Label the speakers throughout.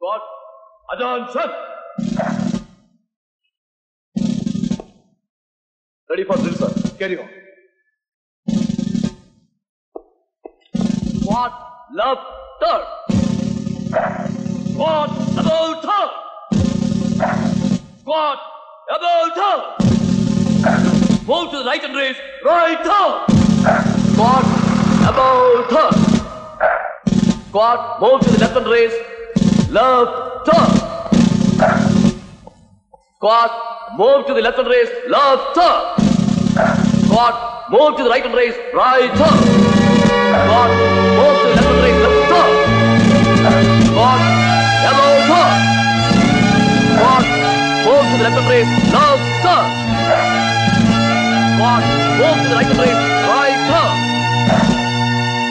Speaker 1: Squad, attention! Ready for drill, sir. Carry on. Squad, left, turn. Squad, about turn. Squad, about turn. Move to the right and raise, right turn. Squad, about turn. Squad, move to the left and raise, left turn. Squad, move to the left and raise, left turn. Squad, move to the right and raise, right turn. Squad, move to the left and raise, left turn. Squad, yellow turn. Squad, move to the left and raise, left turn. Squad, move to the right and raise, right turn.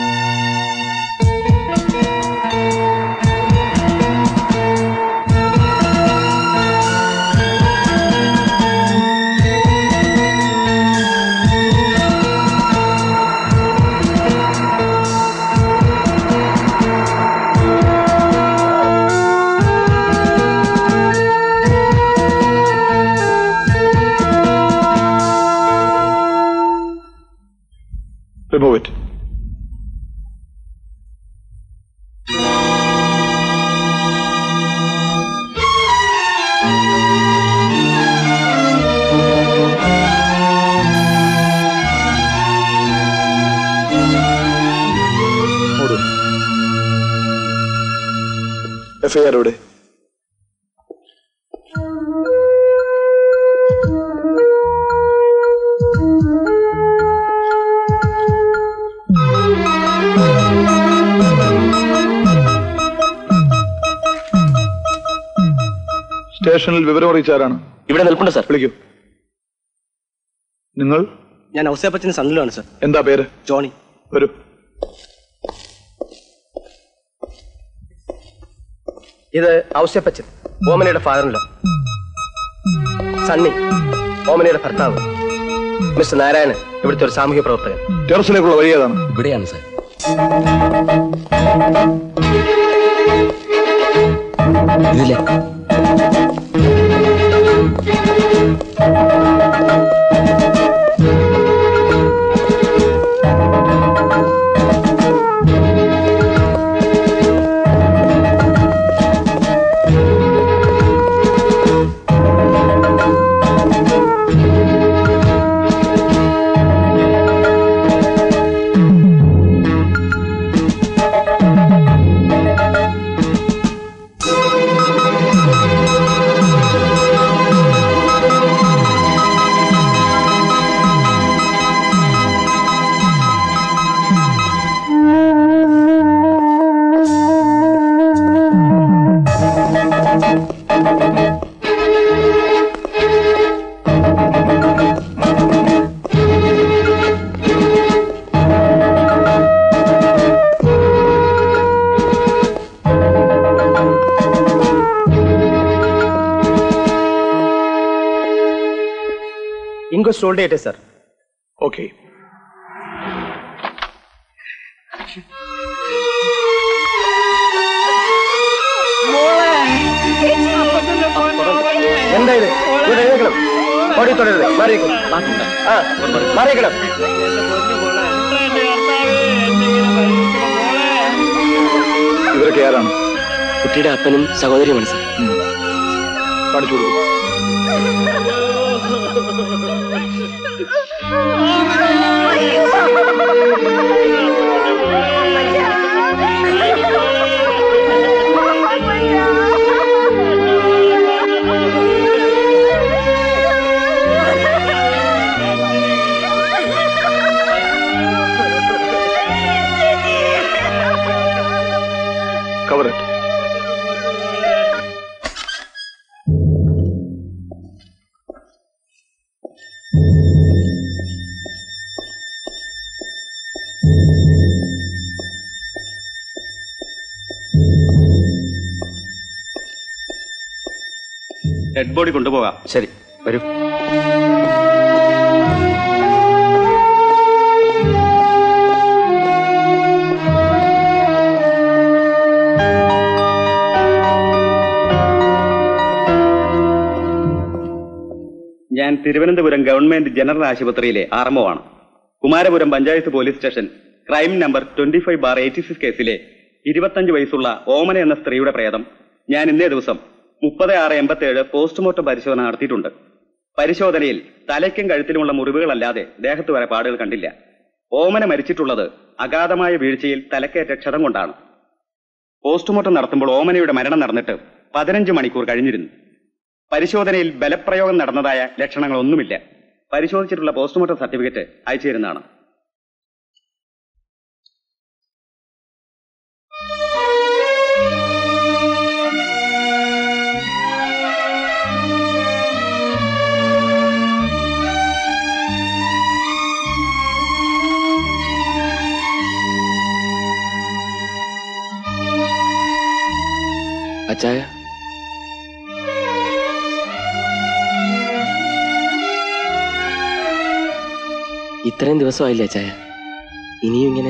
Speaker 2: Remove it. മൂട്. FIR എവിടെ സ്റ്റേഷനിൽ വിവരം അറിയിച്ചാരാണ്
Speaker 3: ഇവിടെ നിൽപ്പുണ്ട് sir
Speaker 2: വിളിക്കൂ നിങ്ങൾ
Speaker 3: ഞാൻ ഔസേപ്പച്ചന് സണ്ണിലാണ് sir
Speaker 2: എന്താ പേര്
Speaker 3: ജോണി
Speaker 2: വരൂ
Speaker 3: ഇത് ഔസേപ്പച്ചൻ ഓമനയുടെ ഫാദറിലോ സണ്ണി ഓമനയുടെ ഭർത്താവ് മിസ്റ്റർ നാരായണൻ ഇവിടുത്തെ ഒരു സാമൂഹ്യ പ്രവർത്തകൻ
Speaker 2: ടെറസിലേക്കുള്ള വഴി ഏതാണ്
Speaker 3: ഇവിടെയാണ് സാർ ഇതിലെ ഇൻക്വസ്റ്റ് ഹോൾഡ് ചെയ്യട്ടെ സാർ
Speaker 2: ഓക്കെ
Speaker 3: എന്താ ഇത് ഇവിടെ എഴുന്നേക്കണം ഓടി തുടരുത് മാറിയേക്കും ആ മാറിയേക്കണം
Speaker 2: ഇവരൊക്കെ ആരാണ്
Speaker 3: കുട്ടിയുടെ അപ്പനും സഹോദരിയുമാണ് സാർ
Speaker 2: കാണിച്ചു കൊടുക്കും കവർ ഇറ്റ്
Speaker 4: ഡെഡ് ബോഡി കൊണ്ടുപോകാം
Speaker 3: ശരി വരൂ
Speaker 4: ഞാൻ തിരുവനന്തപുരം ഗവൺമെന്റ് ജനറൽ ആശുപത്രിയിലെ ആർമോവാണ് Kumarapuram panchayat police station crime number twenty five bar eighty six കേസിലെ ഇരുപത്തഞ്ച് വയസ്സുള്ള ഓമന എന്ന സ്ത്രീയുടെ പ്രേതം ഞാൻ ഇന്നേ ദിവസം മുപ്പത് ആറ് എൺപത്തി ഏഴ് പോസ്റ്റ്മോർട്ടം പരിശോധന നടത്തിയിട്ടുണ്ട് പരിശോധനയിൽ തലയ്ക്കും കഴുത്തിലുമുള്ള മുറിവുകളല്ലാതെ ദേഹത്ത് വരെ പാടുകൾ കണ്ടില്ല ഓമന മരിച്ചിട്ടുള്ളത് അഗാധമായ വീഴ്ചയിൽ തലക്കേറ്റ ക്ഷതം കൊണ്ടാണ് പോസ്റ്റ്മോർട്ടം നടത്തുമ്പോൾ ഓമനയുടെ മരണം നടന്നിട്ട് പതിനഞ്ച് മണിക്കൂർ കഴിഞ്ഞിരുന്നു പരിശോധനയിൽ ബലപ്രയോഗം നടന്നതായ ലക്ഷണങ്ങളൊന്നുമില്ല പരിശോധിച്ചിട്ടുള്ള പോസ്റ്റ്മോർട്ടം സർട്ടിഫിക്കറ്റ് അയച്ചു തരുന്നതാണ്
Speaker 1: അച്ചായ ഇത്രയും ദിവസമായില്ലേ അച്ചായ ഇനിയും ഇങ്ങനെ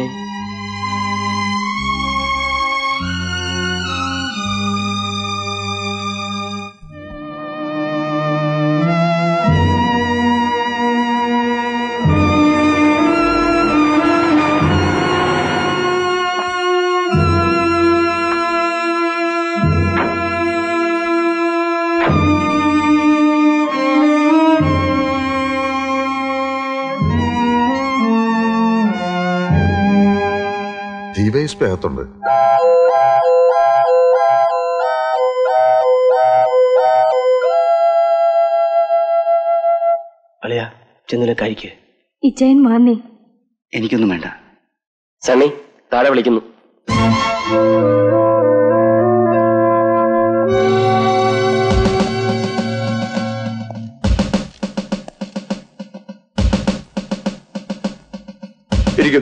Speaker 5: ഡിവൈസ് അകത്തുണ്ട്
Speaker 1: അളിയ ചെന്നില്ല കഴിക്ക്
Speaker 6: ഇച്ചയൻ മാന്നേ
Speaker 4: എനിക്കൊന്നും വേണ്ട
Speaker 1: സണ്ണി താഴെ വിളിക്കുന്നു
Speaker 2: ഇരിക്കൂ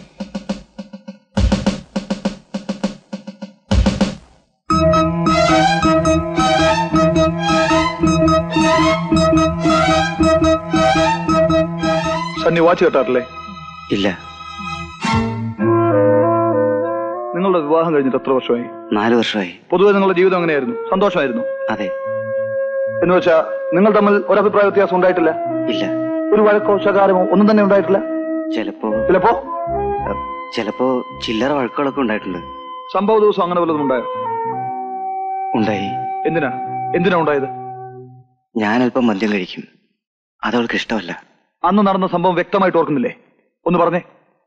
Speaker 2: സണ്ണി വാച്ച് കേട്ടാറില്ലേ
Speaker 4: ഇല്ല
Speaker 2: നിങ്ങളുടെ വിവാഹം കഴിഞ്ഞിട്ട് എത്ര വർഷമായി
Speaker 4: നാല് വർഷമായി
Speaker 2: പൊതുവെ നിങ്ങളുടെ ജീവിതം എങ്ങനെയായിരുന്നു സന്തോഷമായിരുന്നു
Speaker 4: അതെ
Speaker 2: എന്ന് വെച്ചാ നിങ്ങൾ തമ്മിൽ ഒരഭിപ്രായ വ്യത്യാസം ഉണ്ടായിട്ടില്ല
Speaker 4: ഇല്ല
Speaker 2: ഒരു വഴക്കോ ശകാരമോ ഒന്നും തന്നെ ഉണ്ടായിട്ടില്ല
Speaker 4: ചിലപ്പോ
Speaker 2: ചിലപ്പോ
Speaker 4: ചിലപ്പോ ചില്ലറ വഴക്കുകളൊക്കെ ഉണ്ടായിട്ടുണ്ട്
Speaker 2: സംഭവ ദിവസം അങ്ങനെ വല്ലതും ഉണ്ടായോ
Speaker 4: ഉണ്ടായി
Speaker 2: എന്തിനാ എന്തിനാ ഉണ്ടായത്
Speaker 4: ഞാൻ അല്പം മദ്യം കഴിക്കും അതവൾക്ക് ഇഷ്ടമല്ല
Speaker 2: അന്ന് നടന്ന സംഭവം വ്യക്തമായിട്ട് ഓർക്കുന്നില്ലേ ഒന്ന് പറഞ്ഞേ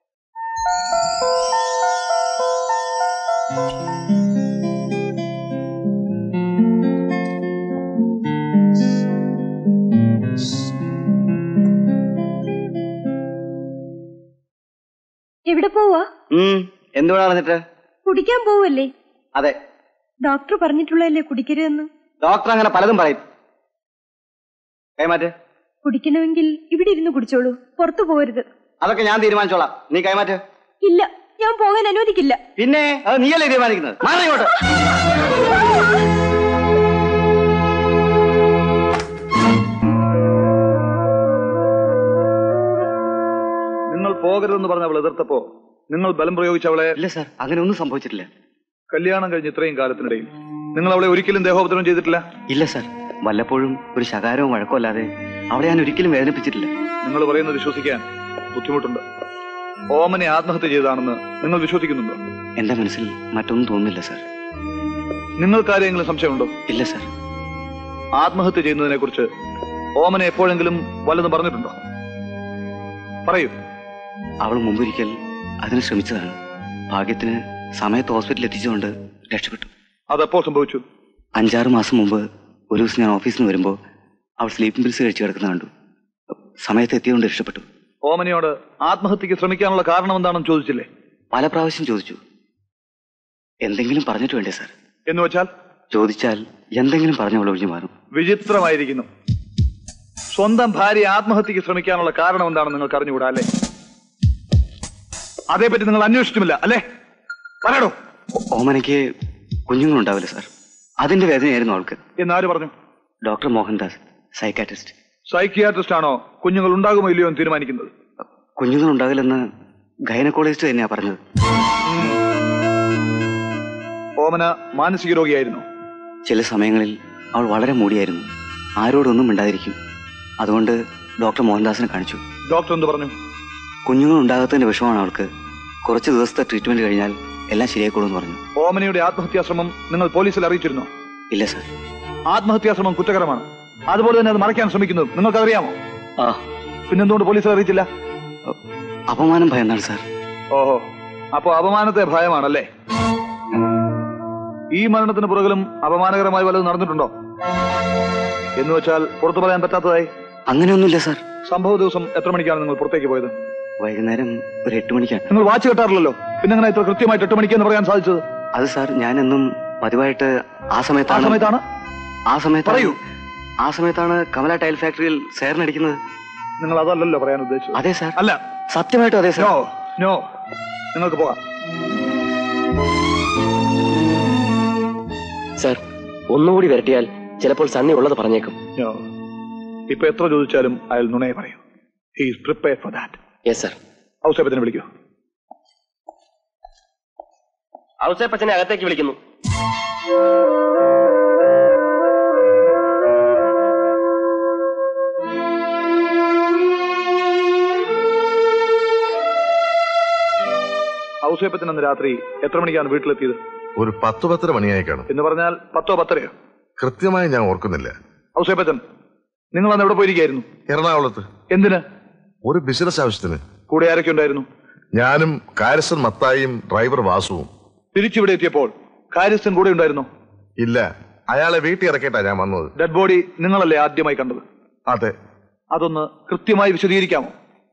Speaker 6: എവിടെ പോവാ
Speaker 3: എന്തുകൊണ്ടാണ് നടന്നിട്ട്
Speaker 6: കുടിക്കാൻ പോവല്ലേ
Speaker 3: അതെ
Speaker 6: ഡോക്ടർ പറഞ്ഞിട്ടുള്ളതല്ലേ കുടിക്കരുതെന്ന്
Speaker 3: ഡോക്ടർ അങ്ങനെ പലതും പറയും കൈമാറ്റ്
Speaker 6: കുടിക്കണമെങ്കിൽ ഇവിടെ ഇരുന്ന് കുടിച്ചോളൂ പുറത്തു പോകരുത്
Speaker 3: അതൊക്കെ ഞാൻ തീരുമാനിച്ചോളാം നീ കൈമാറ്റ്
Speaker 6: ഇല്ല ഞാൻ പോകാൻ അനുവദിക്കില്ല
Speaker 3: പിന്നെ അത് നീയല്ലേ തീരുമാനിക്കുന്നത് മാറി ഇങ്ങോട്ട്
Speaker 2: നിങ്ങൾ പോകരുതെന്ന് പറഞ്ഞ അവൾ എതിർത്തപ്പോ നിങ്ങൾ ബലം പ്രയോഗിച്ച അവളെ
Speaker 4: ഇല്ല സാർ അങ്ങനെ ഒന്നും സംഭവിച്ചിട്ടില്ല
Speaker 2: കല്യാണം കഴിഞ്ഞ് ഇത്രയും കാലത്തിനിടയിൽ നിങ്ങൾ അവളെ ഒരിക്കലും ദേഹോപദ്രവം ചെയ്തിട്ടില്ല
Speaker 4: ഇല്ല സാർ വല്ലപ്പോഴും ഒരു ശകാരവും വഴക്കോ അല്ലാതെ അവളെ ഞാൻ ഒരിക്കലും വേദനിപ്പിച്ചിട്ടില്ല
Speaker 2: നിങ്ങൾ പറയുന്നത് വിശ്വസിക്കാൻ ബുദ്ധിമുട്ടുണ്ട് ഓമനെ ആത്മഹത്യ ചെയ്തതാണെന്ന് നിങ്ങൾ വിശ്വസിക്കുന്നുണ്ടോ
Speaker 4: എന്റെ മനസ്സിൽ മറ്റൊന്നും തോന്നുന്നില്ല സാർ
Speaker 2: നിങ്ങൾക്കാരെങ്കിലും സംശയമുണ്ടോ
Speaker 4: ഇല്ല സാർ
Speaker 2: ആത്മഹത്യ ചെയ്യുന്നതിനെ കുറിച്ച് ഓമനെ എപ്പോഴെങ്കിലും വല്ലതും പറഞ്ഞിട്ടുണ്ടോ പറയൂ
Speaker 4: അവൾ മുമ്പൊരിക്കൽ അതിന് ശ്രമിച്ചതാണ് ഭാഗ്യത്തിന് സമയത്ത് ഹോസ്പിറ്റലിൽ എത്തിച്ചുകൊണ്ട് രക്ഷപ്പെട്ടു
Speaker 2: അതെപ്പോ സംഭവിച്ചു
Speaker 4: അഞ്ചാറ് മാസം മുമ്പ് ഒരു ദിവസം ഞാൻ ഓഫീസിൽ നിന്ന് വരുമ്പോൾ അവൾ സ്ലീപ്പിംഗ് പിൽസ് കഴിച്ച് കിടക്കുന്ന കണ്ടു സമയത്ത് എത്തിയതുകൊണ്ട് രക്ഷപ്പെട്ടു
Speaker 2: ഓമനയോട് ആത്മഹത്യക്ക് ശ്രമിക്കാനുള്ള കാരണം എന്താണെന്ന് ചോദിച്ചില്ലേ
Speaker 4: പല പ്രാവശ്യം ചോദിച്ചു എന്തെങ്കിലും പറഞ്ഞിട്ട് വേണ്ടേ സാർ
Speaker 2: എന്ന് വെച്ചാൽ
Speaker 4: ചോദിച്ചാൽ എന്തെങ്കിലും പറഞ്ഞവൾ ഒഴിഞ്ഞു മാറും
Speaker 2: വിചിത്രമായിരിക്കുന്നു സ്വന്തം ഭാര്യ ആത്മഹത്യക്ക് ശ്രമിക്കാനുള്ള കാരണം എന്താണെന്ന് നിങ്ങൾക്ക് അറിഞ്ഞുകൂടാ അല്ലേ അതേപറ്റി നിങ്ങൾ അന്വേഷിച്ചുമില്ല അല്ലേ പറയടോ
Speaker 4: ഓ- ഓമനയ്ക്ക് കുഞ്ഞുങ്ങളുണ്ടാവില്ല സാർ അതിന്റെ വേദനയായിരുന്നു അവൾക്ക്
Speaker 2: എന്നാര് പറഞ്ഞു
Speaker 4: ഡോക്ടർ മോഹൻദാസ് സൈക്കാട്രിസ്റ്റ്
Speaker 2: സൈക്കിയാട്രിസ്റ്റ് ആണോ കുഞ്ഞുങ്ങൾ ഉണ്ടാകുമോ ഇല്ലയോ എന്ന് തീരുമാനിക്കുന്നത്
Speaker 4: കുഞ്ഞുങ്ങളുണ്ടാകില്ലെന്ന് ഗൈനക്കോളജിസ്റ്റ് തന്നെയാ പറഞ്ഞത്
Speaker 2: ഓമന മാനസിക രോഗിയായിരുന്നു
Speaker 4: ചില സമയങ്ങളിൽ അവൾ വളരെ മൂടിയായിരുന്നു ആരോടൊന്നും മിണ്ടാതിരിക്കും
Speaker 7: അതുകൊണ്ട് ഡോക്ടർ മോഹൻദാസിനെ കാണിച്ചു
Speaker 2: ഡോക്ടർ എന്ത് പറഞ്ഞു
Speaker 7: കുഞ്ഞുങ്ങൾ ഉണ്ടാകാത്തതിന്റെ വിഷമാണ് അവൾക്ക് കുറച്ച് ദിവസത്തെ ട്രീറ്റ്മെന്റ് കഴിഞ്ഞാൽ എല്ലാം ശരിയായിക്കോളൂന്ന് പറഞ്ഞു
Speaker 2: ഓമനയുടെ ആത്മഹത്യാശ്രമം നിങ്ങൾ പോലീസിൽ അറിയിച്ചിരുന്നോ
Speaker 7: ഇല്ല സർ
Speaker 2: ആത്മഹത്യാശ്രമം കുറ്റകരമാണ് അതുപോലെ തന്നെ അത് മറയ്ക്കാൻ ശ്രമിക്കുന്നത് നിങ്ങൾക്കറിയാമോ
Speaker 7: ആ
Speaker 2: പിന്നെന്തുകൊണ്ട് പോലീസിൽ അറിയിച്ചില്ല
Speaker 7: അപമാനം ഭയന്നാണ് സാർ
Speaker 2: ഓഹോ അപ്പോ അപമാനത്തെ ഭയമാണല്ലേ ഈ മരണത്തിന് പുറകിലും അപമാനകരമായി വല്ലതും നടന്നിട്ടുണ്ടോ എന്ന് വെച്ചാൽ പുറത്തു പറയാൻ പറ്റാത്തതായി
Speaker 7: അങ്ങനെയൊന്നുമില്ല സാർ
Speaker 2: സംഭവ ദിവസം എത്ര മണിക്കാണ് നിങ്ങൾ പുറത്തേക്ക് പോയത്
Speaker 7: വൈകുന്നേരം ഒരു എട്ട് മണിക്കാണ്
Speaker 2: നിങ്ങൾ വാച്ച് കെട്ടാറില്ലല്ലോ പിന്നെ എങ്ങനെ ഇത്ര കൃത്യമായിട്ട് എട്ട് മണിക്കെന്ന് പറയാൻ സാധിച്ചത്
Speaker 7: അത് സാർ ഞാനെന്നും പതിവായിട്ട് ആ
Speaker 2: ആ
Speaker 7: സമയത്താണ്
Speaker 2: സമയത്താണ്
Speaker 7: ആ സമയത്താണ്
Speaker 2: പറയൂ.
Speaker 7: ആ സമയത്താണ് കമല ടൈൽ ഫാക്ടറിയിൽ സേറിനടിക്കുന്നത്
Speaker 2: നിങ്ങൾ അതല്ലല്ലോ പറയാൻ ഉദ്ദേശിച്ചത്
Speaker 7: അതെ സാർ
Speaker 2: അല്ല
Speaker 7: സത്യമായിട്ടും അതെ സാർ
Speaker 2: നോ നോ നിങ്ങൾക്ക് പോകാം
Speaker 1: സർ ഒന്നുകൂടി വരട്ടിയാൽ ചിലപ്പോൾ സണ്ണി ഉള്ളത് പറഞ്ഞേക്കും
Speaker 2: നോ ഇപ്പൊ എത്ര ചോദിച്ചാലും അയാൾ നുണയെ പറയൂ he's prepare for that
Speaker 1: yes sir
Speaker 2: ഔസേപ്പത്തിനെ വിളിക്കൂ
Speaker 1: ഔസേപ്പച്ചനെ അകത്തേക്ക് വിളിക്കുന്നു
Speaker 2: ഔസേപ്പത്തിന് അന്ന് രാത്രി എത്ര മണിക്കാണ് വീട്ടിലെത്തിയത്
Speaker 5: ഒരു പത്ത് പത്തര മണിയായി കാണും
Speaker 2: എന്ന് പറഞ്ഞാൽ പത്തോ പത്തരയോ
Speaker 5: കൃത്യമായി ഞാൻ ഓർക്കുന്നില്ല
Speaker 2: ഔസേപ്പച്ചൻ നിങ്ങൾ അന്ന് എവിടെ പോയിരിക്കായിരുന്നു
Speaker 5: എറണാകുളത്ത്
Speaker 2: എന്തിന്
Speaker 5: ഒരു ബിസിനസ് ആവശ്യത്തിന്
Speaker 2: കൂടെ ആരൊക്കെ ഉണ്ടായിരുന്നു
Speaker 5: ഞാനും കാരസൻ മത്തായിയും ഡ്രൈവർ വാസുവും
Speaker 2: തിരിച്ചിവിടെ എത്തിയപ്പോൾ കാര്യസ്ഥൻ കൂടെ ഉണ്ടായിരുന്നു
Speaker 5: ഇല്ല അയാളെ വീട്ടിൽ ഇറക്കിയിട്ടാ ഞാൻ വന്നത്
Speaker 2: ഡെഡ് ബോഡി നിങ്ങളല്ലേ ആദ്യമായി കണ്ടത്
Speaker 5: അതെ
Speaker 2: അതൊന്ന് കൃത്യമായി വിശദീകരിക്കാമോ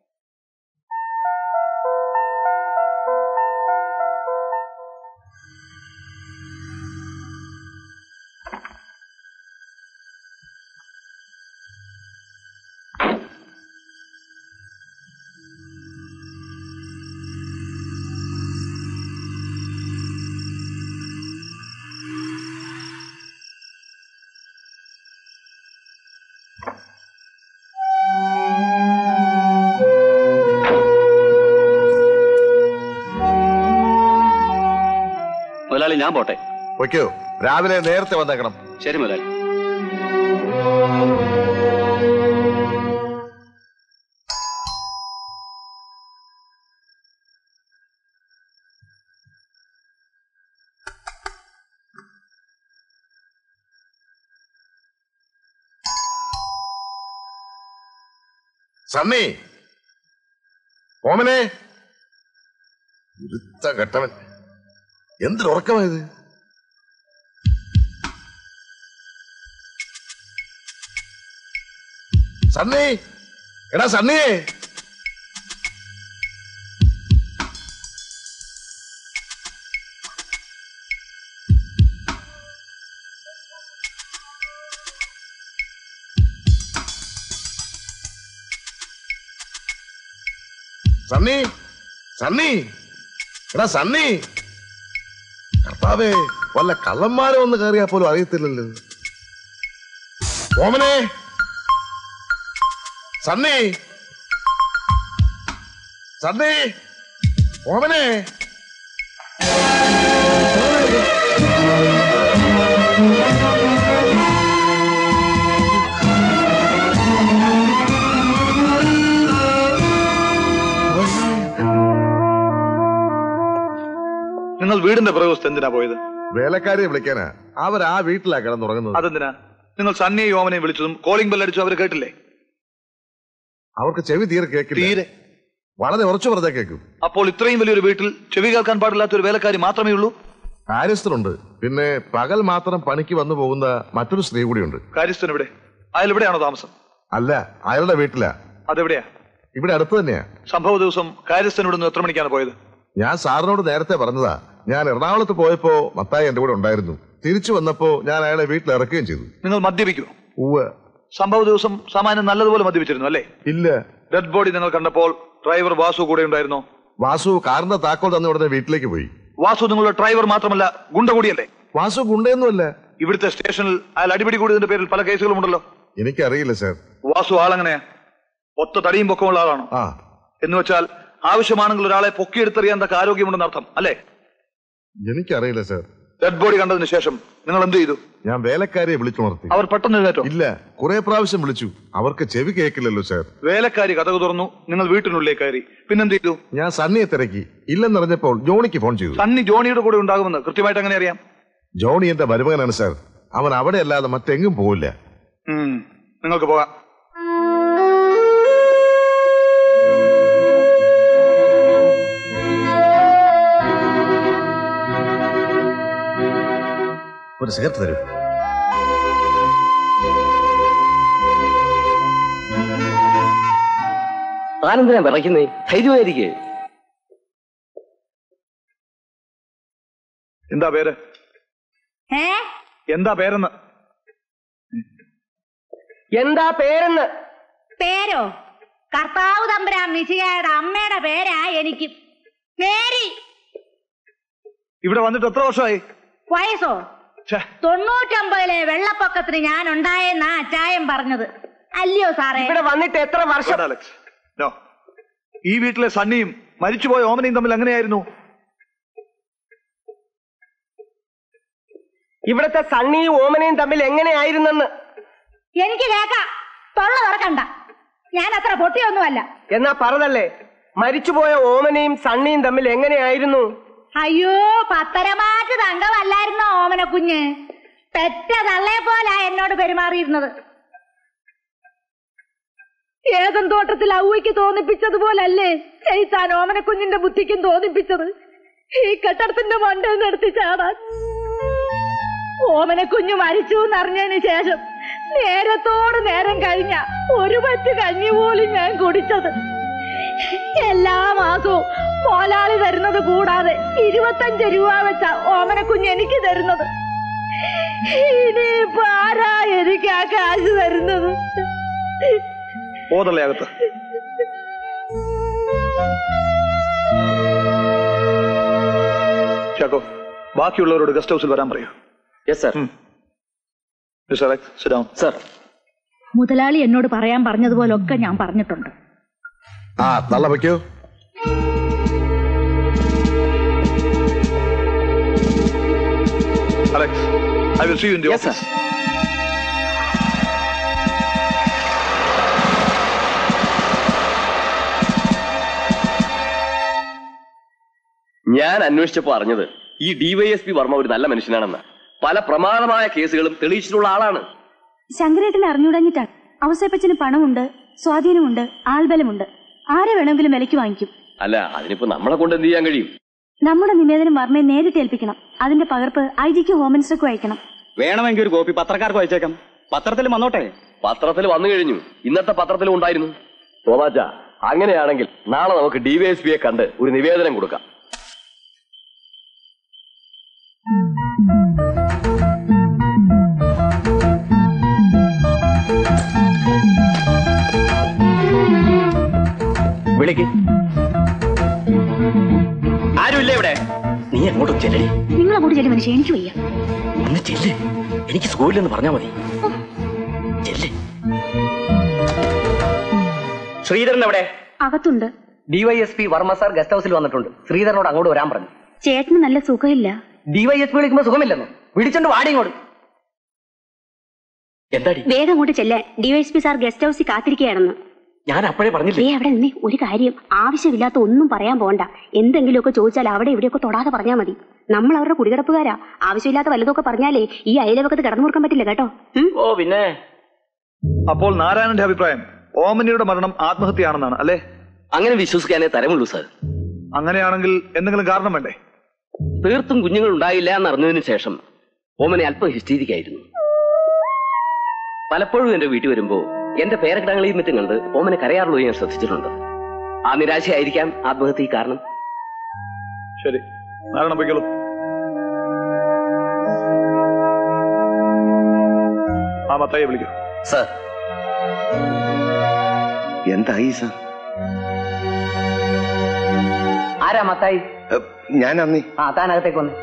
Speaker 4: മുതലാളി ഞാൻ പോട്ടെ
Speaker 5: വയ്ക്കോ രാവിലെ നേരത്തെ വന്നേക്കണം
Speaker 4: ശരി മുതലാളി
Speaker 5: സണ്ണി ഓമനെ ഇരുത്ത കെട്ടവൻ എന്തൊരുറക്കമായത് സണ്ണി എടാ സണ്ണിയേ സണ്ണി സണ്ണി എടാ സണ്ണി കർത്താവേ വല്ല കള്ളന്മാരോ ഒന്ന് കയറിയാ പോലും അറിയത്തില്ലല്ലോ ഓമനെ സണ്ണി സണ്ണി ഓമനെ
Speaker 2: നിങ്ങൾ വീടിന്റെ പ്രയോഗസ്ഥ എന്തിനാ പോയത്
Speaker 5: വേലക്കാരിയെ വിളിക്കാനാ അവർ ആ വീട്ടിലാ കിടന്നുറങ്ങുന്നത്
Speaker 2: അതെന്തിനാ നിങ്ങൾ സണ്ണിയെയും ഓമനെയും വിളിച്ചതും കോളിംഗ് ബെൽ അടിച്ചു അവർ കേട്ടില്ലേ
Speaker 5: അവർക്ക് ചെവി തീരെ കേൾക്കില്ല
Speaker 2: തീരെ
Speaker 5: വളരെ ഉറച്ചു പറഞ്ഞാ കേൾക്കും
Speaker 2: അപ്പോൾ ഇത്രയും വലിയൊരു വീട്ടിൽ ചെവി കേൾക്കാൻ പാടില്ലാത്ത ഒരു വേലക്കാരി മാത്രമേ ഉള്ളൂ
Speaker 5: കാര്യസ്ഥനുണ്ട് പിന്നെ പകൽ മാത്രം പണിക്ക് വന്നു പോകുന്ന മറ്റൊരു സ്ത്രീ കൂടിയുണ്ട്
Speaker 2: കാര്യസ്ഥൻ ഇവിടെ അയാൾ എവിടെയാണോ താമസം
Speaker 5: അല്ല അയാളുടെ വീട്ടിലാ
Speaker 2: അതെവിടെയാ
Speaker 5: ഇവിടെ അടുത്ത് തന്നെയാ
Speaker 2: സംഭവ ദിവസം കാര്യസ്ഥൻ ഇവിടുന്ന് എത്ര മണിക്കാണ് പോയത്
Speaker 5: ഞാൻ സാറിനോട് നേരത്തെ പറഞ്ഞതാ ഞാൻ എറണാകുളത്ത് പോയപ്പോ മത്തായി എന്റെ കൂടെ ഉണ്ടായിരുന്നു തിരിച്ചു വന്നപ്പോ ഞാൻ അയാളെ വീട്ടിൽ ഇറക്കുകയും ചെയ്തു
Speaker 2: നിങ്ങൾ മദ്യപിക്കുമോ
Speaker 5: ഉവ്വ്
Speaker 2: സംഭവ ദിവസം സാമാന്യം നല്ലതുപോലെ മദ്യപിച്ചിരുന്നു അല്ലേ
Speaker 5: ഇല്ല
Speaker 2: ഡെഡ് ബോഡി നിങ്ങൾ കണ്ടപ്പോൾ ഡ്രൈവർ വാസു കൂടെ ഉണ്ടായിരുന്നോ
Speaker 5: വാസു കാറിന്റെ താക്കോൽ തന്ന ഉടനെ വീട്ടിലേക്ക് പോയി
Speaker 2: വാസു നിങ്ങളുടെ ഡ്രൈവർ മാത്രമല്ല ഗുണ്ട കൂടിയല്ലേ
Speaker 5: വാസു ഗുണ്ടയൊന്നുമല്ല
Speaker 2: ഇവിടുത്തെ സ്റ്റേഷനിൽ അയാൾ അടിപിടി കൂടിയതിന്റെ പേരിൽ പല കേസുകളും ഉണ്ടല്ലോ
Speaker 5: എനിക്കറിയില്ല സാർ
Speaker 2: വാസു ആളെങ്ങനെയാ ഒത്ത തടിയും പൊക്കമുള്ള ആളാണോ
Speaker 5: ആ
Speaker 2: എന്ന് വെച്ചാൽ ആവശ്യമാണെങ്കിൽ ഒരാളെ പൊക്കിയെടുത്തെറിയാൻ തക്ക ആരോഗ്യമുണ്ടെന്ന് അർത്ഥം അല്ലേ
Speaker 5: എനിക്കറിയില്ല സാർ
Speaker 2: ഡെഡ് ബോഡി കണ്ടതിന് ശേഷം നിങ്ങൾ എന്ത് ചെയ്തു
Speaker 5: ഞാൻ വേലക്കാരിയെ വിളിച്ചുണർത്തി
Speaker 2: അവർ പെട്ടെന്ന് എഴുന്നേറ്റോ
Speaker 5: ഇല്ല കുറെ പ്രാവശ്യം വിളിച്ചു അവർക്ക് ചെവി കേൾക്കില്ലല്ലോ സാർ
Speaker 2: വേലക്കാരി കഥക തുറന്നു നിങ്ങൾ വീട്ടിനുള്ളിൽ കയറി പിന്നെന്ത് ചെയ്തു
Speaker 5: ഞാൻ സണ്ണിയെ തിരക്കി ഇല്ലെന്നറിഞ്ഞപ്പോൾ ജോണിക്ക് ഫോൺ ചെയ്തു
Speaker 2: സണ്ണി ജോണിയുടെ കൂടെ ഉണ്ടാകുമെന്ന് കൃത്യമായിട്ട് എങ്ങനെ അറിയാം
Speaker 5: ജോണി എന്റെ മരുമകനാണ് സാർ അവൻ അവിടെ അല്ലാതെ മറ്റെങ്ങും പോവില്ല
Speaker 2: ഉം, നിങ്ങൾക്ക് പോകാം
Speaker 5: ഒരു സിഗരറ്റ് തരൂ
Speaker 1: താനെന്തിനാ വിറയ്ക്കുന്നേ ധൈര്യമായിരിക്കേ
Speaker 2: എന്താ പേര്
Speaker 6: ഏ
Speaker 2: എന്താ പേരെന്ന്
Speaker 3: എന്താ പേരെന്ന്
Speaker 6: പേരോ കർത്താവ് തമ്പുരാൻ മിശികയുടെ അമ്മയുടെ പേരാ എനിക്ക് മേരി
Speaker 2: ഇവിടെ വന്നിട്ട് എത്ര വർഷമായി
Speaker 6: വയസ്സോ
Speaker 2: ഛേ,
Speaker 6: തൊണ്ണൂറ്റൊമ്പതിലെ വെള്ളപ്പൊക്കത്തിന് ഞാൻ ഉണ്ടായെന്നാ അച്ചായം പറഞ്ഞത് അല്ലയോ സാറേ
Speaker 3: ഇവിടെ വന്നിട്ട് എത്ര വർഷം
Speaker 2: വേണ്ട, അലക്സ് നോ ഈ വീട്ടിലെ സണ്ണിയും മരിച്ചുപോയ ഓമനയും തമ്മിൽ എങ്ങനെയായിരുന്നു
Speaker 3: ഇവിടുത്തെ സണ്ണിയും ഓമനയും തമ്മിൽ എങ്ങനെയായിരുന്നെന്ന്
Speaker 6: എനിക്ക് കേക്കാം തൊള്ള തുറക്കണ്ട ഞാൻ അത്ര പൊട്ടിയൊന്നുമല്ല
Speaker 3: എന്നാ പറഞ്ഞല്ലേ മരിച്ചുപോയ ഓമനയും സണ്ണിയും തമ്മിൽ എങ്ങനെയായിരുന്നു
Speaker 6: അയ്യോ പത്തരമാറ്റ് തങ്കമല്ലായിരുന്നോ ഓമന കുഞ്ഞ് പെറ്റ തള്ളെ പോലാ എന്നോട് പെരുമാറിയിരുന്നത് ഏതൻ തോട്ടത്തിൽ ഔവയ്ക്ക് തോന്നിപ്പിച്ചതുപോലല്ലേ ചെയ്ത്താൻ ഓമന കുഞ്ഞിന്റെ ബുദ്ധിക്കും തോന്നിപ്പിച്ചത് ഈ കെട്ടിടത്തിന്റെ മണ്ടയിൽ നിർത്തി ചാടാൻ ഓമന കുഞ്ഞ് മരിച്ചു എന്നറിഞ്ഞതിന് ശേഷം നേരത്തോട് നേരം കഴിഞ്ഞ ഒരു പറ്റ് കഞ്ഞി പോലും ഞാൻ കുടിച്ചത് എല്ലാ മാസവും മോലാളി തരുന്നത് കൂടാതെ ഇരുപത്തഞ്ച് രൂപ വെച്ച ഓമനക്കുഞ്ഞ് എനിക്ക് തരുന്നത് ഇനിയിപ്പോ ആരാ എനിക്ക് ആ കാശ് തരുന്നത്
Speaker 2: ഓതല്ലേ അകത്ത് ചാക്കോ ബാക്കിയുള്ളവരോട് ഗസ്റ്റ് ഹൗസിൽ വരാൻ പറയൂ
Speaker 1: yes sir
Speaker 2: mister Alex sit down.
Speaker 1: Sir
Speaker 6: മുതലാളി എന്നോട് പറയാൻ പറഞ്ഞതുപോലൊക്കെ ഞാൻ പറഞ്ഞിട്ടുണ്ട്
Speaker 5: ആ തള്ള വയ്ക്കോ
Speaker 2: Alex I will see you in the
Speaker 1: yes sir
Speaker 2: office
Speaker 1: ഞാൻ അന്വേഷിച്ചപ്പോ അറിഞ്ഞത് ഈ ഡിവൈഎസ്പി വർമ്മ ഒരു നല്ല മനുഷ്യനാണെന്ന് പല പ്രമാദമായ കേസുകളും തെളിയിച്ചിട്ടുള്ള ആളാണ്
Speaker 6: ശങ്കരേട്ടനെ അറിഞ്ഞുടങ്ങിട്ടാണ് അവസരപ്പച്ചന് പണമുണ്ട് സ്വാധീനമുണ്ട് ആൾബലമുണ്ട് ആരെ വേണമെങ്കിലും വിലയ്ക്ക് വാങ്ങിക്കും
Speaker 1: അല്ല അതിനിപ്പോ നമ്മളെ കൊണ്ട് എന്ത് ചെയ്യാൻ കഴിയും
Speaker 6: നമ്മുടെ നിവേദനം വർമ്മയെ നേരിട്ട് ഏൽപ്പിക്കണം അതിന്റെ പകർപ്പ് ഐ ജിക്ക് ഹോം മിനിസ്റ്റർക്കും അയക്കണം
Speaker 4: വേണമെങ്കിൽ ഒരു കോപ്പി പത്രക്കാർക്ക് അയച്ചേക്കാം പത്രത്തിൽ വന്നോട്ടെ
Speaker 1: പത്രത്തിൽ വന്നു കഴിഞ്ഞു ഇന്നത്തെ പത്രത്തിലും ഉണ്ടായിരുന്നു തോമാച്ച അങ്ങനെയാണെങ്കിൽ നാളെ നമുക്ക് ഡിവൈഎസ്പിയെ കണ്ട് ഒരു നിവേദനം കൊടുക്കാം വിളിക്ക് ആരുമില്ലേ ഇവിടെ നീ അങ്ങോട്ട് ചെല്ലേ
Speaker 6: നിങ്ങൾ അങ്ങോട്ട് ചെല്ലു മനുഷ്യ എനിക്ക് വയ്യ
Speaker 1: ഒന്ന് ചെല്ല് എനിക്ക് സ്കൂളിലെന്ന് പറഞ്ഞാ മതി ചെല്ല്
Speaker 3: ശ്രീധരൻ എവിടെ
Speaker 6: അകത്തുണ്ട്
Speaker 3: ഡിവൈഎസ്പി വർമ്മ സാർ ഗസ്റ്റ് ഹൗസിൽ വന്നിട്ടുണ്ട് ശ്രീധരനോട് അങ്ങോട്ട് വരാൻ പറഞ്ഞു
Speaker 6: ചേട്ടന് നല്ല സുഖമില്ല
Speaker 3: ഡിവൈഎസ്പി വിളിക്കുമ്പോ സുഖമില്ലെന്ന് വിളിച്ചോണ്ട് വാടി ഇങ്ങോട്ട്
Speaker 1: എന്താടി
Speaker 6: വേഗം അങ്ങോട്ട് ചെല്ലാൻ ഡിവൈഎസ്പി സാർ ഗസ്റ്റ് ഹൗസിൽ കാത്തിരിക്കുകയാണെന്ന്
Speaker 1: ഞാൻ അപ്പോഴേ പറഞ്ഞില്ലേ
Speaker 6: ഏ അവിടെ നിന്നേ ഒരു കാര്യം ആവശ്യമില്ലാത്ത ഒന്നും പറയാൻ പോണ്ട എന്തെങ്കിലുമൊക്കെ ചോദിച്ചാൽ അവിടെ ഇവിടെയൊക്കെ തൊടാതെ പറഞ്ഞാൽ മതി നമ്മൾ അവരുടെ കുടികിടപ്പുകാരാ ആവശ്യമില്ലാത്ത വല്ലതൊക്കെ പറഞ്ഞാലേ ഈ അയലവക്കത്ത് കിടന്നു കൊടുക്കാൻ പറ്റില്ല കേട്ടോ ഉം?
Speaker 1: ഓ പിന്നെ
Speaker 2: അപ്പോൾ നാരായണന്റെ അഭിപ്രായം ഓമനിയുടെ മരണം ആത്മഹത്യയാണെന്നാണ് അല്ലേ
Speaker 1: അങ്ങനെ വിശ്വസിക്കാനേ തരമുള്ളൂ സാർ
Speaker 2: അങ്ങനെയാണെങ്കിൽ എന്തെങ്കിലും കാരണം വേണ്ടേ
Speaker 1: തീർത്തും കുഞ്ഞുങ്ങൾ ഉണ്ടായില്ല എന്നറിഞ്ഞതിന് ശേഷം ഓമനെ അല്പം ഹിസ്റ്റീരിക്കായിരുന്നു പലപ്പോഴും എന്റെ വീട്ടിൽ വരുമ്പോ എന്റെ പേരക്കിടങ്ങളെയും മറ്റും കണ്ട് ഓമനെ കരയാറുള്ളത് ഞാൻ ശ്രദ്ധിച്ചിട്ടുണ്ട് ആ നിരാശയായിരിക്കാം ആത്മഹത്യ കാരണം
Speaker 2: ശരി നാരായണ പോയിക്കോളൂ ആ മത്തായി വിളിക്കൂ
Speaker 1: സാർ
Speaker 8: എന്തായി സാർ
Speaker 3: ആരാ മത്തായി
Speaker 8: ഞാൻ അന്നേ
Speaker 3: ആ താൻ അകത്തേക്ക് വന്ന്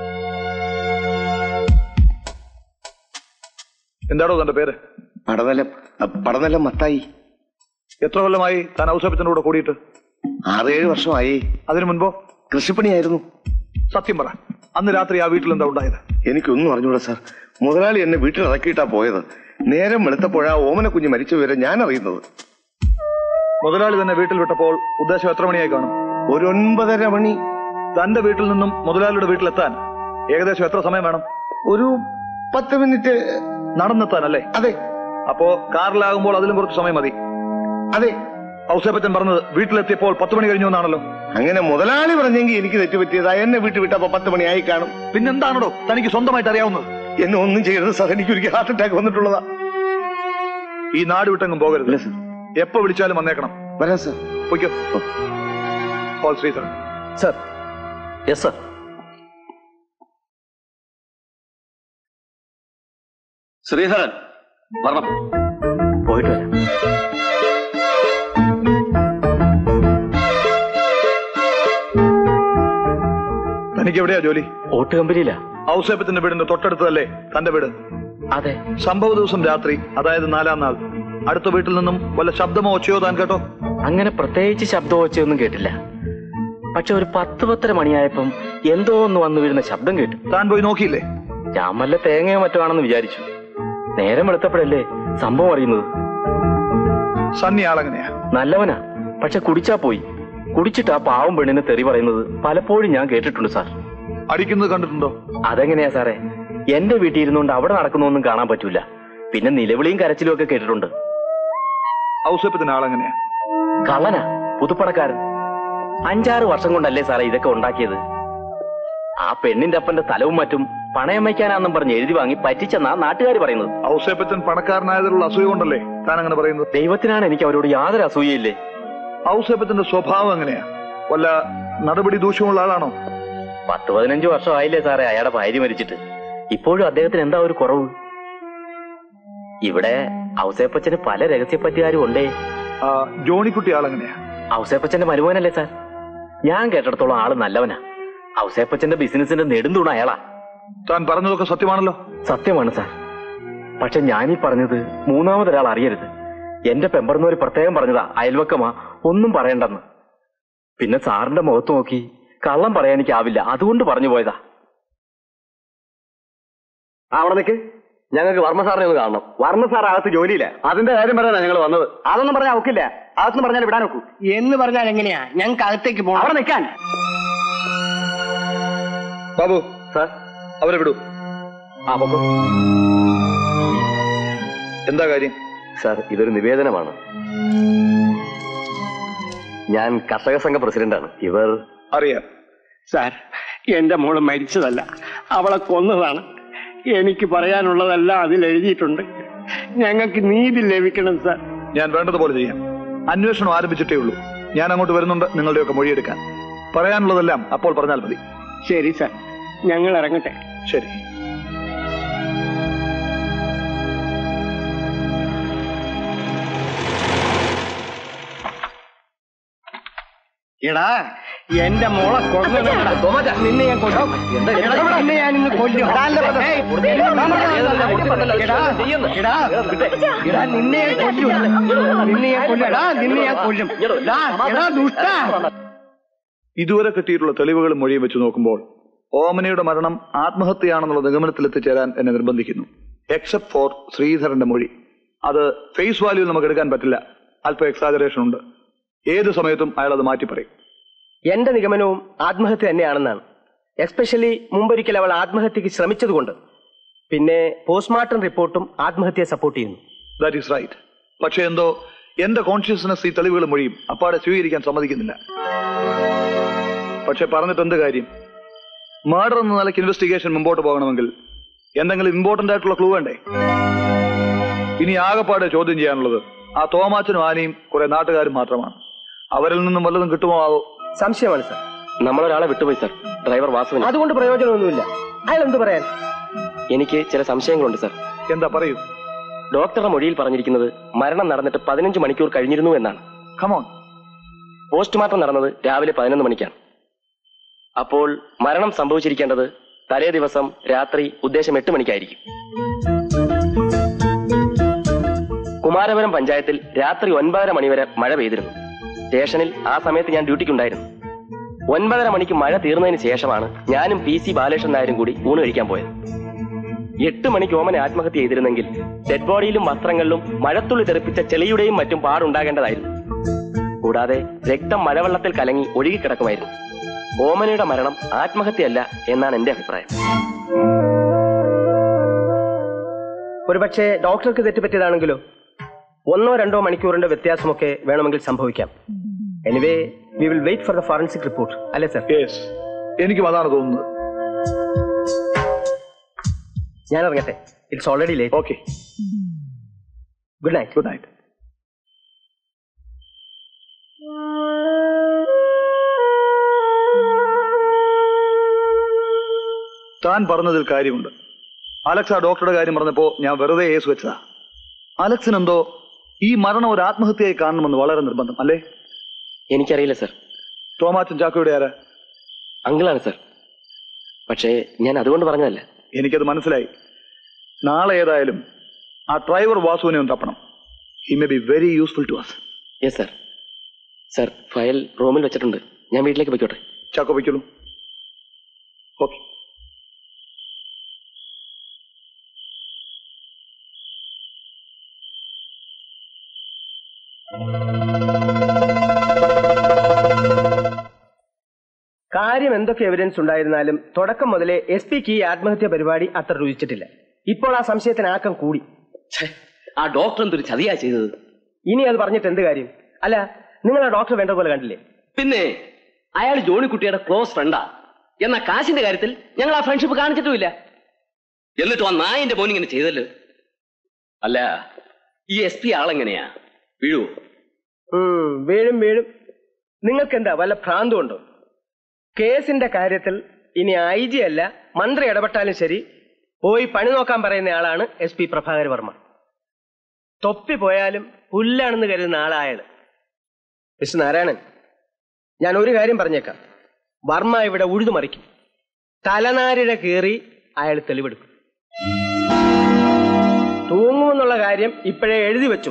Speaker 2: എന്താണോ തന്റെ പേര്
Speaker 8: പടനിലം പടനിലം മത്തായി
Speaker 2: എത്ര കൊല്ലമായി താൻ ഔസേപ്പച്ചന്റെ കൂടെ കൂടിയിട്ട്
Speaker 8: ആറേഴ് വർഷമായി
Speaker 2: അതിനു മുൻപോ
Speaker 8: കൃഷിപ്പണിയായിരുന്നു
Speaker 2: സത്യം പറ അന്ന് രാത്രി ആ വീട്ടിൽ എന്താ ഉണ്ടായത്
Speaker 8: എനിക്കൊന്നും അറിഞ്ഞൂടാ സാർ മുതലാളി എന്നെ വീട്ടിൽ ഇറക്കിയിട്ടാ പോയത് നേരം വെളുത്തപ്പോഴാ ഓമന കുഞ്ഞ് മരിച്ച വിവരം ഞാൻ അറിയുന്നത്
Speaker 2: മുതലാളി തന്നെ വീട്ടിൽ വിട്ടപ്പോൾ ഉദ്ദേശം എത്ര മണിയായി കാണും
Speaker 8: ഒരു ഒൻപതര മണി
Speaker 2: തന്റെ വീട്ടിൽ നിന്നും മുതലാളിയുടെ വീട്ടിലെത്താൻ ഏകദേശം എത്ര സമയം വേണം
Speaker 8: ഒരു പത്ത് മിനിറ്റ്
Speaker 2: നടന്നെത്താൻ അല്ലേ
Speaker 8: അതെ
Speaker 2: അപ്പോ കാറിലാകുമ്പോൾ അതിലും കുറച്ച് സമയം മതി
Speaker 8: അതെ
Speaker 2: ഔസേപ്പച്ചൻ പറഞ്ഞത് വീട്ടിലെത്തിയപ്പോൾ പത്ത് മണി കഴിഞ്ഞു എന്നാണല്ലോ
Speaker 8: അങ്ങനെ മുതലാളി പറഞ്ഞെങ്കിൽ എനിക്ക് തെറ്റുപറ്റിയതാ എന്നെ വീട്ടിൽ വിട്ടപ്പോ പത്ത് മണിയായി കാണും
Speaker 2: പിന്നെന്താണോ തനിക്ക് സ്വന്തമായിട്ട് അറിയാവുന്നത്
Speaker 8: എന്നെ ഒന്നും ചെയ്യരുത് സാർ എനിക്ക് ഒരിക്കൽ ഹാർട്ട് അറ്റാക്ക് വന്നിട്ടുള്ളതാ
Speaker 2: ഈ നാട് വിട്ടെങ്ങും പോകരുത് എപ്പോ വിളിച്ചാലും വന്നേക്കണം
Speaker 8: വരാം സാർ
Speaker 2: പൊയ്ക്കോ call Sreedharan
Speaker 1: sir yes sir Sreedharan വരണം
Speaker 7: പോയിട്ട് വരാം
Speaker 2: തനിക്ക് എവിടെയാ ജോലി
Speaker 7: ഓട്ട് കമ്പനിയിലാ
Speaker 2: ഔസേപ്പത്തിന്റെ വീടിന്റെ തൊട്ടടുത്തതല്ലേ തന്റെ വീട്
Speaker 7: അതെ
Speaker 2: സംഭവ ദിവസം രാത്രി അതായത് നാലാം നാൾ അടുത്ത വീട്ടിൽ നിന്നും വല്ല ശബ്ദമോ ഒച്ചയോ താൻ കേട്ടോ
Speaker 7: അങ്ങനെ പ്രത്യേകിച്ച് ശബ്ദം വെച്ചൊന്നും കേട്ടില്ല പക്ഷെ ഒരു പത്ത് പത്തര മണിയായപ്പം എന്തോ ഒന്ന് വന്നു വീഴുന്ന ശബ്ദം കേട്ടു
Speaker 2: താൻ പോയി നോക്കിയില്ലേ
Speaker 7: ഞാൻ വല്ല തേങ്ങയോ മറ്റോ ആണെന്ന് വിചാരിച്ചു നേരം വെളുത്തപ്പോഴല്ലേ സംഭവം അറിയുന്നത്
Speaker 2: സണ്ണി ആളെങ്ങനെയാ
Speaker 7: നല്ലവനാ പക്ഷെ കുടിച്ചാ പോയി കുടിച്ചിട്ട് ആ പാവം പെണ്ണിനെ തെറി പറയുന്നത് പലപ്പോഴും ഞാൻ കേട്ടിട്ടുണ്ട് സാർ
Speaker 2: അടിക്കുന്നത് കണ്ടിട്ടുണ്ടോ
Speaker 7: അതെങ്ങനെയാ സാറേ എന്റെ വീട്ടിൽ ഇരുന്നുകൊണ്ട് അവിടെ നടക്കുന്നൊന്നും കാണാൻ പറ്റൂല പിന്നെ നിലവിളിയും കരച്ചിലും ഒക്കെ കേട്ടിട്ടുണ്ട്
Speaker 2: ഔസേപ്പത്തിന്റെ ആളെങ്ങനെയാ
Speaker 7: കള്ളനാ പുതുപ്പണക്കാരൻ അഞ്ചാറ് വർഷം കൊണ്ടല്ലേ സാറേ ഇതൊക്കെ ഉണ്ടാക്കിയത് ആ പെണ്ണിന്റെ അപ്പന്റെ സ്ഥലവും മറ്റും പണയം വയ്ക്കാനാന്നും പറഞ്ഞ് എഴുതി വാങ്ങി പറ്റിച്ചെന്നാ നാട്ടുകാർ പറയുന്നത്
Speaker 2: ഔസേപ്പച്ചൻ പണക്കാരനായതിലുള്ള അസൂയ കൊണ്ടല്ലേ താൻ അങ്ങനെ പറയുന്നത്
Speaker 7: ദൈവത്തിനാണ് എനിക്ക് അവരോട് യാതൊരു അസൂയയില്ലേ
Speaker 2: ഔസേപ്പത്തിന്റെ സ്വഭാവം എങ്ങനെയാ വല്ല നടപടി ദൂഷ്യമുള്ള ആളാണോ
Speaker 7: പത്ത് പതിനഞ്ച് വർഷം ആയില്ലേ സാറേ അയാളുടെ ഭാര്യ മരിച്ചിട്ട് ഇപ്പോഴും അദ്ദേഹത്തിന് എന്താ ഒരു കുറവ് ഇവിടെ ഔസേപ്പച്ചന് പല രഹസ്യപ്പറ്റുകാരും ഉണ്ടേ
Speaker 2: ആ, ജോണിക്കുട്ടി ആളെങ്ങനെയാ
Speaker 7: ഔസേപ്പച്ചന്റെ മരുമോനല്ലേ സാർ ഞാൻ കേട്ടിടത്തോളം ആള് നല്ലവനാ ഔസേപ്പച്ചന്റെ ബിസിനസിന്റെ നെടുന്തൂണ അയാളാ
Speaker 2: താൻ പറഞ്ഞതൊക്കെ സത്യമാണല്ലോ
Speaker 7: സത്യമാണ് സാർ പക്ഷെ ഞാനീ പറഞ്ഞത് മൂന്നാമതൊരാൾ അറിയരുത് എന്റെ പെമ്പറന്നൂര് പ്രത്യേകം പറഞ്ഞതാ അയൽവക്കമാ ഒന്നും പറയണ്ടെന്ന് പിന്നെ സാറിന്റെ മുഖത്ത് നോക്കി കള്ളം പറയാൻ എനിക്കാവില്ല അതുകൊണ്ട് പറഞ്ഞു പോയതാ
Speaker 3: അവിടെ നിൽക്ക് ഞങ്ങൾക്ക് വർമ്മ സാറിനെ ഒന്ന് കാണണം വർമ്മ സാർ അകത്ത് ജോലിയില്ല അതിന്റെ കാര്യം പറയാനാ ഞങ്ങൾ വന്നത് അതൊന്നും പറഞ്ഞാൽ ഒക്കില്ല അകത്തൊന്നും പറഞ്ഞാൽ വിടാൻ ഒക്കൂ
Speaker 9: എന്ന് പറഞ്ഞാൽ എങ്ങനെയാ ഞങ്ങൾക്ക് അകത്തേക്ക് പോകണം
Speaker 3: അവിടെ നിൽക്കാൻ
Speaker 2: ബാബു
Speaker 7: സാർ
Speaker 2: അവരെ വിടൂ
Speaker 7: ആ പൊക്കോ.
Speaker 2: എന്താ കാര്യം
Speaker 7: സാർ ഇതൊരു നിവേദനമാണ് ഞാൻ കർഷക സംഘ പ്രസിഡന്റാണ് ഇവർ
Speaker 2: അറിയാം
Speaker 9: സാർ എന്റെ മോള് മരിച്ചതല്ല അവളെ കൊന്നതാണ് എനിക്ക് പറയാനുള്ളതെല്ലാം അതിൽ എഴുതിയിട്ടുണ്ട് ഞങ്ങൾക്ക് നീതി ലഭിക്കണം സാർ
Speaker 2: ഞാൻ വേണ്ടതുപോലെ ചെയ്യാം അന്വേഷണം ആരംഭിച്ചിട്ടേ ഉള്ളൂ ഞാൻ അങ്ങോട്ട് വരുന്നുണ്ട് നിങ്ങളുടെയൊക്കെ മൊഴിയെടുക്കാൻ പറയാനുള്ളതെല്ലാം അപ്പോൾ പറഞ്ഞാൽ മതി
Speaker 9: ശരി സാർ ഞങ്ങൾ ഇറങ്ങട്ടെ
Speaker 2: ശരി
Speaker 9: എടാ എന്റെ മോളെ കൊന്നതാ. നിന്നെ ഞാൻ കൊല്ലും എടാ, നിന്നെ ഞാൻ ഇന്ന് കൊല്ലും ഏയ്, എടാ, എടാ, എടാ, നിന്നെ ഞാൻ കൊല്ലും നിന്നെ ഞാൻ കൊല്ലും എടാ നിന്നെ ഞാൻ കൊല്ലും എടാ, എടാ ദുഷ്ട
Speaker 2: ഇതുവരെ കിട്ടിയിട്ടുള്ള തെളിവുകളും മൊഴിയും വെച്ച് നോക്കുമ്പോൾ ഓമനയുടെ മരണം ആത്മഹത്യയാണെന്നുള്ള നിഗമനത്തിൽ എത്തിച്ചേരാൻ എന്നെ നിർബന്ധിക്കുന്നു എക്സെപ്റ്റ് ഫോർ ശ്രീധരന്റെ മൊഴി അത് ഫേസ് വാല്യൂ നമുക്ക് എടുക്കാൻ പറ്റില്ല അല്പം എക്സാജറേഷൻ ഉണ്ട് ഏത് സമയത്തും അയാൾ അത് മാറ്റി പറയും
Speaker 10: എന്റെ നിഗമനവും ആത്മഹത്യ തന്നെയാണെന്നാണ് എസ്പെഷ്യലി മുമ്പൊരിക്കൽ അവൾ ആത്മഹത്യക്ക് ശ്രമിച്ചതുകൊണ്ട് പിന്നെ പോസ്റ്റ്മോർട്ടം റിപ്പോർട്ടും ആത്മഹത്യയെ സപ്പോർട്ട് ചെയ്യുന്നു
Speaker 2: ദാറ്റ് ഈസ് റൈറ്റ് പക്ഷെ എന്തോ എന്റെ കോൺഷ്യസ്നെസ് ഈ തെളിവുകൾ മൊഴിയും അപ്പാടെ സ്വീകരിക്കാൻ സമ്മതിക്കുന്നില്ല പക്ഷെ പറഞ്ഞിട്ട് എന്ത് കാര്യം മർഡർ എന്ന നിലയ്ക്ക് ഇൻവെസ്റ്റിഗേഷൻ മുമ്പോട്ട് പോകണമെങ്കിൽ എന്തെങ്കിലും ഇമ്പോർട്ടന്റ് ആയിട്ടുള്ള ക്ലൂ വേണ്ടേ ഇനി ആകെപ്പാടെ ചോദ്യം ചെയ്യാനുള്ളത് ആ തോമാച്ചനും ആനയും കുറെ നാട്ടുകാരും മാത്രമാണ് അവരിൽ നിന്നും വല്ലതും കിട്ടുമോ ആവോ
Speaker 10: സംശയമാണ് സാർ
Speaker 7: നമ്മളൊരാളെ വിട്ടുപോയി സാർ ഡ്രൈവർ വാസുവിന്
Speaker 10: അതുകൊണ്ട് പ്രയോജനമൊന്നുമില്ല അയാൾ എന്ത് പറയാൻ
Speaker 7: എനിക്ക് ചില സംശയങ്ങളുണ്ട് സാർ
Speaker 2: എന്താ പറയൂ
Speaker 7: ഡോക്ടറുടെ മൊഴിയിൽ പറഞ്ഞിരിക്കുന്നത് മരണം നടന്നിട്ട് പതിനഞ്ച് മണിക്കൂർ കഴിഞ്ഞിരുന്നു എന്നാണ്
Speaker 2: കമോൺ
Speaker 7: പോസ്റ്റ്മോർട്ടം നടന്നത് രാവിലെ പതിനൊന്ന് മണിക്കാണ് അപ്പോൾ മരണം സംഭവിച്ചിരിക്കേണ്ടത് തലേ ദിവസം രാത്രി ഉദ്ദേശം എട്ട് മണിക്കായിരിക്കും കുമാരപുരം പഞ്ചായത്തിൽ രാത്രി ഒൻപതര മണിവരെ മഴ പെയ്തിരുന്നു സ്റ്റേഷനിൽ ആ സമയത്ത് ഞാൻ ഡ്യൂട്ടിക്കുണ്ടായിരുന്നു
Speaker 10: ഒൻപതര മണിക്ക് മഴ തീർന്നതിന് ശേഷമാണ് ഞാനും പി സി ബാലകൃഷ്ണൻ നായരും കൂടി ഊണ് കഴിക്കാൻ പോയത് എട്ട് മണിക്ക് ഓമനെ ആത്മഹത്യ ചെയ്തിരുന്നെങ്കിൽ ഡെഡ് ബോഡിയിലും വസ്ത്രങ്ങളിലും മഴത്തുള്ളി തെറിപ്പിച്ച ചെളിയുടെയും മറ്റും പാടുണ്ടാകേണ്ടതായിരുന്നു കൂടാതെ രക്തം മഴവെള്ളത്തിൽ കലങ്ങി ഒഴുകിക്കിടക്കുമായിരുന്നു ഓമനയുടെ മരണം ആത്മഹത്യയല്ല എന്നാണ് എന്റെ അഭിപ്രായം ഒരുപക്ഷെ ഡോക്ടർക്ക് തെറ്റുപറ്റിയതാണെങ്കിലോ ഒന്നോ രണ്ടോ മണിക്കൂറിന്റെ വ്യത്യാസമൊക്കെ വേണമെങ്കിൽ സംഭവിക്കാം anyway we will wait for the forensic report അല്ലേ സർ
Speaker 2: യെസ് എനിക്കും അതാണ് തോന്നുന്നത്
Speaker 10: ഞാൻ ഇറങ്ങട്ടെ it's already late
Speaker 2: okay
Speaker 10: good night
Speaker 2: good night താൻ പറഞ്ഞതിൽ കാര്യമുണ്ട് അലക്സ് ആ ഡോക്ടറുടെ കാര്യം പറഞ്ഞപ്പോ ഞാൻ വെറുതെ ഏസ് വെച്ചതാ അലക്സിനെന്തോ ഈ മരണം ഒരു ആത്മഹത്യയായി കാണണമെന്ന് വളരെ നിർബന്ധം അല്ലേ
Speaker 10: എനിക്കറിയില്ല സർ
Speaker 2: തോമാച്ചൻ ചാക്കോയുടെ ആരാ
Speaker 10: അങ്കിളാണ് സർ പക്ഷേ ഞാൻ അതുകൊണ്ട് പറഞ്ഞതല്ല
Speaker 2: എനിക്കത് മനസ്സിലായി നാളെ ഏതായാലും ആ ഡ്രൈവർ വാസുവിനെ ഒന്ന് തപ്പണം he may be very useful to us
Speaker 10: yes sir sir file റൂമിൽ വെച്ചിട്ടുണ്ട് ഞാൻ വീട്ടിലേക്ക് പോയിക്കോട്ടെ
Speaker 2: ചാക്കോ വയ്ക്കുള്ളൂ ഓക്കെ
Speaker 10: കാര്യം എന്തൊക്കെ എവിഡൻസ് ഉണ്ടായിരുന്നാലും തുടക്കം മുതലേ എസ് പിക്ക് ഈ ആത്മഹത്യ പരിപാടി അത്ര രുചിച്ചിട്ടില്ല ഇപ്പോൾ ആ സംശയത്തിന് ആക്കം കൂടി
Speaker 1: ആ ഡോക്ടർ എന്തൊരു ചതിയാ ചെയ്തത്
Speaker 10: ഇനി അത് പറഞ്ഞിട്ട് എന്ത് കാര്യം അല്ല നിങ്ങൾ ആ ഡോക്ടർ വേണ്ട പോലെ കണ്ടില്ലേ
Speaker 1: പിന്നെ അയാൾ ജോണിക്കുട്ടിയുടെ ക്ലോസ് ഫ്രണ്ടാ എന്നാ കാശിന്റെ കാര്യത്തിൽ ഞങ്ങൾ ആ ഫ്രണ്ട്ഷിപ്പ് കാണിച്ചിട്ടുമില്ല എന്നിട്ടും ആ നായന്റെ മോൻ ഇങ്ങനെ ചെയ്തല്ലോ അല്ല ഈ എസ് പി ആളെങ്ങനെയാ വീഴുവോ
Speaker 10: ഉം, വീഴും വീഴും നിങ്ങൾക്ക് എന്താ വല്ല ഭ്രാന്തുണ്ടോ കേസിന്റെ കാര്യത്തിൽ ഇനി ഐ ജി അല്ല മന്ത്രി ഇടപെട്ടാലും ശരി പോയി പണി നോക്കാൻ പറയുന്ന ആളാണ് എസ് പി പ്രഭാകർ വർമ്മ തൊപ്പി പോയാലും പുല്ലാണെന്ന് കരുതുന്ന ആളായാണ് മിസ്റ്റർ നാരായണൻ ഞാൻ ഒരു കാര്യം പറഞ്ഞേക്കാം വർമ്മ ഇവിടെ ഉഴുതുമറിക്കും തലനാരിഴ കീറി അയാൾ തെളിവെടുക്കും തൂങ്ങുമെന്നുള്ള കാര്യം ഇപ്പോഴേ എഴുതി വെച്ചു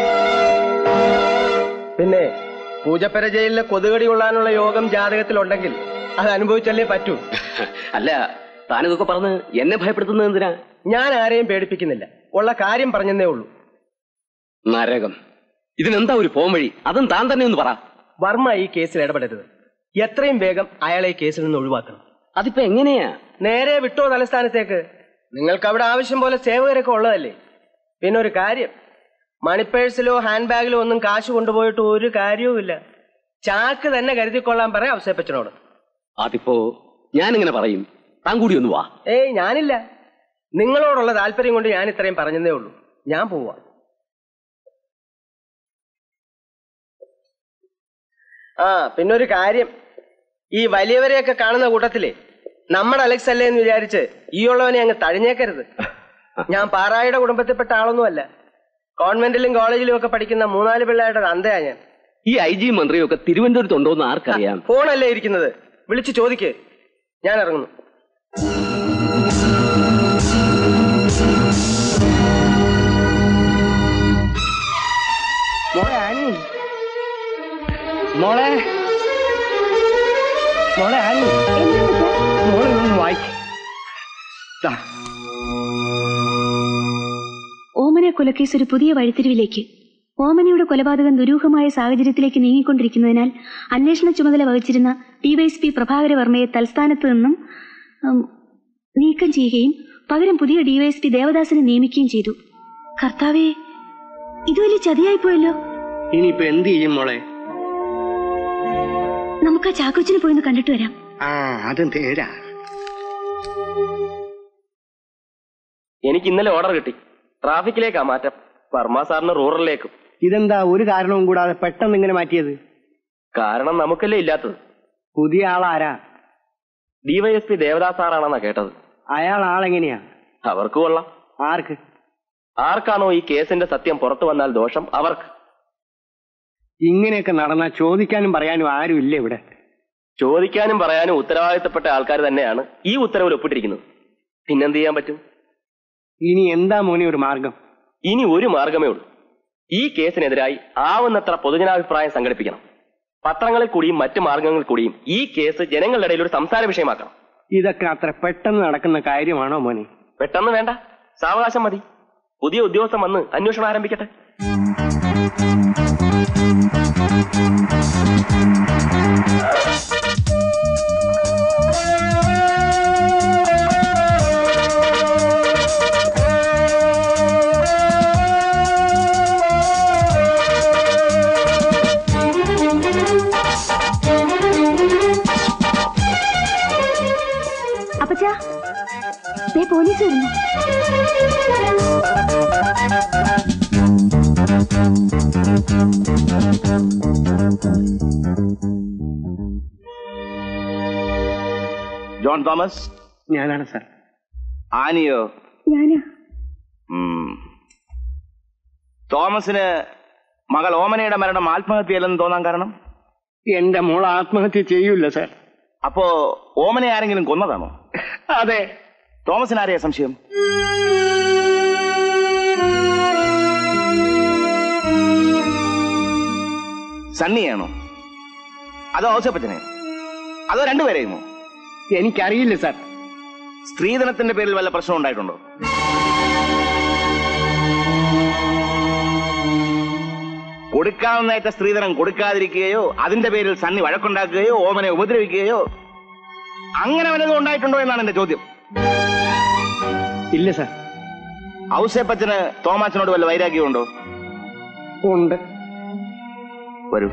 Speaker 10: പിന്നെ പൂജപ്പര ജയിലിലെ കൊതുകടി കൊള്ളാനുള്ള യോഗം ജാതകത്തിലുണ്ടെങ്കിൽ അത് അനുഭവിച്ചല്ലേ പറ്റൂ
Speaker 1: അല്ല താനിതൊക്കെ പറഞ്ഞ് എന്നെ ഭയപ്പെടുത്തുന്നത് എന്തിനാ
Speaker 10: ഞാൻ ആരെയും പേടിപ്പിക്കുന്നില്ല ഉള്ള കാര്യം പറഞ്ഞെന്നേ ഉള്ളൂ
Speaker 1: നരകം ഇതിനെന്താ ഒരു പോം വഴി അതും താൻ തന്നെ ഒന്ന് പറ
Speaker 10: വർമ്മ ഈ കേസിൽ ഇടപെടരുത് എത്രയും വേഗം അയാളെ ഈ കേസിൽ നിന്ന് ഒഴിവാക്കണം
Speaker 1: അതിപ്പോ എങ്ങനെയാ
Speaker 10: നേരെ വിട്ടോ തലസ്ഥാനത്തേക്ക് നിങ്ങൾക്ക് അവിടെ ആവശ്യം പോലെ സേവകരൊക്കെ ഉള്ളതല്ലേ പിന്നെ ഒരു കാര്യം മണിപ്പേഴ്സിലോ ഹാൻഡ് ബാഗിലോ ഒന്നും കാശ് കൊണ്ടുപോയിട്ട് ഒരു കാര്യവുമില്ല ചാക്ക് തന്നെ കരുതിക്കൊള്ളാൻ പറയാം അവസരപ്പച്ചനോട്
Speaker 1: അതിപ്പോ ഞാനിങ്ങനെ പറയും താൻ കൂടി ഒന്ന് വാ
Speaker 10: ഏയ് ഞാനില്ല നിങ്ങളോടുള്ള താല്പര്യം കൊണ്ട് ഞാൻ ഇത്രയും പറഞ്ഞതേ ഉള്ളൂ ഞാൻ പോവാ ആ പിന്നെ ഒരു കാര്യം ഈ വലിയവരെയൊക്കെ കാണുന്ന കൂട്ടത്തിലെ നമ്മുടെ അലക്സ് അല്ലേ എന്ന് വിചാരിച്ച് ഈ ഉള്ളവനെ അങ്ങ് തഴിഞ്ഞേക്കരുത് ഞാൻ പാറായുടെ കുടുംബത്തിൽപ്പെട്ട ആളൊന്നുമല്ല കോൺവെന്റിലും കോളേജിലും ഒക്കെ പഠിക്കുന്ന മൂന്നാല് പിള്ളേരുടെ തന്തയാ ഞാൻ
Speaker 1: ഈ ഐ ജി മന്ത്രിയും ഒക്കെ തിരുവനന്തപുരത്ത് എന്ന് ആർക്കറിയാം
Speaker 10: ഫോണല്ലേ ഇരിക്കുന്നത് വിളിച്ചു ചോദിക്ക് ഞാൻ ഇറങ്ങുന്നു
Speaker 9: മോളെ ആനി മോളെ മോളെ ആനി മോളെ ഒന്ന് വായിക്ക
Speaker 11: ഓമന കൊലക്കേസ് ഒരു പുതിയ വഴിത്തിരിവിലേക്ക് ഓമനയുടെ കൊലപാതകം ദുരൂഹമായ സാഹചര്യത്തിലേക്ക് നീങ്ങിക്കൊണ്ടിരിക്കുന്നതിനാൽ അന്വേഷണ ചുമതല വഹിച്ചിരുന്ന ഡിവൈഎസ്പി പ്രഭാകര വർമ്മയെ തൽസ്ഥാനത്ത് നിന്നും ഉം, നീക്കം ചെയ്യുകയും പകരം പുതിയ ഡിവൈഎസ്പി ദേവദാസിനെ നിയമിക്കുകയും ചെയ്തു കർത്താവേ ഇത് വലിയ ചതിയായിപ്പോയല്ലോ
Speaker 9: ഇനിയിപ്പോ എന്ത് ചെയ്യും മോളെ
Speaker 11: നമുക്ക് ആ ചാക്കോച്ചിനെ പോയി ഒന്ന് കണ്ടിട്ട് വരാം
Speaker 9: ആ അത് നേരാ
Speaker 10: എനിക്ക് ഇന്നലെ ഓർഡർ കിട്ടി ട്രാഫിക്കിലേക്കാ മാറ്റം വർമ്മ സാറിന് റൂറലിലേക്കും
Speaker 9: ഇതെന്താ ഒരു കാരണവും കൂടാതെ പെട്ടെന്ന് ഇങ്ങനെ മാറ്റിയത്
Speaker 10: കാരണം നമുക്കല്ലേ ഇല്ലാത്തത്
Speaker 9: പുതിയ ആളാരാ
Speaker 10: ഡിവൈഎസ്പി ദേവദാസ് സാറാണെന്നാ കേട്ടത്
Speaker 9: അയാൾ ആളെങ്ങനെയാ
Speaker 10: അവർക്ക് കൊള്ളാം
Speaker 9: ആർക്ക്
Speaker 10: ആർക്കാണോ ഈ കേസിന്റെ സത്യം പുറത്തു വന്നാൽ ദോഷം അവർക്ക്
Speaker 9: ഇങ്ങനെയൊക്കെ നടന്നാ ചോദിക്കാനും പറയാനും ആരും ഇല്ല ഇവിടെ
Speaker 10: ചോദിക്കാനും പറയാനും ഉത്തരവാദിത്തപ്പെട്ട ആൾക്കാർ തന്നെയാണ് ഈ ഉത്തരവിൽ ഒപ്പിട്ടിരിക്കുന്നത് പിന്നെന്ത് ചെയ്യാൻ പറ്റും
Speaker 9: ഇനി എന്താ മോനെ ഒരു മാർഗം
Speaker 10: ഇനി ഒരു മാർഗമേ ഉള്ളൂ ഈ കേസിനെതിരായി ആവുന്നത്ര പൊതുജനാഭിപ്രായം സംഘടിപ്പിക്കണം
Speaker 7: പത്രങ്ങളിൽ കൂടിയും മറ്റു മാർഗങ്ങളിൽ കൂടിയും ഈ കേസ് ജനങ്ങളുടെ ഇടയിൽ ഒരു സംസാര വിഷയമാക്കണം
Speaker 10: ഇതൊക്കെ അത്ര പെട്ടെന്ന് നടക്കുന്ന കാര്യമാണോ മോനെ
Speaker 7: പെട്ടെന്ന് വേണ്ട സാവകാശം മതി പുതിയ ഉദ്യോഗസ്ഥൻ വന്ന് അന്വേഷണം ആരംഭിക്കട്ടെ
Speaker 11: അപ്പച്ചാ ദേ പോലീസ് വരുന്നു
Speaker 3: ജോൺ തോമസ്
Speaker 10: ഞാനാണ് സാർ
Speaker 3: ആനിയോ
Speaker 11: ഞാനാ
Speaker 3: ഉം. തോമസിന് മകൾ ഓമനയുടെ മരണം ആത്മഹത്യയല്ലെന്ന് തോന്നാൻ കാരണം
Speaker 10: എന്റെ മോൾ ആത്മഹത്യ ചെയ്യൂല സാർ
Speaker 3: അപ്പോ ഓമനെ ആരെങ്കിലും കൊന്നതാണോ
Speaker 10: അതെ
Speaker 3: തോമസിന് ആരെയാ സംശയം സണ്ണിയാണോ അതോ ഔസപ്പച്ചനെ അതോ രണ്ടുപേരെയുമോ
Speaker 10: എനിക്കറിയില്ല സാർ
Speaker 3: സ്ത്രീധനത്തിന്റെ പേരിൽ വല്ല പ്രശ്നം ഉണ്ടായിട്ടുണ്ടോ കൊടുക്കാവുന്നേറ്റ സ്ത്രീധനം കൊടുക്കാതിരിക്കുകയോ അതിന്റെ പേരിൽ സണ്ണി വഴക്കുണ്ടാക്കുകയോ ഓമനെ ഉപദ്രവിക്കുകയോ അങ്ങനെ വല്ലതും ഉണ്ടായിട്ടുണ്ടോ എന്നാണ് എന്റെ ചോദ്യം
Speaker 10: ഇല്ല സാർ
Speaker 3: ഔസേപ്പച്ചന് തോമാച്ചനോട് വല്ല വൈരാഗ്യമുണ്ടോ
Speaker 10: ഉണ്ട്
Speaker 3: വരൂ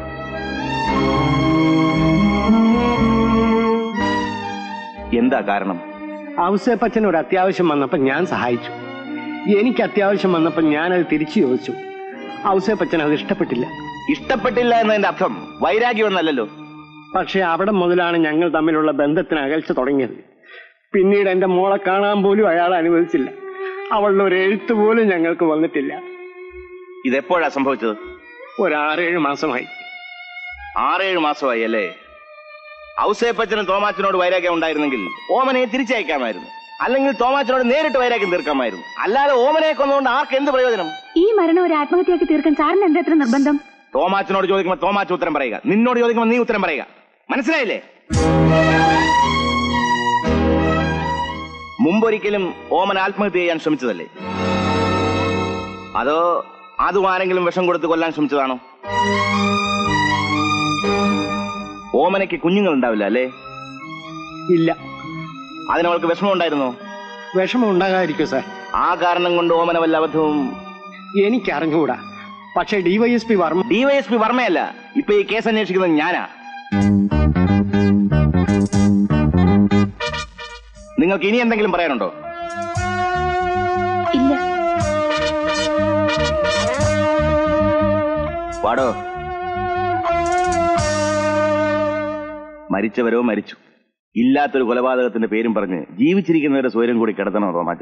Speaker 3: എന്താ കാരണം
Speaker 10: ഔസേപ്പച്ചന് ഒരു അത്യാവശ്യം വന്നപ്പോൾ ഞാൻ സഹായിച്ചു എനിക്ക് അത്യാവശ്യം വന്നപ്പോൾ ഞാൻ അത് തിരിച്ചു ചോദിച്ചു ഔസേപ്പച്ചൻ അത് ഇഷ്ടപ്പെട്ടില്ല
Speaker 3: ഇഷ്ടപ്പെട്ടില്ല എന്നതിന്റെ അർത്ഥം വൈരാഗ്യം എന്നല്ലല്ലോ
Speaker 10: പക്ഷെ അവിടെ മുതലാണ് ഞങ്ങൾ തമ്മിലുള്ള ബന്ധത്തിന് അകൽച്ച തുടങ്ങിയത് പിന്നീട് എന്റെ മോളെ കാണാൻ പോലും അയാൾ അനുവദിച്ചില്ല അവളുടെ ഒരു എഴുത്ത് പോലും ഞങ്ങൾക്ക് വന്നിട്ടില്ല
Speaker 3: ഇതെപ്പോഴാ സംഭവിച്ചത്
Speaker 10: ഒരു ആറേഴ് മാസമായി
Speaker 3: ആറേഴ് മാസമായി അല്ലേ ഔസേപ്പച്ചനും തോമാച്ചനോട് വൈരാഗ്യം ഉണ്ടായിരുന്നെങ്കിൽ ഓമനയെ തിരിച്ചയക്കാമായിരുന്നു അല്ലെങ്കിൽ തോമാച്ചനോട് നേരിട്ട് വൈരാഗ്യം തീർക്കാമായിരുന്നു അല്ലാതെ ഓമനയെ കൊന്നുകൊണ്ട് ആർക്ക് എന്ത് പ്രയോജനം
Speaker 11: ഈ മരണം ഒരു ആത്മഹത്യയാക്കി തീർക്കാൻ സാറിന് എന്താ എത്ര നിർബന്ധം
Speaker 3: തോമാച്ചനോട് ചോദിക്കുമ്പോൾ തോമാച്ച ഉത്തരം പറയുക നിന്നോട് ചോദിക്കുമ്പോൾ നീ ഉത്തരം പറയുക മനസ്സിലായില്ലേ മുമ്പൊരിക്കലും ഓമൻ ആത്മഹത്യ ചെയ്യാൻ ശ്രമിച്ചതല്ലേ അതോ അതും ആരെങ്കിലും വിഷം കൊടുത്ത് കൊല്ലാൻ ശ്രമിച്ചതാണോ ഓമനയ്ക്ക് കുഞ്ഞുങ്ങൾ ഉണ്ടാവില്ല അല്ലേ
Speaker 10: ഇല്ല
Speaker 3: അതിനവൾക്ക് വിഷമം ഉണ്ടായിരുന്നോ
Speaker 10: വിഷമം ഉണ്ടാകാതിരിക്കും സാർ
Speaker 3: ആ കാരണം കൊണ്ട് ഓമന വല്ല അബദ്ധവും
Speaker 10: എനിക്ക് അറിഞ്ഞുകൂടാ പക്ഷെ ഡിവൈഎസ്പി വർമ്മ
Speaker 3: ഡിവൈഎസ്പി വർമ്മയല്ല ഇപ്പൊ ഈ കേസ് അന്വേഷിക്കുന്നത് ഞാനാ നിങ്ങൾക്ക് ഇനി എന്തെങ്കിലും പറയാനുണ്ടോ
Speaker 11: ഇല്ല
Speaker 3: പാടോ മരിച്ചവരോ മരിച്ചു ഇല്ലാത്തൊരു കൊലപാതകത്തിന്റെ പേരും പറഞ്ഞ് ജീവിച്ചിരിക്കുന്നവരെ സ്വയം കൂടി കിടത്തണോ തോമാച്ച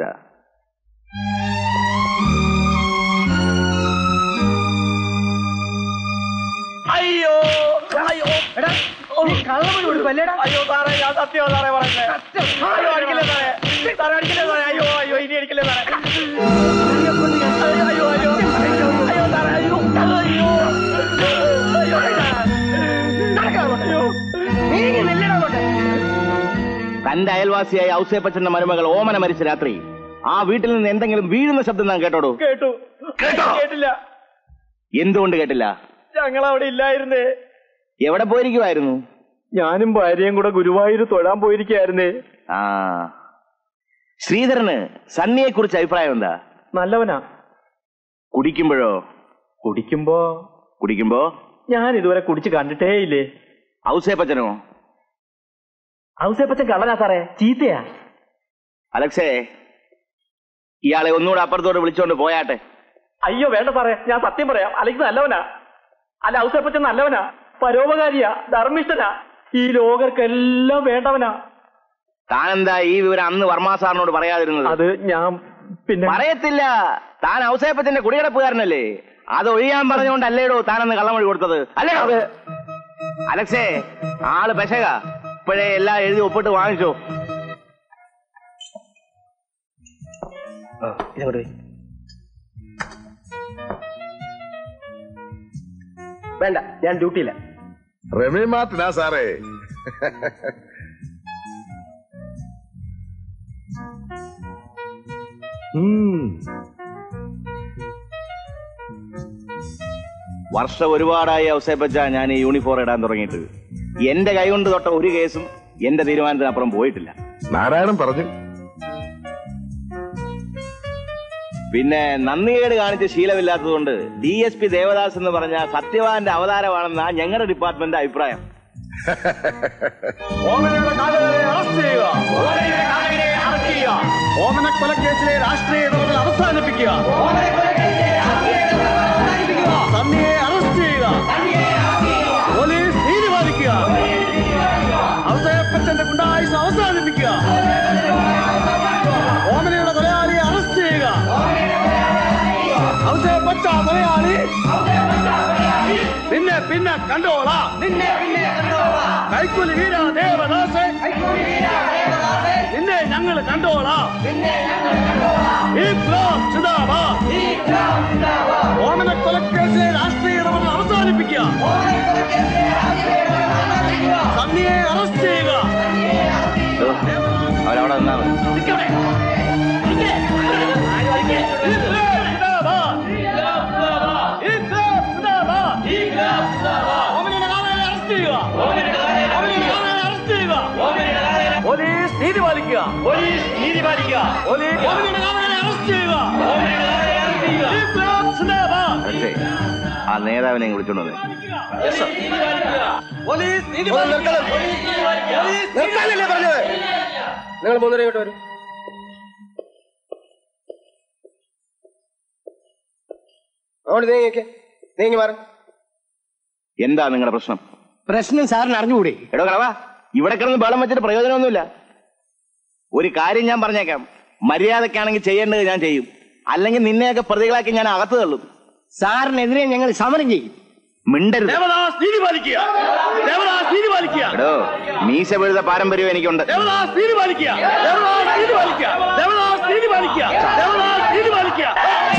Speaker 1: അയ്യോ അയ്യോ എടാ കള്ളമണി കൊടുക്കല്ലേടാ അയ്യോ സാറേ ഞാൻ സത്യം സാറേ പറയുന്നത് അയ്യോ അടിക്കില്ലേ സാറേ സാറേ അടിക്കില്ലേ സാറേ അയ്യോ അയ്യോ ഇനി അടിക്കില്ലേ സാറേ അയ്യോ അയ്യോ അയ്യോ അയ്യോ സാറേ അയ്യോ അയ്യോ അയ്യോ അയ്യോ നീങ്ങി നില്ലടാ അങ്ങോട്ട്.
Speaker 3: തന്റെ അയൽവാസിയായ ഔസേപ്പച്ചന്റെ മരുമകൾ ഓമന മരിച്ച രാത്രി ആ വീട്ടിൽ നിന്ന് എന്തെങ്കിലും വീഴുന്ന ശബ്ദം ഞാൻ കേട്ടോടൂ
Speaker 1: കേട്ടു
Speaker 3: കേട്ടോ?
Speaker 1: കേട്ടില്ല
Speaker 3: എന്തുകൊണ്ട് കേട്ടില്ല
Speaker 1: ഞങ്ങൾ അവിടെ ഇല്ലായിരുന്നേ
Speaker 3: എവിടെ പോയിരിക്കുമായിരുന്നു
Speaker 7: ഞാനും ഭാര്യയും കൂടെ ഗുരുവായൂർ തൊഴാൻ പോയിരിക്കായിരുന്നേ
Speaker 3: ആ ശ്രീധരന് സണ്ണിയെ കുറിച്ച് അഭിപ്രായം എന്താ
Speaker 7: നല്ലവനാ
Speaker 3: കുടിക്കുമ്പോഴോ
Speaker 7: കുടിക്കുമ്പോ
Speaker 3: കുടിക്കുമ്പോ
Speaker 7: ഞാൻ ഇതുവരെ കുടിച്ച് കണ്ടിട്ടേ ഇല്ലേ
Speaker 3: ഔസേപ്പച്ചനോ
Speaker 7: ഔസേപ്പച്ചൻ കള്ളനാ സാറേ ചീത്തയാ
Speaker 3: അലക്സേ ഇയാളെ ഒന്നുകൂടെ അപ്പുറത്തോട്ട് വിളിച്ചോണ്ട് പോയാട്ടെ
Speaker 7: അയ്യോ വേണ്ട സാറേ ഞാൻ സത്യം പറയാം അലക്സ് നല്ലവനാ അല്ല ഔസേപ്പച്ചൻ നല്ലവനാ പരോപകാരിയാ ധർമ്മിഷ്ഠനാ ഈ ലോകർക്കെല്ലാം വേണ്ടവനാ
Speaker 3: താനെന്താ ഈ വിവരം അന്ന് വർമ്മ സാറിനോട് പറയാതിരുന്നത്
Speaker 7: അത് ഞാൻ പിന്നെ
Speaker 3: പറയത്തില്ല താൻ ഔസേപ്പച്ചന്റെ കുടികിടപ്പുകാരനല്ലേ അത് ഒഴിയാൻ പറഞ്ഞുകൊണ്ടല്ലേടോ താനന്ന് കള്ളമൊഴി കൊടുത്തത് അല്ലേ അലക്സേ ആള് പെശക ഇപ്പോഴേ എല്ലാം എഴുതി ഒപ്പിട്ട് വാങ്ങിച്ചോ
Speaker 7: ഇതോടെ
Speaker 10: വേണ്ട ഞാൻ ഡ്യൂട്ടിയില്ല
Speaker 5: റെമി മാർട്ടിനാ സാറേ
Speaker 3: ഉം. വർഷം ഒരുപാടായി അവസരപ്പച്ച ഞാൻ ഈ യൂണിഫോം ഇടാൻ തുടങ്ങിയിട്ട് എന്റെ കൈ കൊണ്ട് തൊട്ട ഒരു കേസും എന്റെ തീരുമാനത്തിനപ്പുറം പോയിട്ടില്ല
Speaker 5: നാരായണൻ പറഞ്ഞു
Speaker 3: പിന്നെ നന്ദികേട് കാണിച്ച ശീലമില്ലാത്തതുകൊണ്ട് ഡി എസ് പി ദേവദാസ് എന്ന് പറഞ്ഞ സത്യവാന്റെ അവതാരമാണെന്ന ഞങ്ങളുടെ ഡിപ്പാർട്ട്മെന്റ് അഭിപ്രായം
Speaker 1: ഓമനയുടെ കാതലെ അറസ്റ്റ് ചെയ്യുക ഓമന കൊലക്കേസിലെ രാഷ്ട്രീയ ഇടപെടൽ അവസാനിപ്പിക്കുക സണ്ണിയെ അറസ്റ്റ് ചെയ്യുക പോലീസ് നീതി പാലിക്കുക അവസരപ്പച്ചന്റെ ഗുണ്ടായുസ് അവസാനിപ്പിക്കുക ഓമനയുടെ കൊലയാളിയെ അറസ്റ്റ് ചെയ്യുക അവസരപ്പച്ച കൊലയാളി പിന്നെ പിന്നെ കണ്ടോളാ നിന്നെ പിന്നെ കണ്ടോളാ കൈക്കൂലി വീര ദേവദാസെ നിന്നെ ഞങ്ങൾ കണ്ടോളാ ഇക്ലാം സിന്ദാബാദ് ഓമന കൊലക്കേസിലെ രാഷ്ട്രീയ ഇടപെടൽ അവസാനിപ്പിക്കുക സണ്ണിയെ അറസ്റ്റ് ചെയ്യുക
Speaker 3: അവരവിടെ നിന്നാ മതി
Speaker 1: നിൽക്കണേ. ഇക്ലാം സിന്ദാബാദ്. ഇക്ലാം സിന്ദാബാദ്. ഓമനയുടെ കാവലിനെ അറസ്റ്റ് ചെയ്യുക. ഓമനയുടെ കാവലിനെ അറസ്റ്റ് ചെയ്യുക. പോലീസ് നീതി പാലിക്കുക പോലീസ് നീതി പാലിക്കുക പോലീസ് ഓമനയുടെ കാവലിനെ അറസ്റ്റ് ചെയ്യുക ഇക്ലാം സിന്ദാബാദ്.
Speaker 3: പക്ഷേ ആ നേതാവിനെ വിളിച്ചോണ്ട് വന്നേ
Speaker 1: പോലീസ് നീതി പാലിക്കുക. പോലീസ് നീതി പാലിക്കുക.
Speaker 10: നിർത്താനല്ലേ പറഞ്ഞത് നിങ്ങൾ മൂന്നര ഇങ്ങോട്ട് വരും അങ്ങോട്ട് നീങ്ങിക്ക് നീങ്ങി മാറി
Speaker 3: എന്താ നിങ്ങളുടെ പ്രശ്നം
Speaker 9: പ്രശ്നം സാറിന് അറിഞ്ഞുകൂടെ
Speaker 3: എടോ കളവാ ഇവിടെ കിടന്ന് ബളം വെച്ചിട്ട് പ്രയോജനമൊന്നുമില്ല ഒരു കാര്യം ഞാൻ പറഞ്ഞേക്കാം മര്യാദക്കാണെങ്കിൽ ചെയ്യേണ്ടത് ഞാൻ ചെയ്യും അല്ലെങ്കിൽ നിന്നെയൊക്കെ പ്രതികളാക്കി ഞാൻ അകത്ത് തള്ളും
Speaker 9: സാറിനെതിരെ ഞങ്ങൾ സമരം ചെയ്യും
Speaker 3: മിണ്ടരുത്
Speaker 1: ദേവദാസ് നീതി പാലിക്കുക ദേവദാസ് നീതി പാലിക്കുക
Speaker 3: എടോ മീശ പെഴുത പാരമ്പര്യം എനിക്കുണ്ട്
Speaker 1: ദേവദാസ് നീതി പാലിക്കുക ദേവദാസ് നീതി പാലിക്കുക ദേവദാസ് നീതി പാലിക്കുക ദേവദാസ് നീതി പാലിക്കുക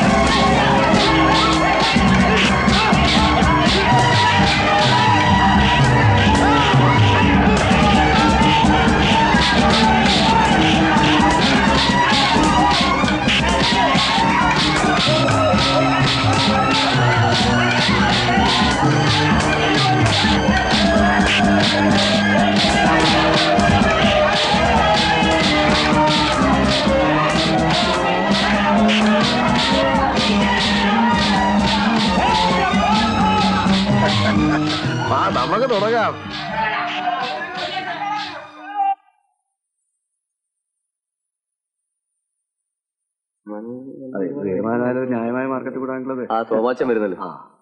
Speaker 5: ആ നമുക്ക് തുടങ്ങാം
Speaker 7: ന്യായമായ മാർക്കറ്റ് വിടാനുള്ളത്
Speaker 1: ആ തോമാച്ചൻ വരുന്നല്ലോ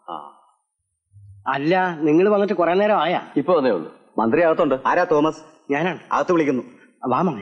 Speaker 9: അല്ല നിങ്ങൾ വന്നിട്ട് കുറെ നേരം ആയാ
Speaker 1: ഇപ്പൊ വന്നേ ഉള്ളൂ
Speaker 7: മന്ത്രി അകത്തുണ്ട്
Speaker 9: ആരാ തോമസ് ഞാനാണ്
Speaker 7: അകത്ത് വിളിക്കുന്നു
Speaker 9: വാ മകൻ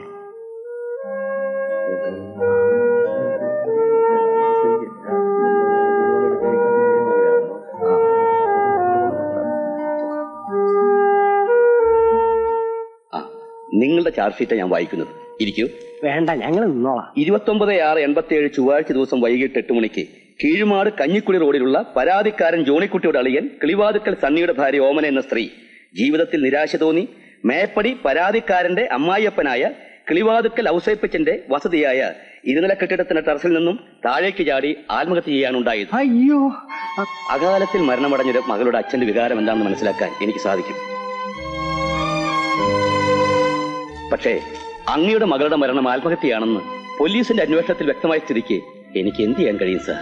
Speaker 4: നിങ്ങളുടെ ചാർജ് ഷീറ്റ് ഞാൻ വായിക്കുന്നത് ഇരിക്കൂ
Speaker 9: വേണ്ട ഞങ്ങൾ നിന്നോളാം
Speaker 4: ഇരുപത്തൊമ്പത് ആറ് എൺപത്തിയേഴ് ചൊവ്വാഴ്ച ദിവസം വൈകിട്ട് എട്ട് മണിക്ക് കീഴുമാട് കഞ്ഞിക്കുളി റോഡിലുള്ള പരാതിക്കാരൻ ജോണിക്കുട്ടിയുടെ അളിയൻ കിളിവാതുക്കൽ സണ്ണിയുടെ ഭാര്യ ഓമന എന്ന സ്ത്രീ ജീവിതത്തിൽ നിരാശ തോന്നി മേപ്പടി പരാതിക്കാരന്റെ അമ്മായിയപ്പനായ കിളിവാതുക്കൽ ഔസേപ്പച്ചന്റെ വസതിയായ ഇരുനില കെട്ടിടത്തിന്റെ ടെറസിൽ നിന്നും താഴേക്ക് ചാടി ആത്മഹത്യ ചെയ്യാനുണ്ടായത്
Speaker 9: അയ്യോ
Speaker 4: അകാലത്തിൽ മരണമടഞ്ഞൊരു മകളുടെ അച്ഛന്റെ വികാരം എന്താണെന്ന് മനസ്സിലാക്കാൻ എനിക്ക് സാധിക്കും പക്ഷേ അങ്ങയുടെ മകളുടെ മരണം ആത്മഹത്യയാണെന്ന് പോലീസിന്റെ അന്വേഷണത്തിൽ വ്യക്തമായ സ്ഥിതിക്ക് എനിക്ക് എന്ത് ചെയ്യാൻ കഴിയും സാർ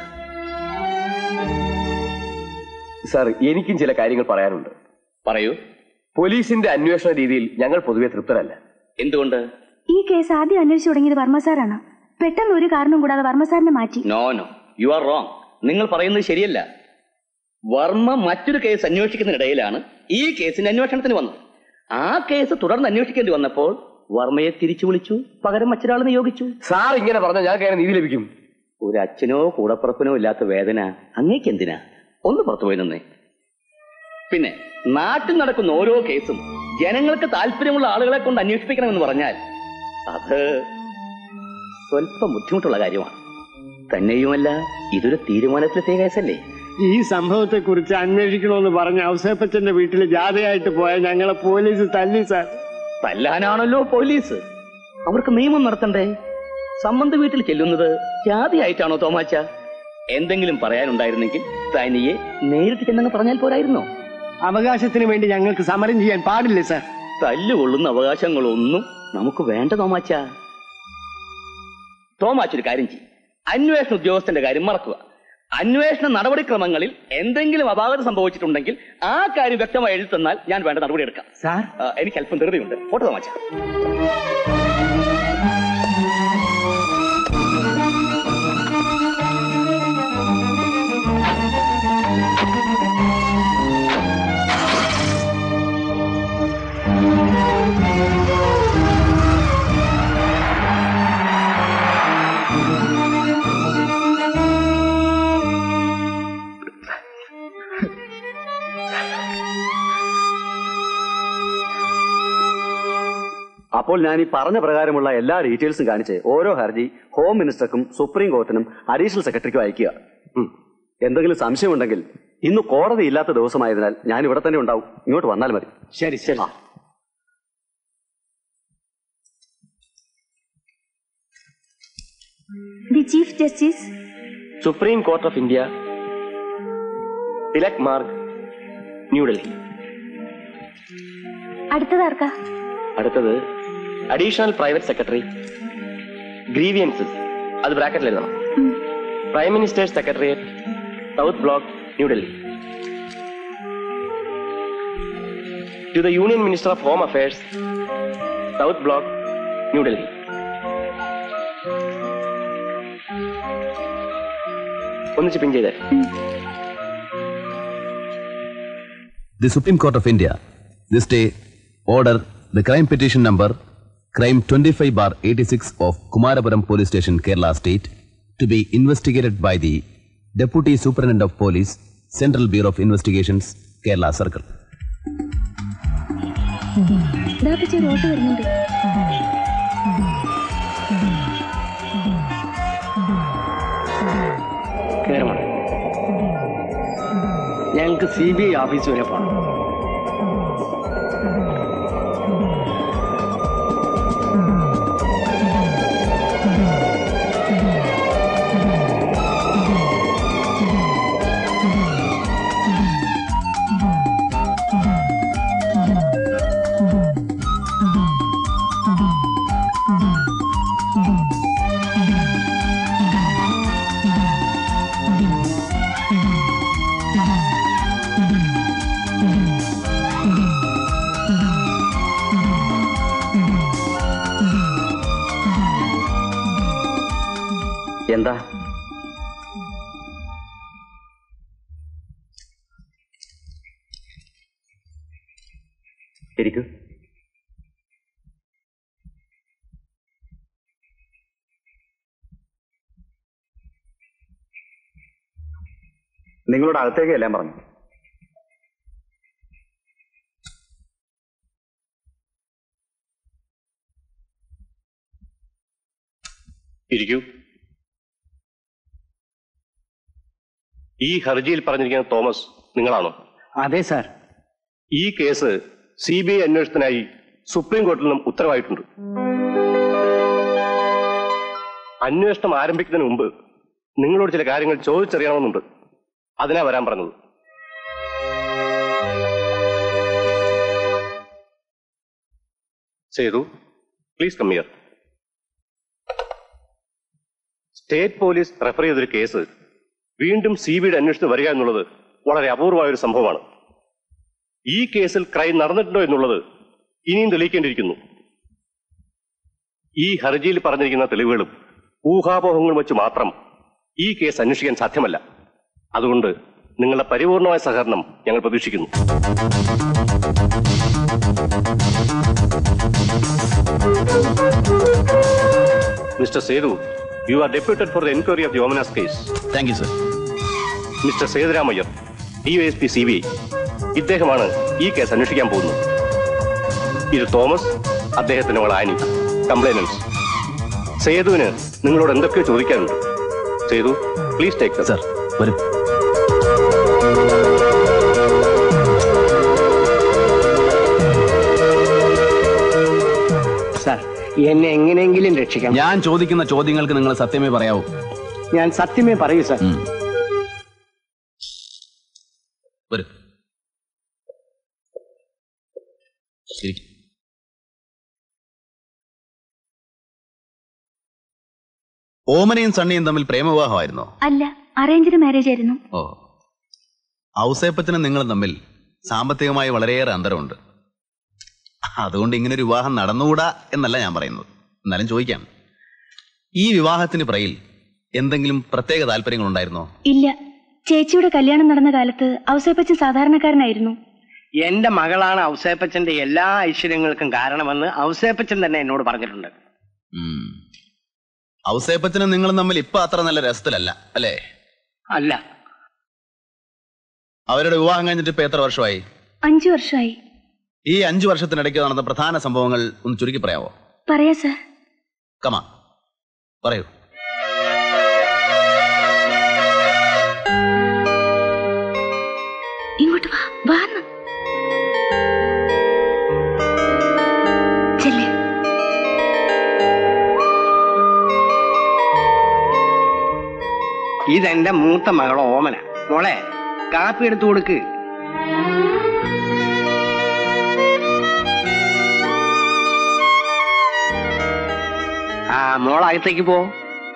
Speaker 7: സാർ എനിക്കും ചില കാര്യങ്ങൾ പറയാനുണ്ട്
Speaker 4: പറയൂ
Speaker 7: പോലീസിന്റെ അന്വേഷണ രീതിയിൽ ഞങ്ങൾ പൊതുവെ തൃപ്തരല്ല
Speaker 4: എന്തുകൊണ്ട്
Speaker 11: ഈ കേസ് ആദ്യം അന്വേഷിച്ചു തുടങ്ങിയത് വർമ്മ സാറാണ് പെട്ടെന്ന് ഒരു കാരണം കൂടാതെ വർമ്മ സാറിനെ മാറ്റി
Speaker 4: no no you are wrong നിങ്ങൾ പറയുന്നത് ശരിയല്ല വർമ്മ മറ്റൊരു കേസ് അന്വേഷിക്കുന്നതിനിടയിലാണ് ഈ കേസിന്റെ അന്വേഷണത്തിന് വന്നത് ആ കേസ് തുടർന്ന് അന്വേഷിക്കേണ്ടി വന്നപ്പോൾ വർമ്മയെ തിരിച്ചു വിളിച്ചു പകരം മറ്റൊരാൾ നിയോഗിച്ചു
Speaker 7: സാർ ഇങ്ങനെ പറഞ്ഞാൽ ഞാൻ കയറി നീതി ലഭിക്കും
Speaker 4: ഒരു അച്ഛനോ കൂടപ്പുറപ്പിനോ ഇല്ലാത്ത വേദന അങ്ങേക്ക് എന്തിനാ ഒന്ന് പുറത്തുപോയി നിന്നേ പിന്നെ നാട്ടിൽ നടക്കുന്ന ഓരോ കേസും ജനങ്ങൾക്ക് താല്പര്യമുള്ള ആളുകളെ കൊണ്ട് അന്വേഷിപ്പിക്കണമെന്ന് പറഞ്ഞാൽ അത് സ്വല്പം ബുദ്ധിമുട്ടുള്ള കാര്യമാണ് തന്നെയുമല്ല ഇതൊരു തീരുമാനത്തിലെത്തിയ കേസല്ലേ
Speaker 9: ഈ സംഭവത്തെ കുറിച്ച് അന്വേഷിക്കണമെന്ന് പറഞ്ഞ് ഔസേപ്പച്ചന്റെ വീട്ടിൽ ജാഥയായിട്ട് പോയ ഞങ്ങളെ പോലീസ് തല്ലി സാർ
Speaker 1: തല്ലാനാണല്ലോ പോലീസ് അവർക്ക് നിയമം നടത്തണ്ടേ സംബന്ധ വീട്ടിൽ ചെല്ലുന്നത് ജാതിയായിട്ടാണോ തോമാച്ച എന്തെങ്കിലും പറയാനുണ്ടായിരുന്നെങ്കിൽ തനിയെ നേരിട്ട് ചെന്നങ്ങ് പറഞ്ഞാൽ പോരായിരുന്നോ
Speaker 9: അവകാശത്തിന് വേണ്ടി ഞങ്ങൾക്ക് സമരം ചെയ്യാൻ പാടില്ലേ സാർ
Speaker 1: തല്ലുകൊള്ളുന്ന അവകാശങ്ങളൊന്നും നമുക്ക് വേണ്ട തോമാച്ച തോമാച്ച ഒരു കാര്യം ചെയ്യും അന്വേഷണ ഉദ്യോഗസ്ഥന്റെ കാര്യം മറക്കുക അന്വേഷണ നടപടിക്രമങ്ങളിൽ എന്തെങ്കിലും അപാകത സംഭവിച്ചിട്ടുണ്ടെങ്കിൽ ആ കാര്യം വ്യക്തമായി എഴുതി തന്നാൽ ഞാൻ വേണ്ട നടപടി എടുക്കാം
Speaker 9: സാർ
Speaker 1: ആ, എനിക്ക് അല്പം ധൃതിയുണ്ട് ഓട്ടോ തോമാച്ച
Speaker 12: അപ്പോൾ ഞാൻ ഈ പറഞ്ഞ പ്രകാരമുള്ള എല്ലാ ഡീറ്റെയിൽസും കാണിച്ച് ഓരോ ഹർജി ഹോം മിനിസ്റ്റർക്കും സുപ്രീം കോർട്ടിനും അഡീഷണൽ സെക്രട്ടറിക്കും അയക്കുക ഉം. എന്തെങ്കിലും സംശയമുണ്ടെങ്കിൽ ഇന്ന് കോടതി ഇല്ലാത്ത ദിവസമായതിനാൽ ഞാൻ ഇവിടെ തന്നെ ഉണ്ടാവും ഇങ്ങോട്ട് വന്നാൽ മതി
Speaker 9: ശരി ശരി
Speaker 11: the chief justice
Speaker 10: supreme court of India Tilak Marg New Delhi
Speaker 11: അടുത്തതാർക്കാ
Speaker 10: അടുത്തത് അഡീഷണൽ പ്രൈവറ്റ് സെക്രട്ടറി ഗ്രീവിയൻസസ് അത് ബ്രാക്കറ്റിൽ എഴുതണം prime minister's secretariat south block New Delhi to the union minister of home affairs south block New Delhi ഒന്നിച്ച് പിൻ ചെയ്തേ
Speaker 13: The Supreme Court of India this day order the crime petition number crime 25 bar 86 of Kumarapuram Police Station, Kerala State to be investigated by the Deputy Superintendent of Police, Central Bureau of Investigations, Kerala Circle.
Speaker 11: ദാപ്പിച്ച് റോട്ട് വരുന്നുണ്ട്
Speaker 10: കയറണം ഞങ്ങൾക്ക് C B I office വരെ പോകണം
Speaker 12: എന്താ ഇരിക്കൂ നിങ്ങളുടെ അകത്തേക്ക് എല്ലാം പറഞ്ഞു
Speaker 14: ഇരിക്കൂ ഈ ഹർജിയിൽ പറഞ്ഞിരിക്കുന്ന തോമസ് നിങ്ങളാണോ
Speaker 9: അതെ സാർ
Speaker 14: ഈ കേസ് സി ബി ഐ അന്വേഷണത്തിനായി സുപ്രീം കോർട്ടിൽ നിന്നും ഉത്തരവായിട്ടുണ്ട് അന്വേഷണം ആരംഭിക്കുന്നതിന് മുമ്പ് നിങ്ങളോട് ചില കാര്യങ്ങൾ ചോദിച്ചറിയണമെന്നുണ്ട് അതിനാ വരാൻ പറഞ്ഞത് Sethu please come here state police refer ചെയ്തൊരു കേസ് വീണ്ടും സി ബിയുടെ അന്വേഷണത്തിൽ വരിക എന്നുള്ളത് വളരെ അപൂർവമായ ഒരു സംഭവമാണ് ഈ കേസിൽ ക്രൈം നടന്നിട്ടുണ്ടോ എന്നുള്ളത് ഇനിയും തെളിയിക്കേണ്ടിയിരിക്കുന്നു ഈ ഹർജിയിൽ പറഞ്ഞിരിക്കുന്ന തെളിവുകളും ഊഹാപോഹങ്ങളും വെച്ച് മാത്രം ഈ കേസ് അന്വേഷിക്കാൻ സാധ്യമല്ല അതുകൊണ്ട് നിങ്ങളുടെ പരിപൂർണമായ സഹകരണം ഞങ്ങൾ പ്രതീക്ഷിക്കുന്നു mister Sethu you are deputed for the enquiry of the Omana's case
Speaker 13: thank you sir
Speaker 14: mister Sethurama Iyer DYSP C B I ഇദ്ദേഹമാണ് ഈ കേസ് അന്വേഷിക്കാൻ പോകുന്നത് ഇത് തോമസ് അദ്ദേഹത്തിന്റെ മകൾ ആനി കംപ്ലൈനൻസ് സേതുവിന് നിങ്ങളോട് എന്തൊക്കെയോ ചോദിക്കാനുണ്ട് സേതു പ്ലീസ് ടേക്ക്
Speaker 13: സർ വരും
Speaker 9: എന്നെ എങ്ങനെയെങ്കിലും രക്ഷിക്കണം
Speaker 13: ഞാൻ ചോദിക്കുന്ന ചോദ്യങ്ങൾക്ക് നിങ്ങൾ സത്യമേ പറയാവൂ
Speaker 9: ഞാൻ സത്യമേ പറയൂ സാർ
Speaker 13: വരൂ ശരി ഓമനയും സണ്ണിയും തമ്മിൽ പ്രേമവിവാഹമായിരുന്നോ
Speaker 11: അല്ല അറേഞ്ച്ഡ് മാരേജ് ആയിരുന്നു
Speaker 13: ഓ ഔസേപ്പച്ചനും നിങ്ങളും തമ്മിൽ സാമ്പത്തികമായി വളരെയേറെ അന്തരമുണ്ട് അതുകൊണ്ട് ഇങ്ങനെ ഒരു വിവാഹം നടന്നുകൂടാ എന്നല്ല ഞാൻ പറയുന്നത് എന്നാലും ചോദിക്കാം ഈ വിവാഹത്തിന് പ്രയിൽ എന്തെങ്കിലും പ്രത്യേക താല്പര്യങ്ങൾ ഉണ്ടായിരുന്നോ
Speaker 11: ഇല്ല ചേച്ചിയുടെ കല്യാണം നടന്ന കാലത്ത് ഔസേപ്പച്ചൻ സാധാരണക്കാരനായിരുന്നു
Speaker 9: എന്റെ മകളാണ് ഔസേപ്പച്ചന്റെ എല്ലാ ഐശ്വര്യങ്ങൾക്കും കാരണമെന്ന് ഔസേപ്പച്ചൻ തന്നെ എന്നോട് പറഞ്ഞിട്ടുണ്ട്
Speaker 13: ഉം. ഔസേപ്പച്ചനും നിങ്ങളും തമ്മിൽ ഇപ്പൊ അത്ര നല്ല രസത്തിലല്ല അല്ലേ
Speaker 9: അല്ല
Speaker 13: അവരുടെ വിവാഹം കഴിഞ്ഞിട്ട് ഇപ്പൊ എത്ര വർഷമായി
Speaker 11: അഞ്ചു വർഷമായി
Speaker 13: ഈ അഞ്ചു വർഷത്തിനിടയ്ക്ക് നടന്ന പ്രധാന സംഭവങ്ങൾ ഒന്ന് ചുരുക്കി പറയാവോ
Speaker 11: പറയാ സാർ
Speaker 13: കമാ പറയൂ
Speaker 11: ഇങ്ങോട്ട് വാ വാന്ന് ചെല്ലേ
Speaker 9: ഇതെന്റെ മൂത്ത മകൾ ഓമന മോളെ കാപ്പി എടുത്തു കൊടുക്ക് ആ മോളകത്തേക്ക് പോ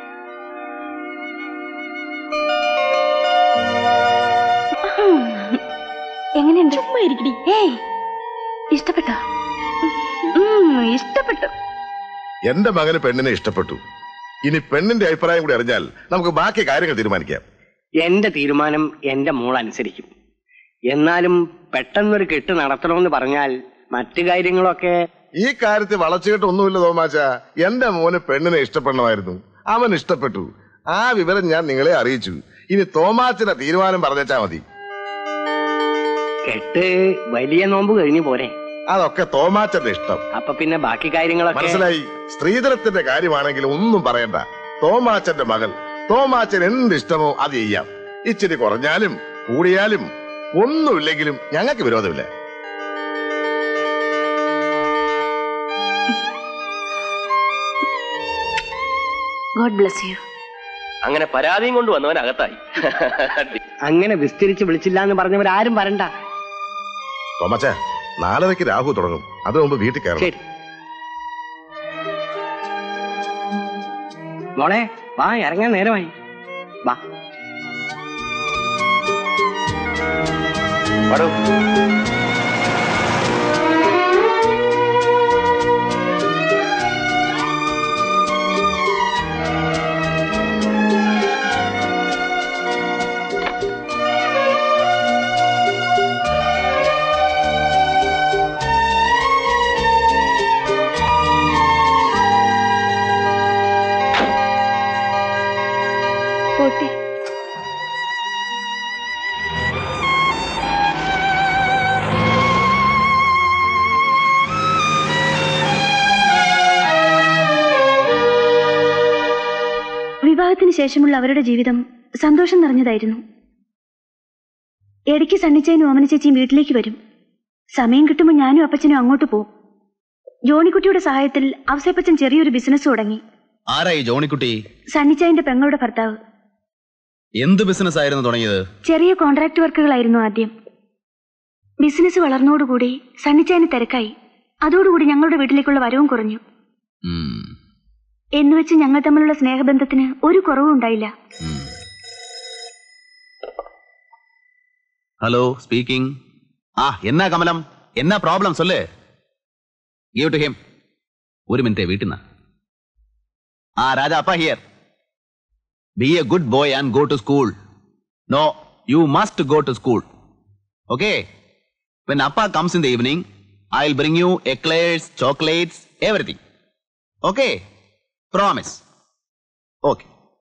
Speaker 11: എങ്ങനെയുണ്ട് ചുമ്മാ ഇരിക്കടി ഏയ് ഇഷ്ടപ്പെട്ടോ ഉം, ഇഷ്ടപ്പെട്ടു
Speaker 5: എന്റെ മകന് പെണ്ണിനെ ഇഷ്ടപ്പെട്ടു ഇനി പെണ്ണിന്റെ അഭിപ്രായം കൂടി അറിഞ്ഞാൽ നമുക്ക് ബാക്കി കാര്യങ്ങൾ തീരുമാനിക്കാം
Speaker 9: എന്റെ തീരുമാനം എന്റെ മോൾ അനുസരിക്കും എന്നാലും പെട്ടെന്നൊരു കെട്ട് നടത്തണമെന്ന് പറഞ്ഞാൽ മറ്റു കാര്യങ്ങളൊക്കെ
Speaker 5: ഈ കാര്യത്തിൽ വളച്ചുകെട്ട് ഒന്നുമില്ല തോമാച്ച എന്റെ മോന് പെണ്ണിനെ ഇഷ്ടപ്പെടണമായിരുന്നു അവൻ ഇഷ്ടപ്പെട്ടു ആ വിവരം ഞാൻ നിങ്ങളെ അറിയിച്ചു ഇനി തോമാച്ചിന്റെ തീരുമാനം പറഞ്ഞേച്ചാ മതി
Speaker 9: കെട്ട് വലിയ നോമ്പ് കഴിഞ്ഞു പോരെ
Speaker 5: അതൊക്കെ തോമാച്ചന്റെ ഇഷ്ടം
Speaker 9: അപ്പൊ പിന്നെ ബാക്കി കാര്യങ്ങളൊക്കെ
Speaker 5: മനസ്സിലായി സ്ത്രീധനത്തിന്റെ കാര്യമാണെങ്കിൽ ഒന്നും പറയണ്ട തോമാച്ചന്റെ മകൾ തോമാച്ചൻ എന്ത് ഇഷ്ടമോ അത് ചെയ്യാം ഇച്ചിരി കുറഞ്ഞാലും കൂടിയാലും ഒന്നുമില്ലെങ്കിലും ഞങ്ങൾക്ക് വിരോധമില്ല
Speaker 11: ഗോഡ് ബ്ലസ് യു
Speaker 1: അങ്ങനെ പരാതിയും കൊണ്ട് വന്നവൻ അകത്തായി
Speaker 9: അങ്ങനെ വിസ്തരിച്ച് വിളിച്ചില്ല എന്ന് പറഞ്ഞവരാരും വരണ്ട
Speaker 5: തോമാച്ച നാലരയ്ക്ക് രാഹു തുടങ്ങും അത് മുമ്പ് വീട്ടിൽ കയറണം
Speaker 9: ശരി മോളെ വാ ഇറങ്ങാൻ നേരമായി വാ
Speaker 14: വരൂ
Speaker 11: പോട്ടെ വിവാഹത്തിന് ശേഷമുള്ള അവരുടെ ജീവിതം സന്തോഷം നിറഞ്ഞതായിരുന്നു ഇടയ്ക്ക് സണ്ണിച്ചേനും ഓമന ചേച്ചിയും വീട്ടിലേക്ക് വരും സമയം കിട്ടുമ്പോൾ ഞാനും അപ്പച്ചനും അങ്ങോട്ട് പോകും ജോണിക്കുട്ടിയുടെ സഹായത്തിൽ അവസേപ്പച്ചൻ ചെറിയൊരു ബിസിനസ് തുടങ്ങി
Speaker 13: ആരായി ജോണിക്കുട്ടി
Speaker 11: സണ്ണിച്ചായന്റെ പെങ്ങളുടെ ഭർത്താവ്
Speaker 13: എന്ത് ബിസിനസ് ആയിരുന്നു തുടങ്ങിയത്
Speaker 11: ചെറിയ കോൺട്രാക്ട് വർക്കുകളായിരുന്നു ആദ്യം ബിസിനസ് വളർന്നോടുകൂടി സണ്ണിച്ചായന് തിരക്കായി അതോടുകൂടി ഞങ്ങളുടെ വീട്ടിലേക്കുള്ള വരവും കുറഞ്ഞു
Speaker 13: ഉം.
Speaker 11: എന്നുവെച്ച് ഞങ്ങൾ തമ്മിലുള്ള സ്നേഹബന്ധത്തിന് ഒരു കുറവും ഉണ്ടായില്ല
Speaker 13: ഹലോ സ്പീക്കിംഗ് ആ എന്നാ കമലം എന്നാ പ്രോബ്ലം സൊല്ലേ ഗീവ് ടു ഹിം ഒരു മിനിറ്റ് വീട്ടിൽ നിന്ന് ആ രാജ അപ്പ here be a good boy and go to school no you must go to school okay when അപ്പ comes in the evening I will bring you eclairs chocolates everything okay promise okay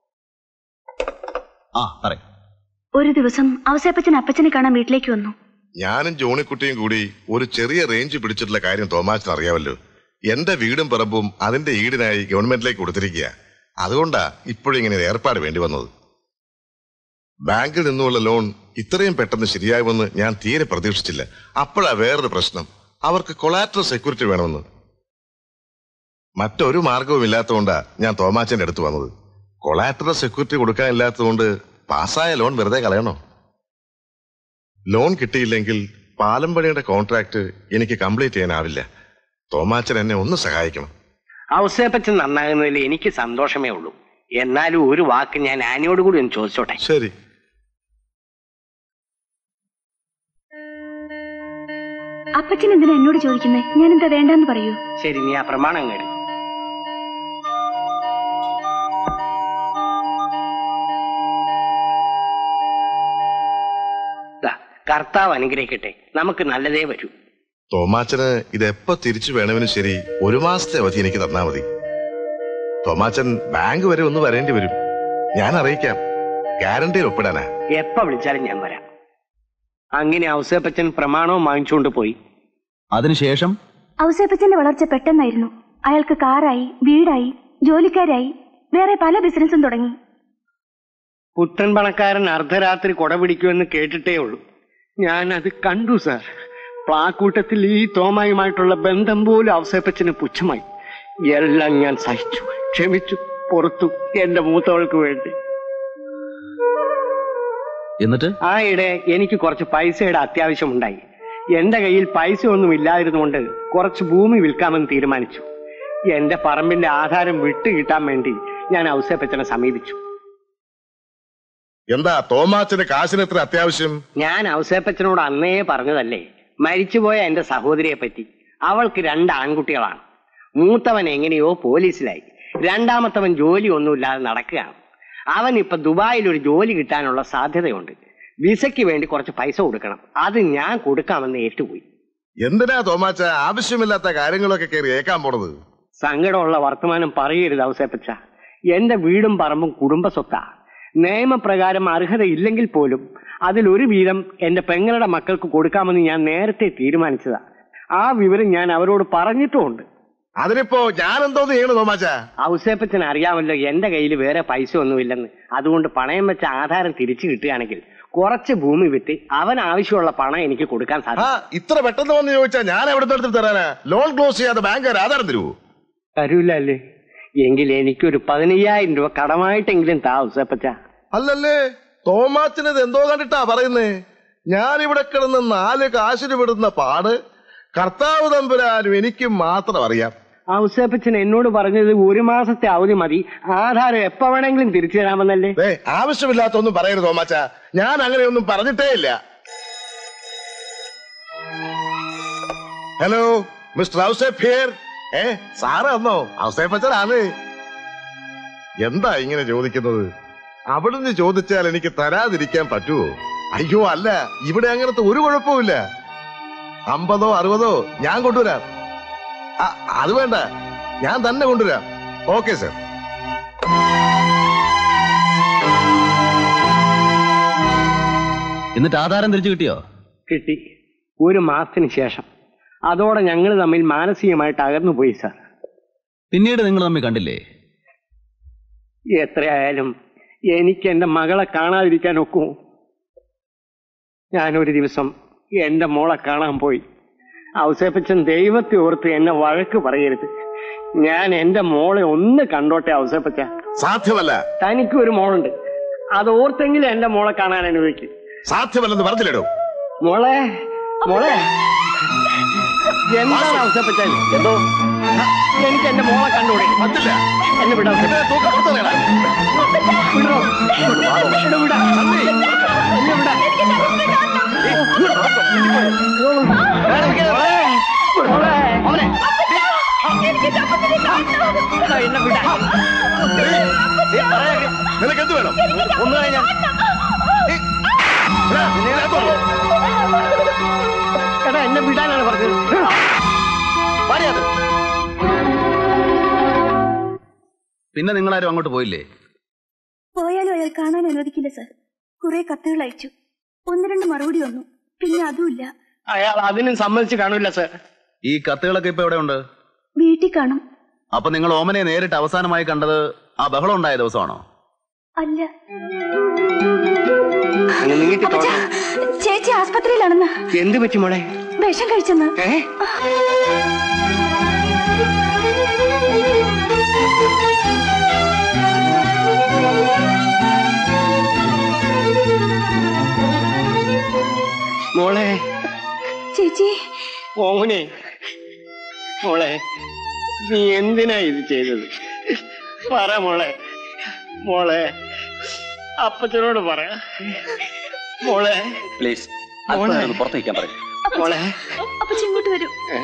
Speaker 13: ആ പറയും
Speaker 11: ഒരു ദിവസം അവസേപ്പച്ചൻ അപ്പച്ചനെ കാണാൻ വീട്ടിലേക്ക് വന്നു
Speaker 5: ഞാനും ജോണിക്കുട്ടിയും കൂടി ഒരു ചെറിയ റേഞ്ച് പിടിച്ചിട്ടുള്ള കാര്യം തോമാച്ചൻ അറിയാമല്ലോ എന്റെ വീടും പറമ്പും അതിന്റെ ഈടിനായി ഗവൺമെന്റിലേക്ക് കൊടുത്തിരിക്കുക അതുകൊണ്ടാ ഇപ്പോഴിങ്ങനെ ഏർപ്പാട് വേണ്ടി വന്നത് ബാങ്കിൽ നിന്നുള്ള ലോൺ ഇത്രയും പെട്ടെന്ന് ശരിയാകുമെന്ന് ഞാൻ തീരെ പ്രതീക്ഷിച്ചില്ല അപ്പോഴാ വേറൊരു പ്രശ്നം അവർക്ക് കൊളാറ്ററൽ സെക്യൂരിറ്റി വേണമെന്ന് മറ്റൊരു മാർഗവും ഇല്ലാത്തതുകൊണ്ടാ ഞാൻ തോമാച്ചന്റെ അടുത്ത് വന്നത് കൊളാറ്ററൽ സെക്യൂരിറ്റി കൊടുക്കാനില്ലാത്തതുകൊണ്ട് പാസ്സായ ലോൺ വെറുതെ കളയണോ ലോൺ കിട്ടിയില്ലെങ്കിൽ പാലം പണിയുടെ കോൺട്രാക്ട് എനിക്ക് കംപ്ലീറ്റ് ചെയ്യാനാവില്ല തോമാച്ചൻ എന്നെ ഒന്ന് സഹായിക്കണം
Speaker 9: ഔസേപ്പച്ചൻ നന്നാകുന്നതിൽ എനിക്ക് സന്തോഷമേ ഉള്ളൂ എന്നാലും ഒരു വാക്ക് ഞാൻ ആനിയോട് കൂടി ഒന്ന് ചോദിച്ചോട്ടെ
Speaker 5: ശരി
Speaker 11: അപ്പച്ചൻ എന്തിനാ എന്നോട് ചോദിക്കുന്നത് ഞാൻ എന്താ വേണ്ടെന്ന് പറയൂ
Speaker 9: ശരി നീ ആ പ്രമാണം കേട്ടു കർത്താവ് അനുഗ്രഹിക്കട്ടെ നമുക്ക് നല്ലതേ വരൂ
Speaker 5: തോമാച്ചന് ഇത് എപ്പോ തിരിച്ചു വേണമെങ്കിലും ശരി ഒരു മാസത്തെ അവധി എനിക്ക് തന്നാ മതി തോമാച്ചൻ ബാങ്ക് വരെ ഒന്ന് വരേണ്ടി വരും ഞാൻ അറിയിക്കാം ഗ്യാരണ്ടിയിൽ ഒപ്പിടാനാ
Speaker 9: എപ്പ വിളിച്ചാലും ഞാൻ വരാം അങ്ങനെ ഔസേപ്പച്ചൻ പ്രമാണവും വാങ്ങിച്ചുകൊണ്ട് പോയി
Speaker 13: അതിനുശേഷം
Speaker 11: ഔസേപ്പച്ചന്റെ വളർച്ച പെട്ടെന്നായിരുന്നു അയാൾക്ക് കാറായി വീടായി ജോലിക്കാരായി വേറെ പല ബിസിനസ്സും തുടങ്ങി
Speaker 9: പുത്തൻ പണക്കാരൻ അർദ്ധരാത്രി കൊട പിടിക്കുമെന്ന് കേട്ടിട്ടേ ഉള്ളൂ ഞാൻ അത് കണ്ടു സാർ പ്ലാക്കൂട്ടത്തിൽ ഈ തോമായുമായിട്ടുള്ള ബന്ധം പോലും അവസരപ്പച്ചന് പുച്ഛമായി എല്ലാം ഞാൻ സഹിച്ചു ക്ഷമിച്ചു പുറത്തു എന്റെ മൂത്തവൾക്ക് വേണ്ടി
Speaker 13: എന്നിട്ട്
Speaker 9: ആ ഇടെ എനിക്ക് കുറച്ച് പൈസയുടെ അത്യാവശ്യമുണ്ടായി എന്റെ കയ്യിൽ പൈസ ഒന്നും ഇല്ലാതിരുന്നുകൊണ്ട് കുറച്ച് ഭൂമി വിൽക്കാമെന്ന് തീരുമാനിച്ചു എന്റെ പറമ്പിന്റെ ആധാരം വിട്ടു കിട്ടാൻ വേണ്ടി ഞാൻ ഔസേപ്പച്ചനെ സമീപിച്ചു
Speaker 5: എന്താ തോമാച്ചന് കാശിന് എത്ര അത്യാവശ്യം
Speaker 9: ഞാൻ ഔസേപ്പച്ചനോട് അന്നേ പറഞ്ഞതല്ലേ മരിച്ചുപോയ എന്റെ സഹോദരിയെ പറ്റി അവൾക്ക് രണ്ട് ആൺകുട്ടികളാണ് മൂത്തവൻ എങ്ങനെയോ പോലീസിലായി രണ്ടാമത്തവൻ ജോലി ഒന്നുമില്ലാതെ നടക്കുകയാണ് അവൻ ഇപ്പൊ ദുബായിൽ ഒരു ജോലി കിട്ടാനുള്ള സാധ്യതയുണ്ട് വിസയ്ക്ക് വേണ്ടി കുറച്ച് പൈസ കൊടുക്കണം അത് ഞാൻ കൊടുക്കാമെന്ന് ഏറ്റുപോയി
Speaker 5: എന്തിനാ തോമാച്ച ആവശ്യമില്ലാത്ത കാര്യങ്ങളൊക്കെ കയറി ഏക്കാൻ പോണത്
Speaker 9: സങ്കടമുള്ള വർത്തമാനം പറയരുത് ഔസേപ്പച്ച എന്റെ വീടും പറമ്പും കുടുംബ സ്വത്താ നിയമപ്രകാരം അർഹതയില്ലെങ്കിൽ പോലും അതിലൊരു വീതം എന്റെ പെങ്ങളുടെ മക്കൾക്ക് കൊടുക്കാമെന്ന് ഞാൻ നേരത്തെ തീരുമാനിച്ചതാ ആ വിവരം ഞാൻ അവരോട് പറഞ്ഞിട്ടുമുണ്ട്
Speaker 5: അതിനിപ്പോ ഞാൻ എന്തോന്ന് ചെയ്യണു തോമാച്ച
Speaker 9: ഔസേപ്പച്ചന് അറിയാമല്ലോ എന്റെ കയ്യിൽ വേറെ പൈസ ഒന്നുമില്ലെന്ന് അതുകൊണ്ട് പണയം വെച്ച ആധാരം തിരിച്ചു കിട്ടുകയാണെങ്കിൽ കുറച്ച് ഭൂമി വിറ്റ് അവൻ ആവശ്യമുള്ള പണം എനിക്ക് കൊടുക്കാൻ
Speaker 5: ആ
Speaker 9: സാധിക്കും
Speaker 5: ഇത്ര പെട്ടെന്ന് വന്ന് ചോദിച്ചാ ഞാൻ എവിടെ എടുത്ത് തരാനാ ലോൺ ക്ലോസ് ചെയ്യാതെ ബാങ്കുകാർ ആധാരം തരുവോ
Speaker 9: തരൂല അല്ലേ എങ്കിൽ എനിക്കൊരു പതിനയ്യായിരം രൂപ കടമായിട്ടെങ്കിലും താ ഔസേപ്പച്ച
Speaker 5: അല്ലല്ലേ തോമാച്ചന് ഇത് എന്തോ കണ്ടിട്ടാ പറയുന്നേ ഞാൻ ഇവിടെ കിടന്ന് നാല് കാശിന് വിടുന്ന പാട് കർത്താവ് തമ്പുരാനും എനിക്കും മാത്രം അറിയാം
Speaker 9: ഔസേപ്പച്ചൻ എന്നോട് പറഞ്ഞത് ഒരു മാസത്തെ അവധി മതി ആധാരം എപ്പ വേണമെങ്കിലും തിരിച്ചു തരാമെന്നല്ലേ
Speaker 5: ദേ, ആവശ്യമില്ലാത്തൊന്നും പറയരുത് തോമാച്ച ഞാൻ അങ്ങനെയൊന്നും പറഞ്ഞിട്ടേ ഇല്ല ഹലോ മിസ്റ്റർ ഔസേഫ് ഹിയർ ഏ സാറ് വന്നോ ഔസേഫ് അച്ഛനാണ് എന്താ ഇങ്ങനെ ചോദിക്കുന്നത് അവിടുന്ന് ചോദിച്ചാൽ എനിക്ക് തരാതിരിക്കാൻ പറ്റുമോ അയ്യോ അല്ല ഇവിടെ അങ്ങനത്തെ ഒരു കുഴപ്പമില്ല അമ്പതോ അറുപതോ ഞാൻ കൊണ്ടുവരാം ആ, അത് വേണ്ട ഞാൻ തന്നെ കൊണ്ടുവരാം ഓക്കെ സർ
Speaker 13: എന്നിട്ട് ആധാരം തിരിച്ചു കിട്ടിയോ
Speaker 9: കിട്ടി ഒരു മാസത്തിന് ശേഷം അതോടെ ഞങ്ങൾ തമ്മിൽ മാനസികമായിട്ട് അകന്നു പോയി സാർ
Speaker 13: പിന്നീട് നിങ്ങൾ തമ്മിൽ കണ്ടില്ലേ
Speaker 9: എത്രയായാലും എനിക്ക് എന്റെ മകളെ കാണാതിരിക്കാൻ ഒക്കുമോ ഞാനൊരു ദിവസം എന്റെ മോളെ കാണാൻ പോയി ഔസേപ്പച്ചൻ ദൈവത്തെ ഓർത്ത് എന്നെ വഴക്ക് പറയരുത് ഞാൻ എന്റെ മോളെ ഒന്ന് കണ്ടോട്ടെ ഔസേപ്പച്ച
Speaker 5: സാധ്യമല്ല
Speaker 9: തനിക്ക് ഒരു മോളുണ്ട് അത് ഓർത്തെങ്കിലും എന്റെ മോളെ കാണാൻ അനുവദിക്കും
Speaker 5: സാധ്യമല്ലെന്ന് പറഞ്ഞില്ലടോ
Speaker 9: മോളെ മോളെ എന്താണ് ഔസേപ്പച്ചൻ എന്തോ എനിക്ക് എന്റെ മോളെ കണ്ടൂടെ
Speaker 5: പറ്റില്ല
Speaker 9: എന്നെ വിടാം വിടോ വിടോ വിടാ എന്നെ വിടാ
Speaker 5: നിനക്ക് എന്ത് വേണം
Speaker 9: ഒന്ന് കഴിഞ്ഞാൽ എടാ എന്നെ വിടാനാണ് പറഞ്ഞത് പറയാത്
Speaker 13: പിന്നെ നിങ്ങളാരും അങ്ങോട്ട് പോയില്ലേ
Speaker 11: പോയാലും അയാൾ കാണാൻ അനുവദിക്കില്ല സർ കുറെ കത്തുകൾ അയച്ചു ഒന്ന് രണ്ട് മറുപടി വന്നു പിന്നെ അതുമില്ല
Speaker 9: അയാൾ അതിനും സമ്മതിച്ച് കാണൂല സർ
Speaker 13: ഈ കത്തുകളൊക്കെ ഇപ്പൊ എവിടെ ഉണ്ട്
Speaker 11: വീട്ടിൽ കാണും
Speaker 13: അപ്പൊ നിങ്ങൾ ഓമനെ നേരിട്ട് അവസാനമായി കണ്ടത് ആ ബഹളം ഉണ്ടായ ദിവസമാണോ
Speaker 11: അല്ല
Speaker 9: അങ്ങ് നീട്ടി
Speaker 11: അപ്പച്ചാ, ചേച്ചി ആസ്പത്രിയിലാണെന്ന്
Speaker 9: എന്ത് പറ്റി മോളെ
Speaker 11: വിഷം കഴിച്ചെന്ന്
Speaker 9: ഏ
Speaker 6: ചേച്ചി
Speaker 9: മോഹനെ മോളെ നീ എന്തിനാ ഇത് ചെയ്തത് പറ മോളെ മോളെ അപ്പച്ചനോട് പറ മോളെ
Speaker 4: പ്ലീസ്
Speaker 9: മോളെ.
Speaker 4: അല്പം പുറത്ത് നിൽക്കാൻ പറയും
Speaker 9: മോളെ
Speaker 6: അപ്പച്ചി ഇങ്ങോട്ട് വരൂ
Speaker 9: ഏ?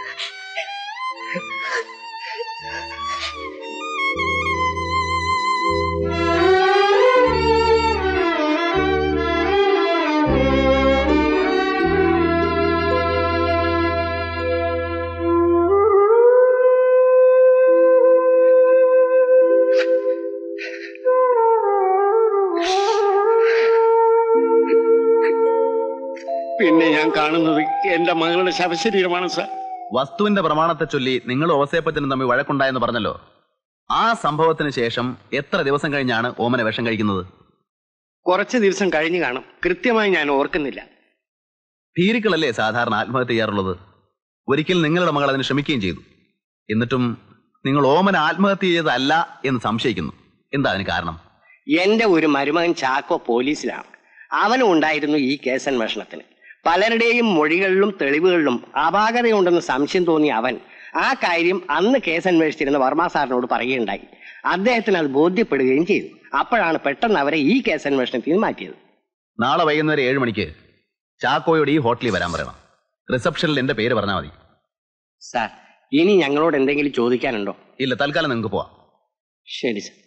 Speaker 9: പിന്നെ ഞാൻ കാണുന്നത് എന്റെ മകളുടെ ശവശരീരമാണ് സാർ
Speaker 13: വസ്തുവിന്റെ പ്രമാണത്തെ ചൊല്ലി നിങ്ങൾ ഓസേപ്പച്ചനും തമ്മിൽ വഴക്കുണ്ടായെന്ന് പറഞ്ഞല്ലോ ആ സംഭവത്തിന് ശേഷം എത്ര ദിവസം കഴിഞ്ഞാണ് ഓമന വിഷം കഴിക്കുന്നത്
Speaker 9: കുറച്ച് ദിവസം കഴിഞ്ഞു കാണും കൃത്യമായി ഞാൻ ഓർക്കുന്നില്ല
Speaker 13: ഭീരുക്കളല്ലേ സാധാരണ ആത്മഹത്യ ചെയ്യാറുള്ളത് ഒരിക്കൽ നിങ്ങളുടെ മകൾ അതിന് ശ്രമിക്കുകയും ചെയ്തു എന്നിട്ടും നിങ്ങൾ ഓമന ആത്മഹത്യ ചെയ്തതല്ല എന്ന് സംശയിക്കുന്നു എന്താ അതിന് കാരണം
Speaker 9: എന്റെ ഒരു മരുമകൻ ചാക്കോ പോലീസിലാണ് അവനും ഉണ്ടായിരുന്നു ഈ കേസന്വേഷണത്തിന് പലരുടെയും മൊഴികളിലും തെളിവുകളിലും അപാകതയുണ്ടെന്ന് സംശയം തോന്നിയ അവൻ ആ കാര്യം അന്ന് കേസ് അന്വേഷിച്ചിരുന്ന വർമ്മ സാറിനോട് പറയുകയുണ്ടായി അദ്ദേഹത്തിന് അത് ബോധ്യപ്പെടുകയും ചെയ്തു അപ്പോഴാണ് പെട്ടെന്ന് അവരെ ഈ കേസ് അന്വേഷണത്തിൽ നിന്ന് മാറ്റിയത്
Speaker 13: നാളെ വൈകുന്നേരം ഏഴ് മണിക്ക് ചാക്കോയോട് ഈ ഹോട്ടലിൽ വരാൻ പറയണം റിസപ്ഷനിൽ എന്റെ പേര് പറഞ്ഞാൽ മതി
Speaker 9: സാർ ഇനി ഞങ്ങളോട് എന്തെങ്കിലും ചോദിക്കാനുണ്ടോ
Speaker 13: ഇല്ല തൽക്കാലം നിങ്ങൾക്ക് പോവാം
Speaker 9: ശരി സാർ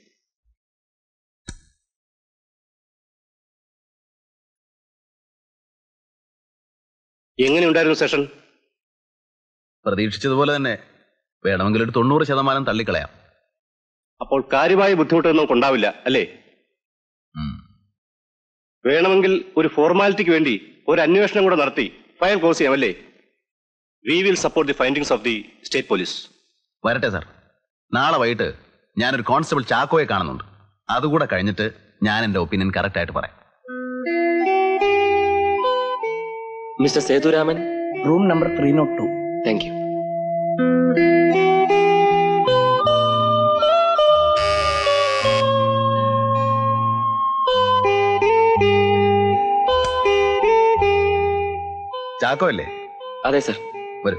Speaker 14: എങ്ങനെയുണ്ടായിരുന്നു സെഷൻ
Speaker 13: പ്രതീക്ഷിച്ചതുപോലെ തന്നെ വേണമെങ്കിൽ ഒരു തൊണ്ണൂറ് ശതമാനം തള്ളിക്കളയാം
Speaker 14: അപ്പോൾ കാര്യമായ ബുദ്ധിമുട്ടൊന്നും ഉണ്ടാവില്ല അല്ലേ വേണമെങ്കിൽ ഒരു ഫോർമാലിറ്റിക്ക് വേണ്ടി ഒരു അന്വേഷണം കൂടെ നടത്തി ഫയൽ ക്ലോസ് ചെയ്യാം അല്ലേ we will support the findings of the state police
Speaker 13: വരട്ടെ സാർ നാളെ വൈകിട്ട് ഞാനൊരു കോൺസ്റ്റബിൾ ചാക്കോയെ കാണുന്നുണ്ട് അതുകൂടെ കഴിഞ്ഞിട്ട് ഞാൻ എന്റെ ഒപ്പീനിയൻ കറക്റ്റ് ആയിട്ട് പറയാം
Speaker 1: mister Sethuraman room number three nought two thank you
Speaker 13: Chacko അല്ലേ
Speaker 1: അതെ സർ
Speaker 13: വരൂ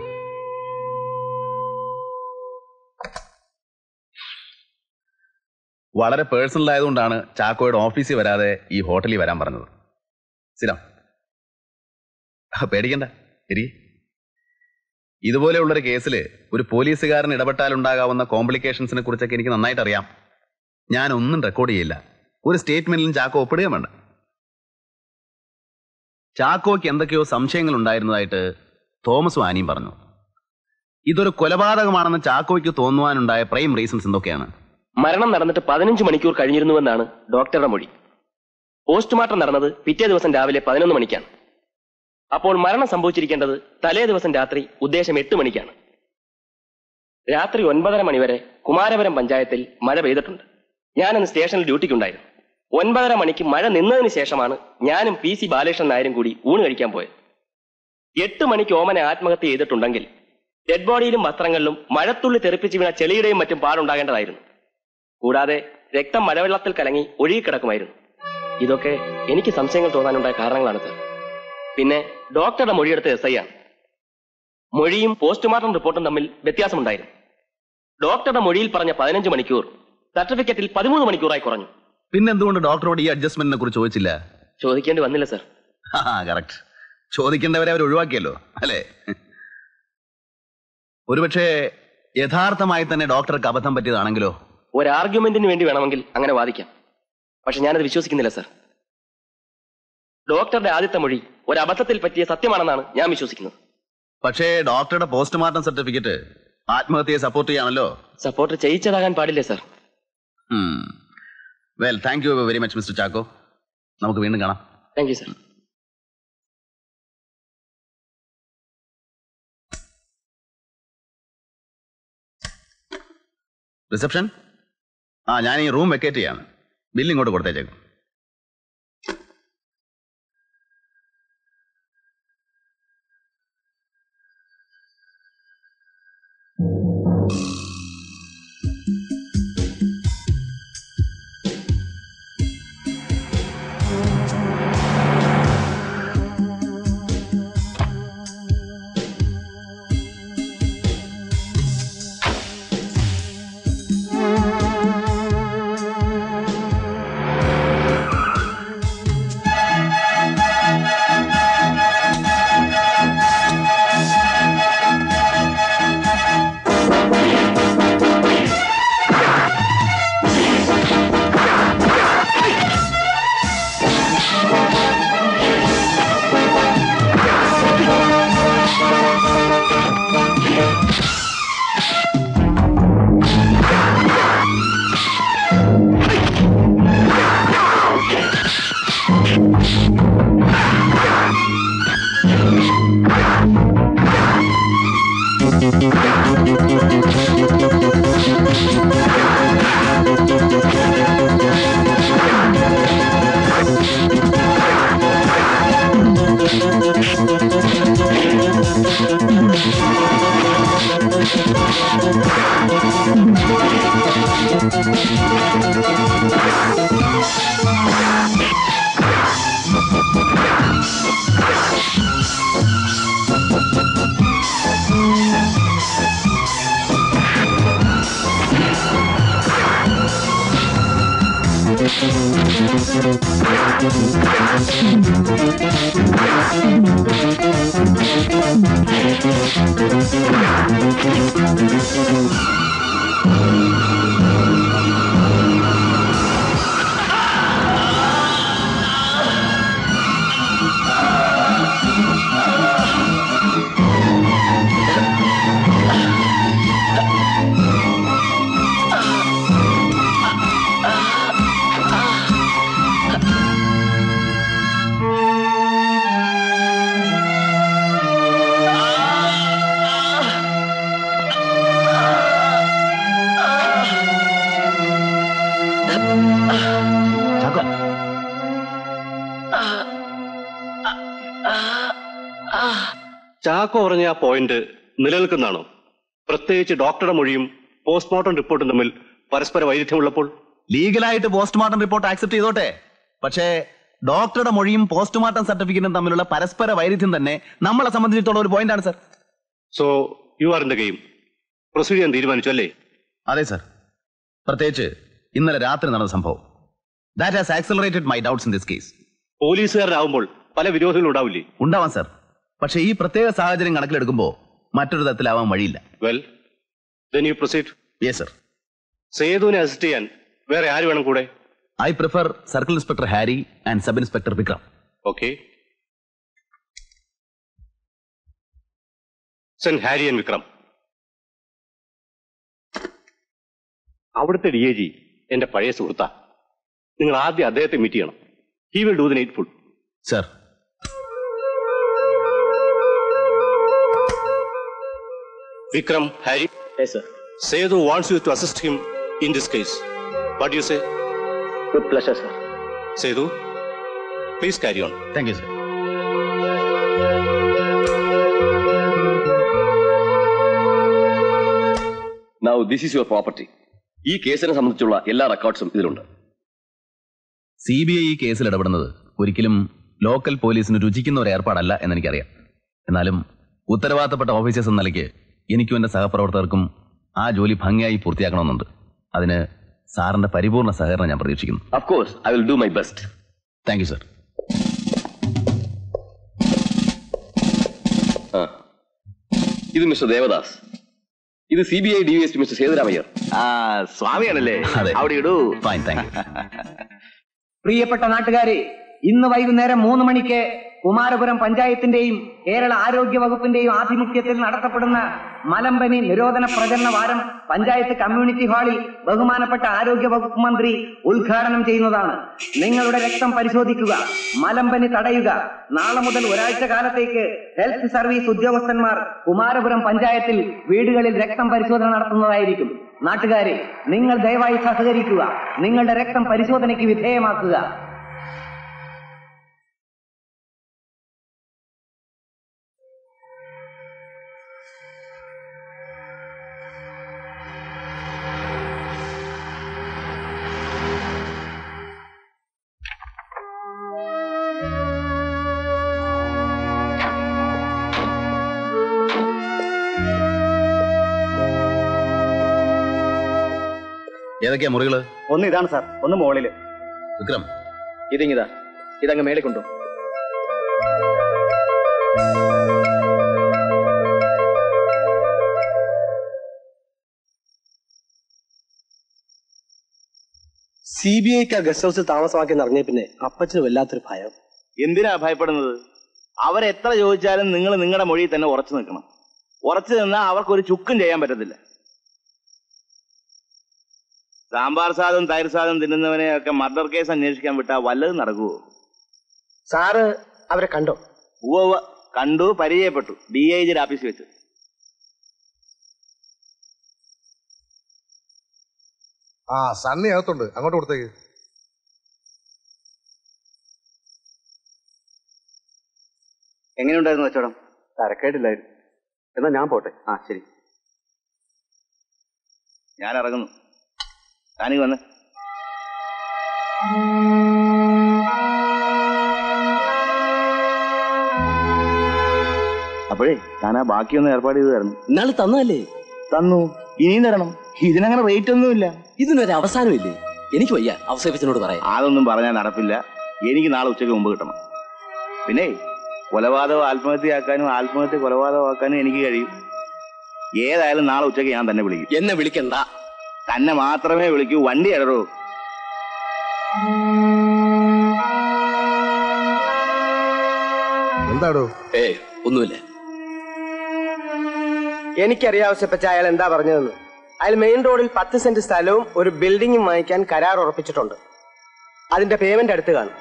Speaker 13: വളരെ പേഴ്സണൽ ആയതുകൊണ്ടാണ് ചാക്കോയുടെ ഓഫീസിൽ വരാതെ ഈ ഹോട്ടലിൽ വരാൻ പറഞ്ഞത് സ്ഥിരം പേടിക്കണ്ട ശരി ഇതുപോലെയുള്ളൊരു കേസിൽ ഒരു പോലീസുകാരൻ ഇടപെട്ടാലുണ്ടാകാവുന്ന കോംപ്ലിക്കേഷൻസിനെ കുറിച്ചൊക്കെ എനിക്ക് നന്നായിട്ട് അറിയാം ഞാൻ ഒന്നും റെക്കോർഡ് ചെയ്യില്ല ഒരു സ്റ്റേറ്റ്മെന്റിലും ചാക്കോ ഒപ്പിടുകയും വേണ്ട ചാക്കോയ്ക്ക് എന്തൊക്കെയോ സംശയങ്ങൾ ഉണ്ടായിരുന്നതായിട്ട് തോമസും ആനിയും പറഞ്ഞു ഇതൊരു കൊലപാതകമാണെന്ന് ചാക്കോയ്ക്ക് തോന്നുവാനുണ്ടായ പ്രൈം റീസൺസ് എന്തൊക്കെയാണ്
Speaker 1: മരണം നടന്നിട്ട് പതിനഞ്ച് മണിക്കൂർ കഴിഞ്ഞിരുന്നുവെന്നാണ് ഡോക്ടറുടെ മൊഴി പോസ്റ്റ്മോർട്ടം നടന്നത് പിറ്റേ ദിവസം രാവിലെ പതിനൊന്ന് മണിക്കാണ് അപ്പോൾ മരണം സംഭവിച്ചിരിക്കേണ്ടത് തലേ ദിവസം രാത്രി ഉദ്ദേശം എട്ട് മണിക്കാണ് രാത്രി ഒൻപതര മണിവരെ കുമാരപുരം പഞ്ചായത്തിൽ മഴ പെയ്തിട്ടുണ്ട് ഞാനന്ന് സ്റ്റേഷനിൽ ഡ്യൂട്ടിക്കുണ്ടായിരുന്നു ഒൻപതര മണിക്ക് മഴ നിന്നതിന് ശേഷമാണ് ഞാനും പി സി ബാലകൃഷ്ണൻ നായരും കൂടി ഊണ് കഴിക്കാൻ പോയത് എട്ട് മണിക്ക് ഓമനെ ആത്മഹത്യ ചെയ്തിട്ടുണ്ടെങ്കിൽ ഡെഡ് ബോഡിയിലും വസ്ത്രങ്ങളിലും മഴത്തുള്ളി തെറിപ്പിച്ച് വീണ ചെളിയുടെയും മറ്റും പാടുണ്ടാകേണ്ടതായിരുന്നു കൂടാതെ രക്തം മഴവെള്ളത്തിൽ കലങ്ങി ഒഴുകിക്കിടക്കുമായിരുന്നു ഇതൊക്കെ എനിക്ക് സംശയങ്ങൾ തോന്നാനുണ്ടായ കാരണങ്ങളാണ് സർ പിന്നെ ഡോക്ടറുടെ മൊഴിയെടുത്ത എസ് ഐ ആണ് മൊഴിയും പോസ്റ്റ്മോർട്ടം റിപ്പോർട്ടും തമ്മിൽ വ്യത്യാസമുണ്ടായിരുന്നു ഡോക്ടറുടെ മൊഴിയിൽ പറഞ്ഞ പതിനഞ്ച് മണിക്കൂർ സർട്ടിഫിക്കറ്റിൽ പതിമൂന്ന് മണിക്കൂറായി കുറഞ്ഞു
Speaker 13: പിന്നെന്തുകൊണ്ട് ഡോക്ടറോട് ഈ അഡ്ജസ്റ്റ്മെന്റിനെ കുറിച്ച് ചോദിച്ചില്ല
Speaker 1: ചോദിക്കേണ്ടി വന്നില്ല സർ
Speaker 13: ആ കറക്റ്റ് ചോദിക്കേണ്ടവരെ അവർ ഒഴിവാക്കിയല്ലോ അല്ലേ ഒരുപക്ഷെ യഥാർത്ഥമായി തന്നെ ഡോക്ടർക്ക് അബദ്ധം പറ്റിയതാണെങ്കിലോ
Speaker 1: ഒരു ആർഗ്യുമെന്റിന് വേണ്ടി വേണമെങ്കിൽ അങ്ങനെ വാദിക്കാം പക്ഷെ ഞാനത് വിശ്വസിക്കുന്നില്ല സർ ഡോക്ടറുടെ ആദ്യത്തെ മൊഴി ഒരു അബദ്ധത്തിൽ പറ്റിയ സത്യമാണെന്നാണ് ഞാൻ വിശ്വസിക്കുന്നത്
Speaker 13: പക്ഷേ ഡോക്ടറുടെ പോസ്റ്റ്മോർട്ടം സർട്ടിഫിക്കറ്റ് ആത്മഹത്യയെ സപ്പോർട്ട് ചെയ്യാണല്ലോ
Speaker 1: സപ്പോർട്ട് ചെയ്യിച്ചതാകാൻ പാടില്ലേ sir
Speaker 13: well thank you very much mister Chacko നമുക്ക് വീണ്ടും കാണാം
Speaker 1: താങ്ക് യു സർ
Speaker 13: റിസപ്ഷൻ ആ ഞാൻ ഈ റൂം വെക്കേറ്റ് ചെയ്യാണ് ബില്ല് ഇങ്ങോട്ട് കൊടുത്തേച്ചേക്കും
Speaker 14: ചാക്കോ പറഞ്ഞ ആ പോയിന്റ് നിലനിൽക്കുന്നതാണോ പ്രത്യേകിച്ച് ഡോക്ടറുടെ മൊഴിയും പോസ്റ്റ്മോർട്ടം റിപ്പോർട്ടും തമ്മിൽ പരസ്പര വൈരുദ്ധ്യമുള്ളപ്പോൾ
Speaker 13: ലീഗലായിട്ട് പോസ്റ്റ്മോർട്ടം റിപ്പോർട്ട് ആക്സെപ്റ്റ് ചെയ്തോട്ടെ പക്ഷേ ഡോക്ടറുടെ മൊഴിയും പോസ്റ്റ്മോർട്ടം സർട്ടിഫിക്കറ്റും തമ്മിലുള്ള പരസ്പര വൈരുദ്ധ്യം തന്നെ നമ്മളെ സംബന്ധിച്ചിടത്തോളം ഒരു പോയിന്റാണ് sir
Speaker 14: so you are in the game proceed ചെയ്യാൻ തീരുമാനിച്ചു അല്ലേ
Speaker 13: അതെ സർ പ്രത്യേകിച്ച് ഇന്നലെ രാത്രി നടന്ന സംഭവം that has accelerated my doubts in this case
Speaker 14: പോലീസുകാരനാവുമ്പോൾ പല വിരോധങ്ങളും ഉണ്ടാവില്ലേ
Speaker 13: ഉണ്ടാവാം സർ പക്ഷേ ഈ പ്രത്യേക സാഹചര്യം കണക്കിലെടുക്കുമ്പോൾ മറ്റൊരു തരത്തിലാവാൻ വഴിയില്ല
Speaker 14: well then you proceed
Speaker 13: yes sir
Speaker 14: സേതുവിനെ അസിസ്റ്റ് ചെയ്യാൻ വേറെ ആര് വേണം കൂടെ
Speaker 13: I prefer circle inspector Harry and sub inspector Vikram
Speaker 14: okay send Harry and Vikram അവിടുത്തെ ഡി എ ജി എന്റെ പഴയ സുഹൃത്താ നിങ്ങൾ ആദ്യം അദ്ദേഹത്തെ മീറ്റ് ചെയ്യണം he will do the needful
Speaker 13: sir
Speaker 14: Vikram Harry Sethu wants you to assist him in this case what you say
Speaker 7: with pleasure sir
Speaker 14: Sethu please carry on
Speaker 13: thank you sir
Speaker 1: now this is your property ഈ കേസിനെ സംബന്ധിച്ചുള്ള എല്ലാ റെക്കോർഡ്സും ഇതിലുണ്ട്
Speaker 13: C B I ഈ കേസിൽ ഇടപെടുന്നത് ഒരിക്കലും local പോലീസിന് രുചിക്കുന്ന ഒരു ഏർപ്പാടല്ല എന്നെനിക്കറിയാം എന്നാലും ഉത്തരവാദിത്തപ്പെട്ട ഓഫീസേഴ്സ് എന്ന നിലയ്ക്ക് എനിക്കും എന്റെ സഹപ്രവർത്തകർക്കും ആ ജോലി ഭംഗിയായി പൂർത്തിയാക്കണമെന്നുണ്ട് അതിന് സാറിന്റെ പരിപൂർണ സഹകരണം ഞാൻ പ്രതീക്ഷിക്കുന്നു
Speaker 1: of course I will do my best
Speaker 13: thank you sir
Speaker 1: ഇത് മിസ്റ്റർ ദേവദാസ് ഇത് C B I D S mister Sethurama Iyer
Speaker 3: ആ സ്വാമിയാണല്ലേ അവിടെ ഇടൂ
Speaker 13: ഫൈൻ താങ്ക് യു
Speaker 9: പ്രിയപ്പെട്ട നാട്ടുകാരെ ഇന്ന് വൈകുന്നേരം മൂന്ന് മണിക്ക് കുമാരപുരം പഞ്ചായത്തിന്റെയും കേരള ആരോഗ്യ വകുപ്പിന്റെയും ആഭിമുഖ്യത്തിൽ നടത്തപ്പെടുന്ന മലമ്പനി നിരോധന പ്രചരണ വാരം പഞ്ചായത്ത് കമ്മ്യൂണിറ്റി ഹാളിൽ ബഹുമാനപ്പെട്ട ആരോഗ്യ വകുപ്പ് മന്ത്രി ഉദ്ഘാടനം ചെയ്യുന്നതാണ് നിങ്ങളുടെ രക്തം പരിശോധിക്കുക മലമ്പനി തടയുക നാളെ മുതൽ ഒരാഴ്ച കാലത്തേക്ക് ഹെൽത്ത് സർവീസ് ഉദ്യോഗസ്ഥന്മാർ കുമാരപുരം പഞ്ചായത്തിൽ വീടുകളിൽ രക്തം പരിശോധന നടത്തുന്നതായിരിക്കും നാട്ടുകാരെ നിങ്ങൾ ദയവായി സഹകരിക്കുക നിങ്ങളുടെ രക്തം പരിശോധനയ്ക്ക് വിധേയമാക്കുക
Speaker 13: ഏതൊക്കെയാ മുറികള്
Speaker 12: ഒന്ന് ഇതാണ് സാർ ഒന്ന് മുകളില്
Speaker 13: വിക്രം
Speaker 7: ഇതിങ്ങിതാ ഇതങ്ങ് മേളിൽ കൊണ്ടു
Speaker 15: സി ബി ഐക്ക് ഗസ്റ്റ് ഹൗസിൽ താമസമാക്കി ഇറങ്ങിയ പിന്നെ അപ്പച്ചന് വല്ലാത്തൊരു ഭയം
Speaker 3: എന്തിനാ ഭയപ്പെടുന്നത് അവരെത്ര ചോദിച്ചാലും നിങ്ങൾ നിങ്ങളുടെ മൊഴിയിൽ തന്നെ ഉറച്ചു നിൽക്കണം ഉറച്ചു നിന്നാൽ അവർക്കൊരു ചുക്കും ചെയ്യാൻ പറ്റത്തില്ല സാമ്പാർ സാധനം തൈര് സാധനം തിന്നുന്നവനെ ഒക്കെ മർഡർ കേസ് അന്വേഷിക്കാൻ വിട്ടാൽ വല്ലതും നടക്കുവോ
Speaker 10: സാറ് അവരെ കണ്ടോ
Speaker 3: ഉവ്വ ഉവ്വ കണ്ടു പരിചയപ്പെട്ടു ഡി ഐ ജിയുടെ ഓഫീസിൽ വെച്ച്
Speaker 5: ആ സണ്ണി അകത്തുണ്ട് അങ്ങോട്ട് കൊടുത്തേക്ക്
Speaker 12: എങ്ങനെയുണ്ടായിരുന്നു കച്ചവടം തരക്കേടില്ലായിരുന്നു എന്നാ ഞാൻ പോട്ടെ ആ ശരി
Speaker 3: ഞാൻ ഇറങ്ങുന്നു താനീ വന്ന് അപ്പോഴേ താൻ ആ ബാക്കിയൊന്ന് ഏർപ്പാട് ചെയ്തു തരണം
Speaker 1: ഇന്നാള് തന്നല്ലേ
Speaker 3: തന്നു ഇനിയും തരണം ഇതിനങ്ങനെ റേറ്റ് ഒന്നുമില്ല
Speaker 1: ഇതിനൊരു അവസാനമില്ലേ എനിക്ക് വയ്യ അവസരപ്പിച്ചനോട് പറയാം
Speaker 3: അതൊന്നും പറഞ്ഞാൽ നടപ്പില്ല എനിക്ക് നാളെ ഉച്ചയ്ക്ക് മുമ്പ് കിട്ടണം പിന്നെ കൊലപാതകം ആത്മഹത്യയാക്കാനും ആത്മഹത്യ കൊലപാതകമാക്കാനും എനിക്ക് കഴിയും ഏതായാലും നാളെ ഉച്ചയ്ക്ക് ഞാൻ തന്നെ വിളിക്കും
Speaker 1: എന്നെ വിളിക്കണ്ട
Speaker 3: തന്നെ മാത്രമേ വിളിക്കൂ വണ്ടി ഇടറൂ
Speaker 5: എന്താടോ
Speaker 1: ഏ ഒന്നുമില്ല
Speaker 10: എനിക്കറിയാം ഔസേപ്പച്ച അയാൾ എന്താ പറഞ്ഞതെന്ന് അയാൾ മെയിൻ റോഡിൽ പത്ത് സെന്റ് സ്ഥലവും ഒരു ബിൽഡിംഗും വാങ്ങിക്കാൻ കരാർ ഉറപ്പിച്ചിട്ടുണ്ട് അതിന്റെ പേയ്മെന്റ് അടുത്ത് കാണും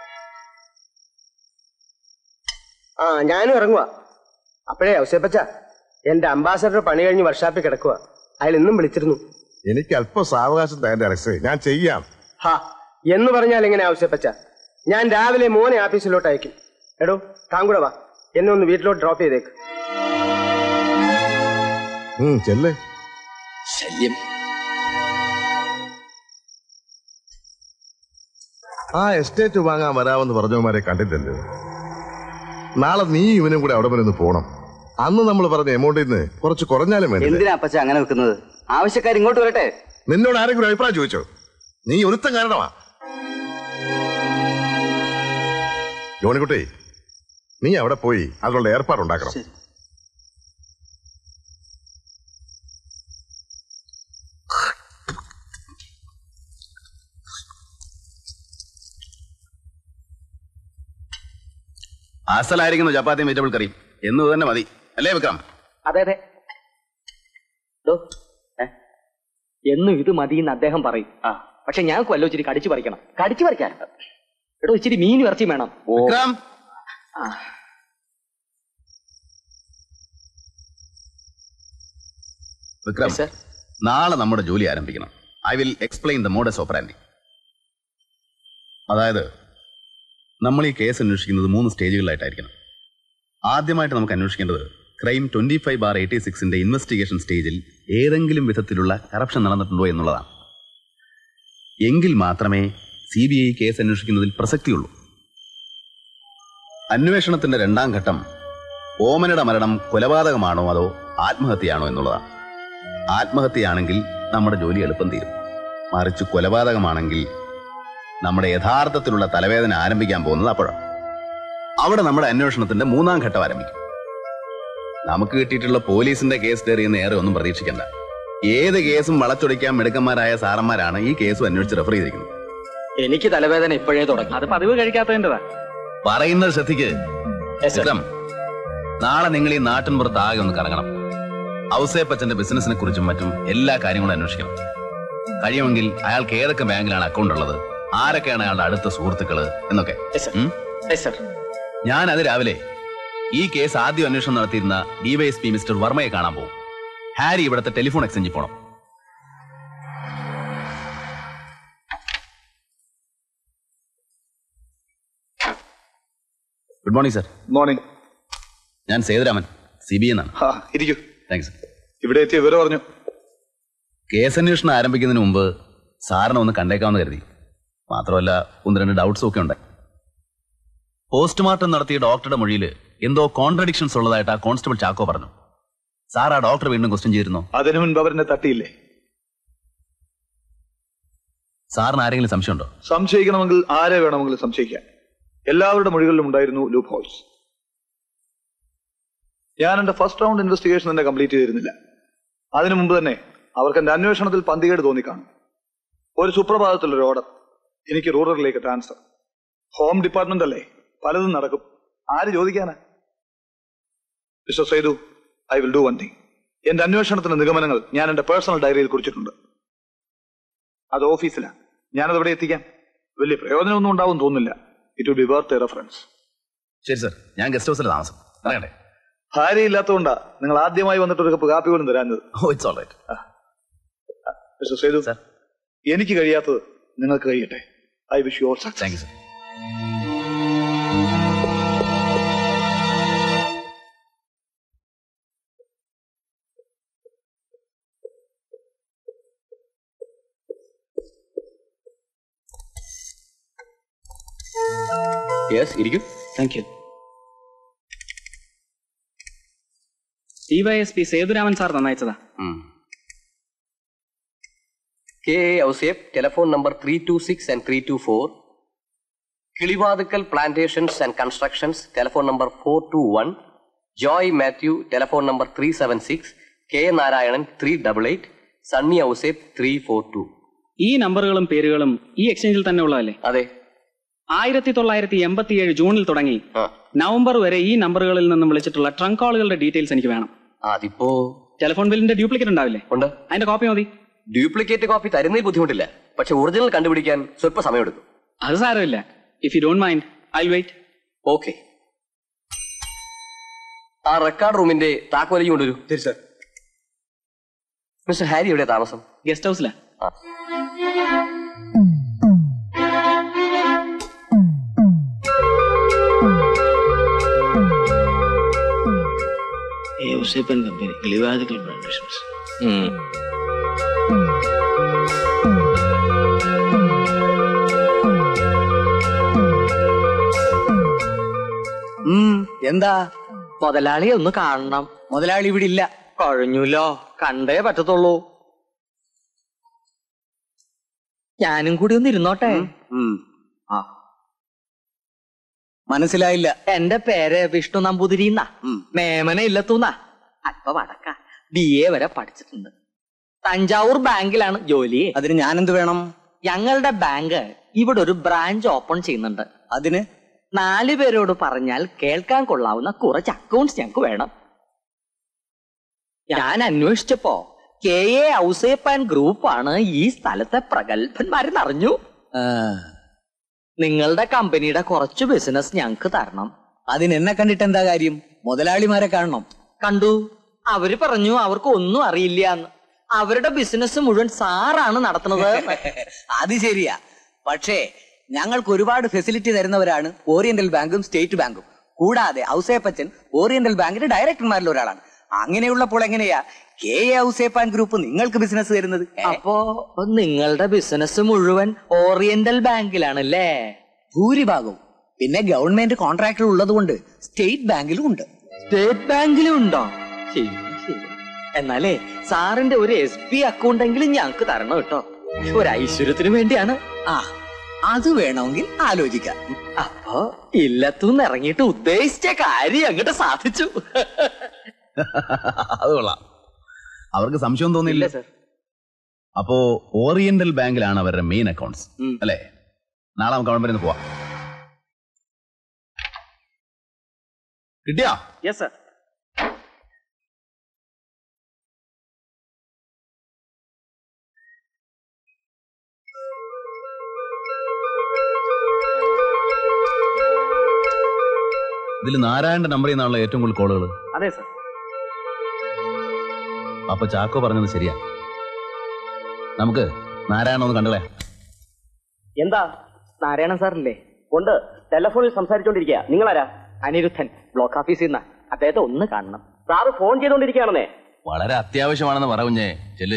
Speaker 10: ആ ഞാനും ഇറങ്ങുക അപ്പോഴേ ഔസേപ്പച്ച എന്റെ അംബാസഡർ പണി കഴിഞ്ഞ് വർഷാപ്പിൽ കിടക്കുക അയാൾ ഇന്നും വിളിച്ചിരുന്നു
Speaker 5: എനിക്ക് അല്പം സാവകാശം തേണ്ട അലക്സേ ഞാൻ ചെയ്യാം
Speaker 10: ഹാ എന്ന് പറഞ്ഞാൽ എങ്ങനെ ഔസേപ്പച്ച ഞാൻ രാവിലെ മോനെ ഓഫീസിലോട്ട് അയക്കും എടോ താൻ കൂടെ വാ എന്നെ ഒന്ന് വീട്ടിലോട്ട് ഡ്രോപ്പ് ചെയ്തേക്ക്
Speaker 5: ഉം ചെല്ലേ
Speaker 1: ശല്യം
Speaker 5: ആ എസ്റ്റേറ്റ് വാങ്ങാൻ വരാമെന്ന് പറഞ്ഞവന്മാരെ കണ്ടില്ലല്ലോ നാളെ നീ ഇവനും കൂടെ അവിടെ വരെ ഒന്ന് പോണം അന്ന് നമ്മൾ പറഞ്ഞ എമൗണ്ടിൽ നിന്ന് കുറച്ച് കുറഞ്ഞാലും വേണ്ടി
Speaker 12: എന്തിനാ അപ്പച്ച അങ്ങനെ വെക്കുന്നത് ആവശ്യക്കാർ ഇങ്ങോട്ട് വരട്ടെ
Speaker 5: നിന്നോട് ആരെങ്കിലും അഭിപ്രായം ചോദിച്ചോ നീ ഒരുത്തം കാരണമാ ജോണിക്കുട്ടി നീ അവിടെ പോയി അതിനുള്ള ഏർപ്പാടുണ്ടാക്കണം
Speaker 13: അസലായിരിക്കുന്നു ചപ്പാത്തിയും വെജിറ്റബിൾ കറിയും എന്നത് തന്നെ മതി അല്ലേ വിക്രം
Speaker 7: അതെ അതെ ദോ, ഏ, എന്നും ഇത് മതിയെന്ന് അദ്ദേഹം പറയും പക്ഷെ ഞാൻ കൊല്ലോ ഇച്ചിരി കടിച്ചു പറിക്കണം കടിച്ചു പറിക്കാൻ എടോ ഇച്ചിരി മീൻ ഇറച്ചി വേണം
Speaker 13: വിക്രം
Speaker 7: ആ.
Speaker 13: വിക്രം നാളെ നമ്മുടെ ജോലി ആരംഭിക്കണം I will explain the modus operandi അതായത് നമ്മൾ ഈ കേസ് അന്വേഷിക്കുന്നത് മൂന്ന് സ്റ്റേജുകളിലായിട്ടായിരിക്കണം ആദ്യമായിട്ട് നമുക്ക് അന്വേഷിക്കേണ്ടത് crime twenty five bar eighty സിക്സിന്റെ ഇൻവെസ്റ്റിഗേഷൻ സ്റ്റേജിൽ ഏതെങ്കിലും വിധത്തിലുള്ള കറപ്ഷൻ നടന്നിട്ടുണ്ടോ എന്നുള്ളതാണ് എങ്കിൽ മാത്രമേ സി ബി ഐ കേസ് അന്വേഷിക്കുന്നതിൽ പ്രസക്തിയുള്ളൂ അന്വേഷണത്തിന്റെ രണ്ടാം ഘട്ടം ഓമനയുടെ മരണം കൊലപാതകമാണോ അതോ ആത്മഹത്യയാണോ എന്നുള്ളതാണ് ആത്മഹത്യയാണെങ്കിൽ നമ്മുടെ ജോലി എളുപ്പം തീരും മറിച്ച് കൊലപാതകമാണെങ്കിൽ നമ്മുടെ യഥാർത്ഥത്തിലുള്ള തലവേദന ആരംഭിക്കാൻ പോകുന്നത് അപ്പോഴാണ് അവിടെ നമ്മുടെ അന്വേഷണത്തിന്റെ മൂന്നാം ഘട്ടം ആരംഭിക്കും നമുക്ക് കിട്ടിയിട്ടുള്ള പോലീസിന്റെ കേസ് ഡയറിയെന്ന് ഏറെ ഒന്നും പ്രതീക്ഷിക്കണ്ട ഏത് കേസും വളച്ചൊടിക്കാൻ മിടുക്കന്മാരായ സാറന്മാരാണ് ഈ കേസും അന്വേഷിച്ച് റെഫർ ചെയ്തിരിക്കുന്നത്
Speaker 7: എനിക്ക് തലവേദന ഇപ്പോഴേ തുടങ്ങി അത് പതിവ് കഴിക്കാത്തതിൻ്റെതാ
Speaker 13: പറയുന്നത് ശ്രദ്ധിക്ക് വിക്രം നാളെ നിങ്ങൾ ഈ നാട്ടിൻ പുറത്ത് ആകെ ഒന്ന് കറങ്ങണം ഔസേപ്പച്ചന്റെ ബിസിനസിനെ കുറിച്ചും മറ്റും എല്ലാ കാര്യങ്ങളും അന്വേഷിക്കണം കഴിയുമെങ്കിൽ അയാൾക്ക് ഏതൊക്കെ ബാങ്കിലാണ് അക്കൗണ്ട് ഉള്ളത് ആരൊക്കെയാണ് അയാളുടെ അടുത്ത സുഹൃത്തുക്കള് എന്നൊക്കെ ഉം? ഞാൻ അത് രാവിലെ ഈ കേസ് ആദ്യം അന്വേഷണം നടത്തിയിരുന്ന ഡിവൈഎസ്പി മിസ്റ്റർ വർമ്മയെ കാണാൻ പോകും ഹാരി ഇവിടുത്തെ ടെലിഫോൺ എക്സ്ചേഞ്ചിൽ പോണം ഗുഡ് മോർണിംഗ് സർ
Speaker 2: മോർണിംഗ്
Speaker 13: ഞാൻ സേതുരാമൻ സി ബി എന്നാണ്
Speaker 2: ഹാ ഇരിക്കൂ
Speaker 13: താങ്ക്സ്
Speaker 2: ഇവിടെ എത്തിയ വിവരം പറഞ്ഞു
Speaker 13: കേസ് അന്വേഷണം ആരംഭിക്കുന്നതിന് മുമ്പ് സാറിനെ ഒന്ന് കണ്ടേക്കാമെന്ന് കരുതി മാത്രമല്ല ഒന്ന് രണ്ട് ഡൗട്ട്സും ഒക്കെ ഉണ്ട് പോസ്റ്റ്മോർട്ടം നടത്തിയ ഡോക്ടറുടെ മൊഴിയിൽ എന്തോ കോൺട്രഡിക്ഷൻസ് ഉള്ളതായിട്ട് ആ കോൺസ്റ്റബിൾ ചാക്കോ പറഞ്ഞു സാർ ആ ഡോക്ടർ വീണ്ടും ക്വസ്റ്റ്യൻ ചെയ്തിരുന്നോ
Speaker 2: അതിനു മുൻപ് അവരെന്നെ തട്ടിയില്ലേ
Speaker 13: സാറിന് ആരെങ്കിലും സംശയമുണ്ടോ
Speaker 2: സംശയിക്കണമെങ്കിൽ ആരെ വേണമെങ്കിലും സംശയിക്കാം എല്ലാവരുടെ മൊഴികളിലും ഉണ്ടായിരുന്നു ലൂപ്പ് ഹോൾസ് ഞാൻ എന്റെ ഫസ്റ്റ് റൗണ്ട് ഇൻവെസ്റ്റിഗേഷൻ തന്നെ കംപ്ലീറ്റ് ചെയ്തിരുന്നില്ല അതിനു മുമ്പ് തന്നെ അവർക്ക് എന്റെ അന്വേഷണത്തിൽ പന്തികേട് തോന്നിക്കാണും ഒരു സുപ്രഭാതത്തിലൊരു ഓർഡർ എനിക്ക് റൂറലിലേക്ക് ട്രാൻസ്ഫർ ഹോം ഡിപ്പാർട്ട്മെന്റ് അല്ലേ പലതും നടക്കും ആര് ചോദിക്കാനാ mister Saidu I will do one thing എന്റെ അന്വേഷണത്തിന്റെ നിഗമനങ്ങൾ ഞാൻ എന്റെ പേഴ്സണൽ ഡയറിയിൽ കുറിച്ചിട്ടുണ്ട് അത് ഓഫീസിലാണ് ഞാനത് ഇവിടെ എത്തിക്കാം വലിയ പ്രയോജനമൊന്നും ഉണ്ടാവും തോന്നുന്നില്ല it will be worth a reference
Speaker 13: ശരി സർ ഞാൻ ഗസ്റ്റ് ഹൗസിൽ താമസം പറയട്ടെ
Speaker 2: ഭാര്യ ഇല്ലാത്തതുകൊണ്ടാ നിങ്ങൾ ആദ്യമായി വന്നിട്ട് ഒരു കപ്പ് കാപ്പി പോലും തരാഞ്ഞത്
Speaker 13: oh it's all right
Speaker 2: mister Sethu എനിക്ക് കഴിയാത്തത് നിങ്ങൾക്ക് കഴിയട്ടെ I wish you all success
Speaker 13: thank you sir
Speaker 16: yes ഇരിക്കും
Speaker 17: thank you DYSP Sethuraman sir നന്നായിച്ചതാ
Speaker 16: K A Ouseph telephone number three two six and three two four Kilivathukkal plantations and constructions telephone number four two one Joy Mathew telephone number three seven six K Narayanan three double eight Sunny Ouseph three four two
Speaker 17: ഈ നമ്പറുകളും പേരുകളും ഈ എക്സ്ചേഞ്ചിൽ തന്നെ ഉള്ളതല്ലേ
Speaker 16: അതെ
Speaker 17: ആയിരത്തി തൊള്ളായിരത്തി എൺപത്തിയേഴ് ജൂണിൽ തുടങ്ങി നവംബർ വരെ ഈ നമ്പറുകളിൽ നിന്നും വിളിച്ചിട്ടുള്ള ട്രങ്ക് കോളുകളുടെ ഡീറ്റെയിൽസ് എനിക്ക് വേണം
Speaker 16: അതിപ്പോ
Speaker 17: ടെലിഫോൺ ബില്ലിന്റെ ഡ്യൂപ്ലിക്കേറ്റ് ഉണ്ടാവില്ലേ
Speaker 16: ഉണ്ട്
Speaker 17: അതിന്റെ കോപ്പി മതി
Speaker 16: ഡ്യൂപ്ലിക്കേറ്റ് കോപ്പി തരുന്നതിൽ ബുദ്ധിമുട്ടില്ല പക്ഷെ ഒറിജിനൽ കണ്ടുപിടിക്കാൻ സ്വല്പ സമയമെടുക്കും
Speaker 17: അത് സാരമില്ല if you don't mind I wait
Speaker 16: okay ആ റെക്കോർഡ് റൂമിന്റെ താക്കോലി കൊണ്ടുവരൂ ശരി സർ മിസ്റ്റർ ഹാരി എവിടെ താമസം
Speaker 17: ഗസ്റ്റ് ഹൗസിലാ
Speaker 18: ഔസേപ്പൻ കമ്പനി കിളിവാതിക്കൽ പ്ലാന്റേഷൻസ്
Speaker 9: എന്താ മുതലാളിയെ ഒന്ന് കാണണം മുതലാളി ഇവിടെ ഇല്ല കഴിഞ്ഞല്ലോ കണ്ടേ പറ്റത്തുള്ളൂ ഞാനും കൂടി ഒന്ന് ഇരുന്നോട്ടെ ആ മനസ്സിലായില്ല എന്റെ പേര് വിഷ്ണു നമ്പൂതിരി എന്നാ മേമന ഇല്ലത്തൂന്നാ അല്പ വടക്ക ബി എ വരെ പഠിച്ചിട്ടുണ്ട് തഞ്ചാവൂർ ബാങ്കിലാണ് ജോലി അതിന് ഞാനെന്ത് വേണം ഞങ്ങളുടെ ബാങ്ക് ഇവിടെ ഒരു ബ്രാഞ്ച് ഓപ്പൺ ചെയ്യുന്നുണ്ട് അതിന് നാല് പേരോട് പറഞ്ഞാൽ കേൾക്കാൻ കൊള്ളാവുന്ന കുറച്ച് അക്കൗണ്ട്സ് ഞങ്ങൾക്ക് വേണം ഞാൻ അന്വേഷിച്ചപ്പോ കെ എ ഔസേപ്പ് ആൻഡ് ഗ്രൂപ്പാണ് ഈ സ്ഥലത്തെ പ്രഗത്ഭന്മാരെന്ന് അറിഞ്ഞു നിങ്ങളുടെ കമ്പനിയുടെ കുറച്ച് ബിസിനസ് ഞങ്ങൾക്ക് തരണം അതിന് എന്നെ കണ്ടിട്ട് എന്താ കാര്യം മുതലാളിമാരെ കാണണം കണ്ടു അവര് പറഞ്ഞു അവർക്ക് ഒന്നും അറിയില്ല എന്ന് അവരുടെ ബിസിനസ് മുഴുവൻ സാറാണ് നടത്തുന്നത്
Speaker 19: അത് ശരിയാ പക്ഷേ ഞങ്ങൾക്ക് ഒരുപാട് ഫെസിലിറ്റി തരുന്നവരാണ് ഓറിയന്റൽ ബാങ്കും സ്റ്റേറ്റ് ബാങ്കും കൂടാതെ ഔസേപ്പച്ചൻ ഓറിയന്റൽ ബാങ്കിന്റെ ഡയറക്ടർമാരിൽ ഒരാളാണ് അങ്ങനെയുള്ളപ്പോൾ എങ്ങനെയാ കെ എ ഔസേപ്പാൻ ഗ്രൂപ്പ് നിങ്ങൾക്ക് ബിസിനസ് തരുന്നത്
Speaker 9: അപ്പോ നിങ്ങളുടെ ബിസിനസ് മുഴുവൻ ഓറിയന്റൽ ബാങ്കിലാണല്ലേ
Speaker 19: ഭൂരിഭാഗവും പിന്നെ ഗവൺമെന്റ് കോൺട്രാക്ടർ ഉള്ളതുകൊണ്ട് സ്റ്റേറ്റ് ബാങ്കിലും ഉണ്ട്
Speaker 9: സ്റ്റേറ്റ് ബാങ്കിലും ഉണ്ടോ ശരി ശരി എന്നാലേ സാറിന്റെ ഒരു എസ് ബി അക്കൗണ്ട് എങ്കിലും ഞങ്ങൾക്ക് തരണം കേട്ടോ ഒരു ഐശ്വര്യത്തിന് വേണ്ടിയാണ്
Speaker 19: ആ അത് വേണമെങ്കിൽ ആലോചിക്കാം
Speaker 9: അപ്പോ ഇല്ലത്തുനിന്ന് ഇറങ്ങിയിട്ട് ഉദ്ദേശിച്ച കാര്യം അങ്ങോട്ട് സാധിച്ചു
Speaker 13: അത് കൊള്ളാം അവർക്ക് സംശയം തോന്നില്ല അപ്പോ ഓറിയന്റൽ ബാങ്കിലാണ് അവരുടെ മെയിൻ അക്കൗണ്ട്സ് അല്ലേ നാളെ നമുക്ക് അവിടെ വരെ ഒന്ന് പോവാം കിട്ടിയാ
Speaker 17: യെസ് സർ
Speaker 13: ഇതിൽ നാരായണന്റെ നമ്പറിൽ നിന്നുള്ള ഏറ്റവും കൂടുതൽ കോളുകൾ
Speaker 17: അതെ സർ
Speaker 13: അപ്പൊ ചാക്കോ പറഞ്ഞത് ശരിയാ നമുക്ക് നാരായണ ഒന്ന് കണ്ടളേ
Speaker 9: എന്താ നാരായണൻ സാറില്ലേ
Speaker 4: ഉണ്ട് ടെലഫോണിൽ സംസാരിച്ചോണ്ടിരിക്കുക നിങ്ങളാരാ
Speaker 9: അനിരുദ്ധൻ ബ്ലോക്ക് ഓഫീസിൽ നിന്ന് അദ്ദേഹത്തെ ഒന്ന് കാണണം
Speaker 4: സാറ് ഫോൺ ചെയ്തോണ്ടിരിക്കുകയാണെന്നേ
Speaker 13: വളരെ അത്യാവശ്യമാണെന്ന് പറ കുഞ്ഞേ ചെല്ല്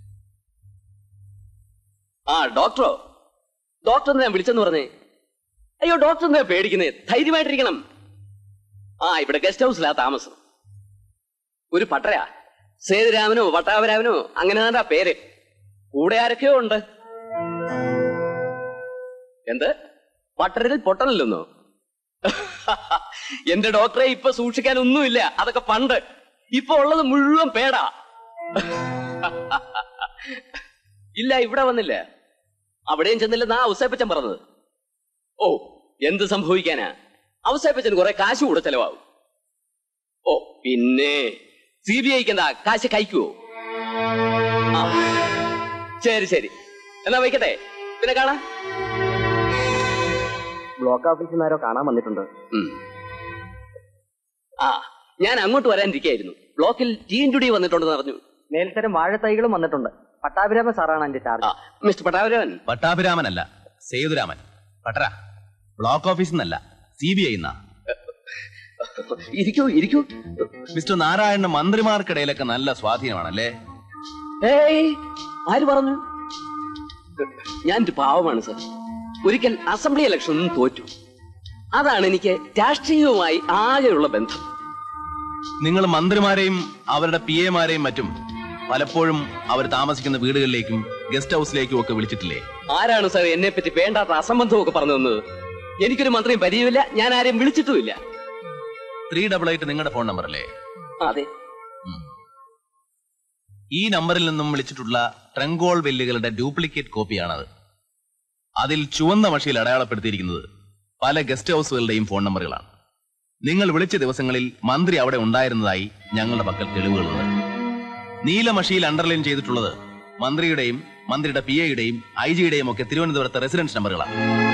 Speaker 16: ആ ഡോക്ടറോ ഡോക്ടർ ഞാൻ വിളിച്ചെന്ന് പറഞ്ഞേ അയ്യോ ഡോക്ടർ എന്താ പേടിക്കുന്നേ ധൈര്യമായിട്ടിരിക്കണം ആ ഇവിടെ ഗസ്റ്റ് ഹൗസിലാ താമസം ഒരു പട്ടരാ സേതുരാമനോ പട്ടാപരാമനോ അങ്ങനെ തന്നെ പേര് കൂടെ ആരൊക്കെയോ ഉണ്ട് എന്ത് പട്ടരത്തിൽ പൊട്ടനല്ലെന്നോ എന്റെ ഡോക്ടറെ ഇപ്പൊ സൂക്ഷിക്കാൻ ഒന്നുമില്ല അതൊക്കെ പണ്ട് ഇപ്പൊ ഉള്ളത് മുഴുവൻ പേടാ ഇല്ല ഇവിടെ വന്നില്ല അവിടെയും ചെന്നില്ലെന്നാ ഔസേപ്പച്ചൻ പറഞ്ഞത് ഓ എന്ത് സംഭവിക്കാനാ ഔസേപ്പച്ചന് കുറെ കാശ് കൂടെ ചെലവാകും ഓ പിന്നെ സി ബി ഐക്ക് എന്താ കാശ് കഴിക്കുവോ ആ ശരി ശരി എന്നാ വയ്ക്കട്ടെ പിന്നെ കാണാം
Speaker 7: ബ്ലോക്ക് ഓഫീസിൽ നിന്ന് ആരോ കാണാൻ വന്നിട്ടുണ്ട്
Speaker 16: ആ ഞാൻ അങ്ങോട്ട് വരാനിരിക്കായിരുന്നു ബ്ലോക്കിൽ ടി എൻ ഡി വന്നിട്ടുണ്ടെന്ന് പറഞ്ഞു
Speaker 7: മേൽത്തരം വാഴത്തൈകളും വന്നിട്ടുണ്ട് പട്ടാഭിരാമ സാറാണ് എന്റെ ചാർജ്
Speaker 16: മിസ്റ്റർ പട്ടാഭിരാമൻ
Speaker 13: പട്ടാഭിരാമനല്ല സേതുരാമൻ പട്ടര ബ്ലോക്ക് ഓഫീസിൽ നിന്നല്ല സി ബി ഐ
Speaker 16: ഇരിക്കൂ ഇരിക്കൂ
Speaker 13: മിസ്റ്റർ നാരായണന് മന്ത്രിമാർക്കിടയിലൊക്കെ നല്ല സ്വാധീനമാണല്ലേ
Speaker 16: ഏയ് ആര് പറഞ്ഞു ഞാൻ ഒരു പാവമാണ് സർ ഒരിക്കൽ അസംബ്ലി ഇലക്ഷനിൽ തോറ്റു അതാണ് എനിക്ക് രാഷ്ട്രീയവുമായി ആകെയുള്ള ബന്ധം
Speaker 13: നിങ്ങൾ മന്ത്രിമാരെയും അവരുടെ പി എമാരെയും മറ്റും പലപ്പോഴും അവർ താമസിക്കുന്ന വീടുകളിലേക്കും ഗസ്റ്റ് ഹൗസിലേക്കും ഒക്കെ വിളിച്ചിട്ടില്ലേ
Speaker 16: ആരാണ് സാർ എന്നെ പറ്റി വേണ്ടാത്ത അസംബന്ധമൊക്കെ പറഞ്ഞു തന്നത് എനിക്കൊരു മന്ത്രിയും പരിചയമില്ല ഞാൻ ആരെയും വിളിച്ചിട്ടുമില്ല
Speaker 13: ത്രീ ഡബിൾ എയ്റ്റ് നിങ്ങളുടെ ഫോൺ നമ്പർ അല്ലേ
Speaker 16: അതെ
Speaker 13: ഈ നമ്പറിൽ നിന്നും വിളിച്ചിട്ടുള്ള ട്രങ്കോൾ ബില്ലുകളുടെ ഡ്യൂപ്ലിക്കേറ്റ് കോപ്പിയാണത് അതിൽ ചുവന്ന മഷിയിൽ അടയാളപ്പെടുത്തിയിരിക്കുന്നത് പല ഗസ്റ്റ് ഹൗസുകളുടെയും ഫോൺ നമ്പറുകളാണ് നിങ്ങൾ വിളിച്ച ദിവസങ്ങളിൽ മന്ത്രി അവിടെ ഉണ്ടായിരുന്നതായി ഞങ്ങളുടെ പക്കൽ തെളിവുകളുണ്ട് നീല മഷിയിൽ അണ്ടർലൈൻ ചെയ്തിട്ടുള്ളത് മന്ത്രിയുടെയും മന്ത്രിയുടെ പി എയുടെയും ഐ ജിയുടെയും ഒക്കെ തിരുവനന്തപുരത്തെ റെസിഡൻസ് നമ്പറുകളാണ്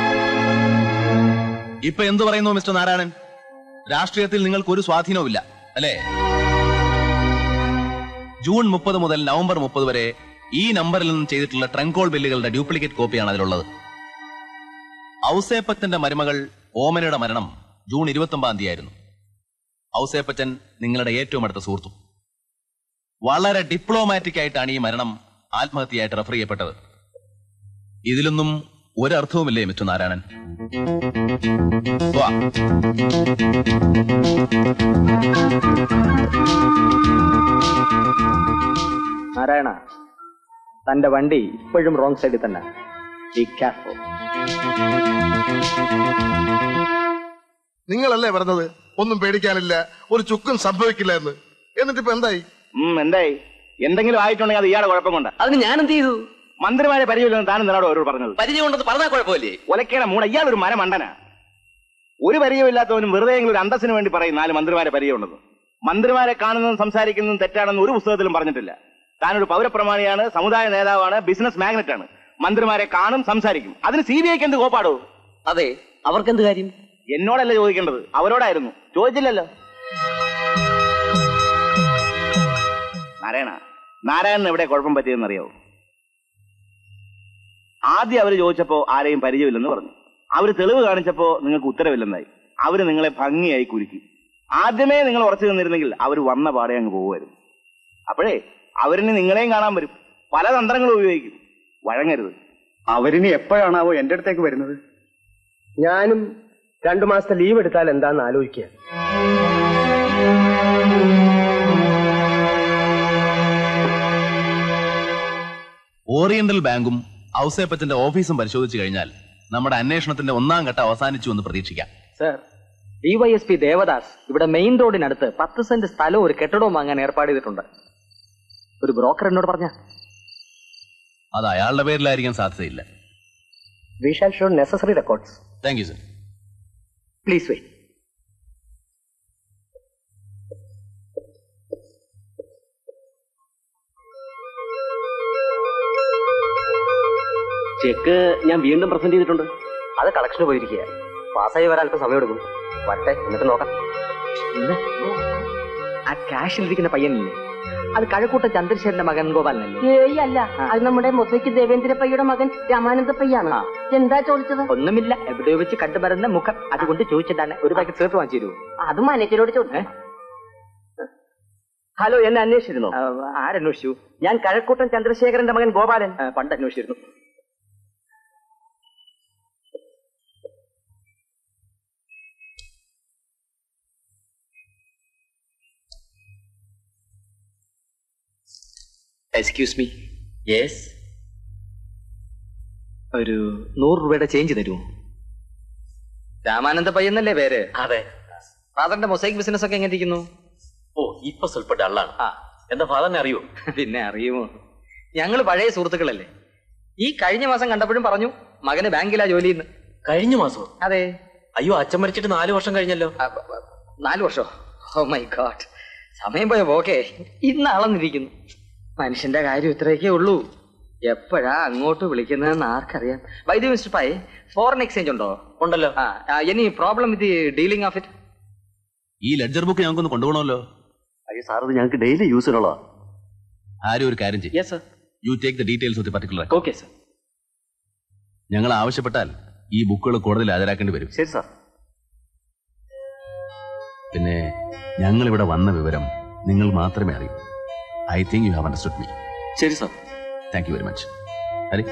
Speaker 13: ഇപ്പൊ എന്തു പറയുന്നു മിസ്റ്റർ നാരായണൻ രാഷ്ട്രീയത്തിൽ നിങ്ങൾക്ക് ഒരു സ്വാധീനവുമില്ല അല്ലേ ജൂൺ മുപ്പത് മുതൽ നവംബർ മുപ്പത് വരെ ഈ നമ്പറിൽ നിന്നും ചെയ്തിട്ടുള്ള ട്രങ്കോൾ ബില്ലുകളുടെ ഡ്യൂപ്ലിക്കേറ്റ് കോപ്പിയാണ് അതിലുള്ളത് ഔസേപ്പച്ചന്റെ മരുമകൾ ഓമനയുടെ മരണം ജൂൺ ഇരുപത്തി ഒമ്പതാം തീയതി ആയിരുന്നു ഔസേപ്പച്ചൻ നിങ്ങളുടെ ഏറ്റവും അടുത്ത സുഹൃത്തും വളരെ ഡിപ്ലോമാറ്റിക് ആയിട്ടാണ് ഈ മരണം ആത്മഹത്യയായിട്ട് റെഫർ ചെയ്യപ്പെട്ടത് ഇതിലൊന്നും ഒരർത്ഥവുമില്ലേ മിസ്റ്റർ നാരായണൻ വാ
Speaker 7: നാരായണ തന്റെ വണ്ടി ഇപ്പോഴും റോങ് സൈഡിൽ തന്നെ ബി കെയർഫുൾ
Speaker 5: നിങ്ങളല്ലേ പറഞ്ഞത് ഒന്നും പേടിക്കാനില്ല ഒരു ചുക്കും സംഭവിക്കില്ല എന്ന് എന്നിട്ട് ഇപ്പൊ എന്തായി
Speaker 3: ഉം, എന്തായി എന്തെങ്കിലും ആയിട്ടുണ്ടെങ്കിൽ അത് ഇയാളെ കുഴപ്പം കൊണ്ട്
Speaker 16: അതിന് ഞാൻ എന്ത് ചെയ്തു
Speaker 3: മന്ത്രിമാരെ പരിചയമില്ലെന്ന് താനും നിന്നോട് ഓരോട് പറഞ്ഞത്
Speaker 16: പരിചയമുണ്ടെന്ന് പറഞ്ഞാൽ കുഴപ്പമില്ലേ
Speaker 3: ഒലക്കേടെ മൂട ഇയാൾ ഒരു മരമണ്ടനാ ഒരു പരിചയമില്ലാത്തവനും വെറുതെ ഒരു അന്തസ്സിന് വേണ്ടി പറയും നാല് മന്ത്രിമാരെ പരിചയമുണ്ടെന്ന് മന്ത്രിമാരെ കാണുന്നതും സംസാരിക്കുന്നതും തെറ്റാണെന്ന് ഒരു പുസ്തകത്തിലും പറഞ്ഞിട്ടില്ല താനൊരു പൗരപ്രമാണിയാണ് സമുദായ നേതാവാണ് ബിസിനസ് മാഗ്നറ്റ് ആണ് മന്ത്രിമാരെ കാണും സംസാരിക്കും അതിന് സി ബി ഐക്ക് എന്ത് കോപ്പാടോ
Speaker 16: അതെ അവർക്ക് എന്ത് കാര്യം
Speaker 3: എന്നോടല്ല ചോദിക്കേണ്ടത് അവരോടായിരുന്നു ചോദിച്ചില്ലല്ലോ നാരായണ നാരായണൻ എവിടെ കുഴപ്പം പറ്റിയെന്ന് അറിയാവോ ആദ്യം അവര് ചോദിച്ചപ്പോ ആരെയും പരിചയമില്ലെന്ന് പറഞ്ഞു അവര് തെളിവ് കാണിച്ചപ്പോ നിങ്ങൾക്ക് ഉത്തരവില്ലെന്നായി അവര് നിങ്ങളെ ഭംഗിയായി കുലുക്കി ആദ്യമേ നിങ്ങൾ ഉറച്ചു നിന്നിരുന്നെങ്കിൽ അവർ വന്ന പാടെ അങ്ങ് പോകുമായിരുന്നു അപ്പോഴേ അവരിനി നിങ്ങളെയും കാണാൻ വരും പല തന്ത്രങ്ങളും ഉപയോഗിക്കും വഴങ്ങരുത്
Speaker 10: അവരിനി എപ്പോഴാണാവോ എന്റെ അടുത്തേക്ക് വരുന്നത് ഞാനും രണ്ടു മാസത്തെ ലീവ് എടുത്താൽ എന്താന്ന് ആലോചിക്കുക
Speaker 13: ഓറിയന്റൽ ബാങ്കും ഔസേപ്പച്ചന്റെ ഓഫീസും പരിശോധിച്ചു കഴിഞ്ഞാൽ നമ്മുടെ അന്വേഷണത്തിന്റെ ഒന്നാം ഘട്ടം അവസാനിച്ചു എന്ന് പ്രതീക്ഷിക്കാം
Speaker 7: സർ ഡിവൈഎസ്പി ദേവദാസ് ഇവിടെ മെയിൻ റോഡിനടുത്ത് പത്ത് സെന്റ് സ്ഥലവും ഒരു കെട്ടിടവും വാങ്ങാൻ ഏർപ്പാട് ചെയ്തിട്ടുണ്ട് ഒരു ബ്രോക്കർ എന്നോട് പറഞ്ഞ
Speaker 13: അത് അയാളുടെ പേരിലായിരിക്കാൻ സാധ്യതയില്ല
Speaker 7: we shall show necessary records
Speaker 13: thank you sir
Speaker 7: please wait
Speaker 16: check ഞാൻ വീണ്ടും പ്രസന്റ് ചെയ്തിട്ടുണ്ട്
Speaker 7: അത് കളക്ഷന് പോയിരിക്കുക പാസ്സായി വരാൻ അല്പം സമയമെടുക്കും വരട്ടെ എന്നിട്ട് നോക്കാം ഇന്ന് ആ ക്യാഷിലിരിക്കുന്ന പയ്യനില്ലേ അത് കഴക്കൂട്ട ചന്ദ്രശേഖരന്റെ മകൻ ഗോപാലനല്ലേ
Speaker 20: ഏയ് അല്ല അത് നമ്മുടെ മൊസൈക്ക് ദേവേന്ദ്ര പയ്യുടെ മകൻ രാമാനന്ദ പയ്യാണ് എന്താ ചോദിച്ചത്
Speaker 7: ഒന്നുമില്ല എവിടെയോ വെച്ച് കണ്ടുമരുന്ന മുഖം അതുകൊണ്ട് ചോദിച്ചതാണ് ഒരു പാക്കറ്റ് സേർട്ട് വാങ്ങിച്ചു തരുമോ
Speaker 20: അത് മാനേജരോട് ചോദിച്ചു
Speaker 7: ഹലോ എന്നെ അന്വേഷിച്ചിരുന്നോ ആരന്വേഷിച്ചു ഞാൻ കഴക്കൂട്ടൻ ചന്ദ്രശേഖരന്റെ മകൻ ഗോപാലൻ ആ, പണ്ട് അന്വേഷിച്ചിരുന്നു
Speaker 16: എക്സ്ക്യൂസ് മീ
Speaker 7: യെസ് ഒരു നൂറ് രൂപയുടെ ചേഞ്ച് തരുമോ രാമാനന്ദ പയ്യെന്നല്ലേ പേര്
Speaker 16: അതെ
Speaker 7: ഫാദറിന്റെ മൊസൈക്ക് ബിസിനസ് ഒക്കെ എങ്ങനെ ഇരിക്കുന്നു
Speaker 16: ഓ ഇപ്പൊ സ്വല്പ ഡള്ളാണ് എന്താ ഫാദറിനെ അറിയോ
Speaker 7: പിന്നെ അറിയുമോ ഞങ്ങൾ പഴയ സുഹൃത്തുക്കളല്ലേ ഈ കഴിഞ്ഞ മാസം കണ്ടപ്പോഴും പറഞ്ഞു മകന് ബാങ്കിലാ ജോലി ചെയ്യുന്നു
Speaker 16: കഴിഞ്ഞ മാസോ
Speaker 7: അതെ
Speaker 16: അയ്യോ അച്ഛൻ മരിച്ചിട്ട് നാല് വർഷം കഴിഞ്ഞല്ലോ
Speaker 7: നാല് വർഷോ ഓ മൈ ഗോഡ് സമയം പോയോ ഓക്കെ ഇന്ന് അളന്നിരിക്കുന്നു മനുഷ്യന്റെ കാര്യം ഇത്രയൊക്കെ ഉള്ളൂ
Speaker 19: എപ്പോഴാ അങ്ങോട്ട് വിളിക്കുന്നതെന്ന് ആർക്കറിയാം വൈദ്യ മിസ്റ്റർ പൈ ഫോറിൻ എക്സ്ചേഞ്ച് ഉണ്ടോ ഉണ്ടല്ലോ ആ any problem with dealing of it
Speaker 13: ഈ ലെഡ്ജർ ബുക്ക് ഞങ്ങൾക്കൊന്ന് കൊണ്ടുപോകണമല്ലോ
Speaker 12: അയ്യോ സാർ ഇത് ഞങ്ങൾക്ക് ഡെയിലി യൂസിനുള്ള
Speaker 13: ആരും ഒരു കാര്യം ചെയ്യും
Speaker 17: yes sir
Speaker 13: you take the details of the particular
Speaker 17: okay sir
Speaker 13: ഞങ്ങൾ ആവശ്യപ്പെട്ടാൽ ഈ ബുക്കുകൾ കോടതിയിൽ ഹാജരാക്കേണ്ടി വരും
Speaker 12: ശരി സാർ
Speaker 13: പിന്നെ ഞങ്ങൾ ഇവിടെ വന്ന വിവരം നിങ്ങൾ മാത്രമേ അറിയൂ I think you have understood me
Speaker 12: ശരി sir
Speaker 13: thank you very much Hari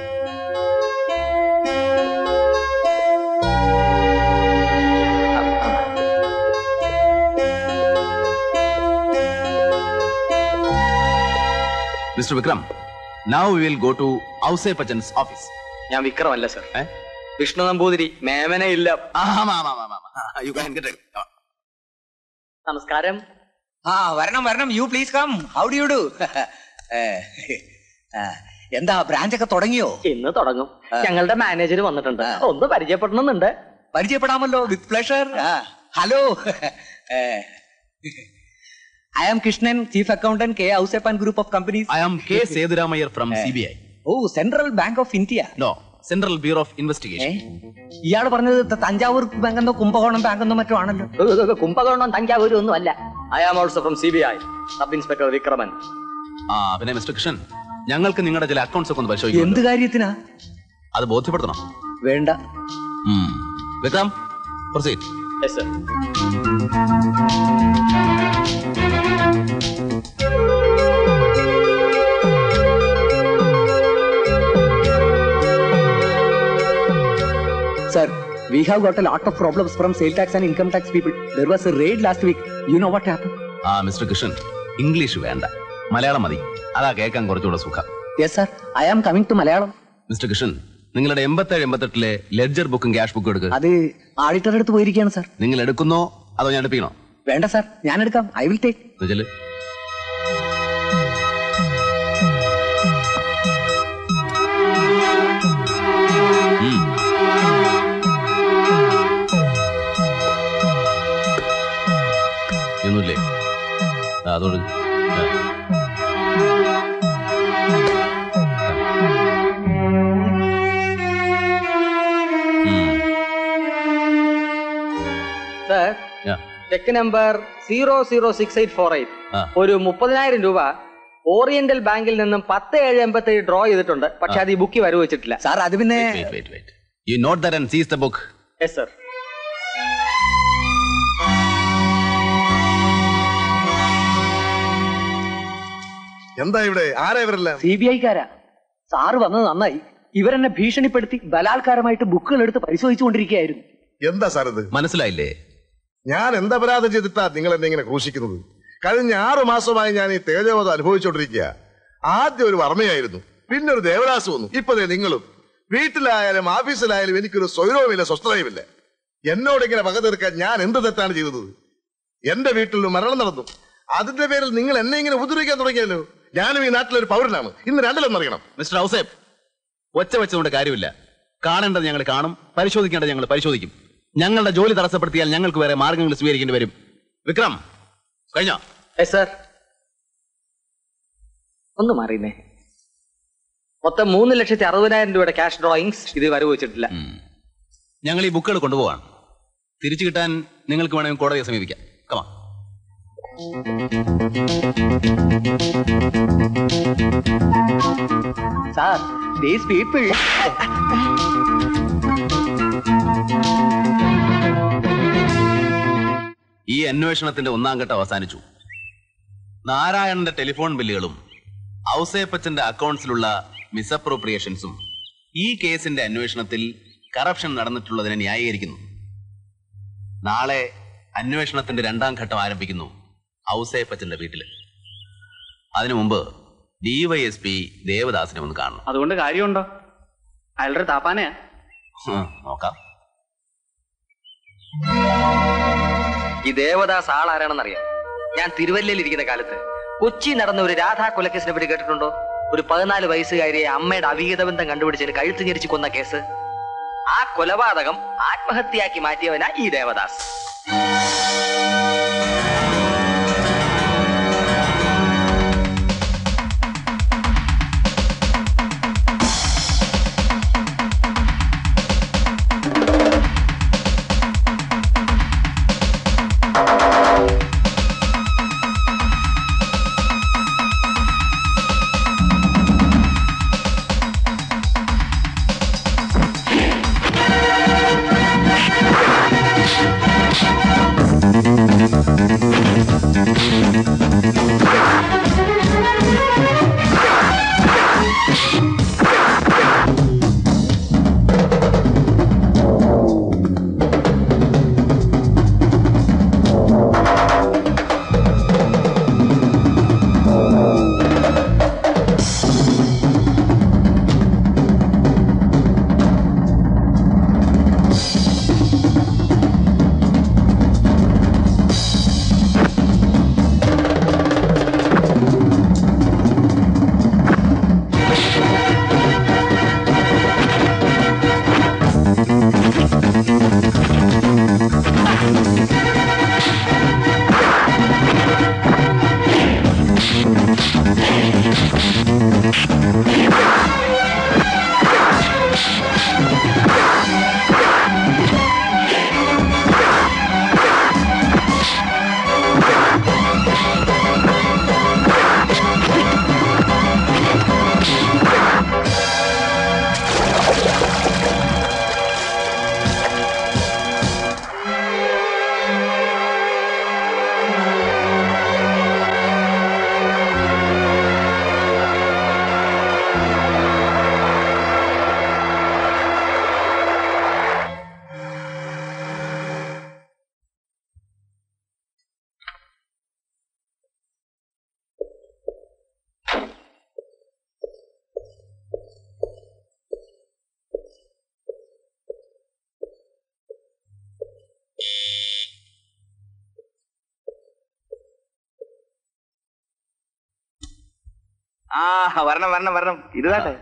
Speaker 13: mister Vikram now we will go to Ouseppachan's office
Speaker 19: ഞാൻ വിക്രമല്ല സർ വിഷ്ണു നമ്പൂതിരി മേമന ഇല്ല
Speaker 13: യു കാൻ ഗെറ്റ്
Speaker 19: നമസ്കാരം ആ വരണം വരണം you please come how do you do എന്താ ബ്രാഞ്ച് ഒക്കെ തുടങ്ങിയോ ഇന്ന് തുടങ്ങും ഞങ്ങളുടെ മാനേജർ വന്നിട്ടുണ്ട് ഒന്ന് പരിചയപ്പെടണമെന്നുണ്ട് പരിചയപ്പെടാമല്ലോ with pleasure hello I am Krishnan chief accountant K Ouseppan group of companies
Speaker 13: I am K Sethurama Iyer from C B I
Speaker 19: oh central bank of India
Speaker 13: no central bureau of investigation
Speaker 19: ഇയാൾ പറഞ്ഞത് ത- തഞ്ചാവൂർ ബാങ്ക് എന്നോ കുംഭകോണം ബാങ്ക് എന്നോ മറ്റോ ആണല്ലോ കുംഭകോണം തഞ്ചാവൂരും ഒന്നും അല്ല I am also from C B I sub inspector Vikraman
Speaker 13: ആ പിന്നെ മിസ്റ്റർ കൃഷ്ണൻ ഞങ്ങൾക്ക് നിങ്ങളുടെ ചില അക്കൗണ്ട്സ് ഒക്കെ ഒന്ന് പരിശോധിക്കും
Speaker 19: എന്ത് കാര്യത്തിനാ
Speaker 13: അത് ബോധ്യപ്പെടുത്തണം
Speaker 19: വേണ്ട
Speaker 13: ഉം. Vikram proceed
Speaker 19: yes sir Sir, we have got a lot of problems from sale tax and income tax people. There was a raid last week. You know what happened?
Speaker 13: ആ മിസ്റ്റർ കൃഷ്ണൻ ഇംഗ്ലീഷ് വേണ്ട മലയാളം മതി അതാ കേൾക്കാൻ കുറച്ചുകൂടെ സുഖം
Speaker 19: Yes, sir. I am coming to Malayalam.
Speaker 13: Mister Krishnan നിങ്ങളുടെ എൺപത്തേഴ് എൺപത്തെട്ടിലെ ledger ബുക്കും ക്യാഷ് ബുക്കും എടുക്കുക
Speaker 19: അത് ആഡിറ്ററുടെ അടുത്ത് പോയിരിക്കുകയാണ് സാർ
Speaker 13: നിങ്ങൾ എടുക്കുന്നോ അതോ ഞാൻ എടുപ്പിക്കണോ
Speaker 19: വേണ്ട സാർ ഞാൻ എടുക്കാം ഐ വിൽ ടേക്ക്
Speaker 13: എന്നുവെച്ചാല് ഉം. ഒന്നുമില്ലേ ആ, അതോട് ആ.
Speaker 19: Sir
Speaker 13: Yeah.
Speaker 19: Cheque number zero zero six eight four eight
Speaker 13: ആ.
Speaker 19: ഒരു മുപ്പതിനായിരം രൂപ ഓറിയന്റൽ ബാങ്കിൽ നിന്നും പത്ത് ഏഴ് എൺപത്തി ഏഴ് ഡ്രോ ചെയ്തിട്ടുണ്ട് പക്ഷെ അത് ഈ ബുക്കി വരവ് വെച്ചിട്ടില്ല സാർ അത് പിന്നെ
Speaker 13: Wait, wait, wait. You note that and seize the book.
Speaker 19: Yes sir
Speaker 5: എന്താ ഇവിടെ ആരാ ഇവരെല്ലാം
Speaker 19: സി ബി ഐക്കാരാ സാറ് വന്നത് നന്നായി ഇവരെന്നെ ഭീഷണിപ്പെടുത്തി ബലാത്കാരമായിട്ട് ബുക്കുകൾ എടുത്ത് പരിശോധിച്ചുകൊണ്ടിരിക്കുകയായിരുന്നു
Speaker 5: എന്താ സാർ ഇത്
Speaker 13: മനസ്സിലായില്ലേ
Speaker 5: ഞാൻ എന്ത് അപരാധം ചെയ്തിട്ടാ നിങ്ങൾ എന്നെ ഇങ്ങനെ ക്രൂശിക്കുന്നത് കഴിഞ്ഞ ആറു മാസമായി ഞാൻ ഈ തേജോവധം അനുഭവിച്ചുകൊണ്ടിരിക്കുക ആദ്യം ഒരു വർമ്മയായിരുന്നു പിന്നെ ഒരു ദേവദാസ് വന്നു ഇപ്പൊ ദേ നിങ്ങളും വീട്ടിലായാലും ഓഫീസിലായാലും എനിക്കൊരു സ്വൈരവുമില്ല സ്വസ്ഥതയുമില്ല എന്നോട് ഇങ്ങനെ വക തീർക്കാൻ ഞാൻ എന്ത് തെറ്റാണ് ചെയ്തത് എന്റെ വീട്ടിൽ ഒരു മരണം നടന്നു അതിന്റെ പേരിൽ നിങ്ങൾ എന്നെ ഇങ്ങനെ ഉപദ്രവിക്കാൻ തുടങ്ങിയല്ലോ ഞാനും ഈ നാട്ടിലൊരു പൗരനാണ് ഇന്ന് രണ്ടിലൊന്നറിയണം
Speaker 13: മിസ്റ്റർ ഔസേബ് ഒച്ച വെച്ചുകൊണ്ട് കാര്യമില്ല കാണേണ്ടത് ഞങ്ങൾ കാണും പരിശോധിക്കേണ്ടത് ഞങ്ങൾ പരിശോധിക്കും ഞങ്ങളുടെ ജോലി തടസ്സപ്പെടുത്തിയാൽ ഞങ്ങൾക്ക് വേറെ മാർഗങ്ങൾ സ്വീകരിക്കേണ്ടി വരും വിക്രം കഴിഞ്ഞോ
Speaker 19: സർ ഒന്ന് മാറിയുന്നേ മൊത്തം മൂന്ന് ലക്ഷത്തി അറുപതിനായിരം രൂപയുടെ ക്യാഷ് ഡ്രോയിങ്സ് ഇത് വരവ് വെച്ചിട്ടില്ല
Speaker 13: ഞങ്ങൾ ഈ ബുക്കുകൾ കൊണ്ടുപോവാണ് തിരിച്ചു കിട്ടാൻ നിങ്ങൾക്ക് വേണമെങ്കിൽ കോടതിയെ സമീപിക്കാം കമാ
Speaker 19: സാർ ദീസ് പീപ്പിൾ
Speaker 13: ഈ അന്വേഷണത്തിന്റെ ഒന്നാം ഘട്ടം അവസാനിച്ചു നാരായണന്റെ ടെലിഫോൺ ബില്ലുകളും ഔസേപ്പച്ചന്റെ അക്കൗണ്ട്സിലുള്ള മിസ്അപ്രോപ്രിയേഷൻസും ഈ കേസിന്റെ അന്വേഷണത്തിൽ കറപ്ഷൻ നടന്നിട്ടുള്ളതിനെ ന്യായീകരിക്കുന്നു നാളെ അന്വേഷണത്തിന്റെ രണ്ടാം ഘട്ടം ആരംഭിക്കുന്നു ഔസേപ്പച്ചന്റെ വീട്ടിൽ അതിനു മുമ്പ് ഡിവൈഎസ്പി ദേവദാസിനെ ഒന്ന് കാണണം
Speaker 17: അതുകൊണ്ട് കാര്യമുണ്ടോ അയാളുടെ താപ്പാനയാ
Speaker 13: ഹും, നോക്കാം
Speaker 19: ഈ ദേവദാസ് ആളാരാണെന്നറിയാം ഞാൻ തിരുവല്ലയിൽ ഇരിക്കുന്ന കാലത്ത് കൊച്ചി നടന്ന ഒരു രാധാ കൊലക്കേസിനെ പറ്റി കേട്ടിട്ടുണ്ടോ ഒരു പതിനാല് വയസ്സുകാരിയെ അമ്മയുടെ അവിഹിത ബന്ധം കണ്ടുപിടിച്ചതിന് കഴുത്ത് ഞെരിച്ച് കൊന്ന കേസ് ആ കൊലപാതകം ആത്മഹത്യയാക്കി മാറ്റിയവനാ ഈ ദേവദാസ്
Speaker 3: ആ വരണം വരണം വരണം ഇരുതാട്ടെ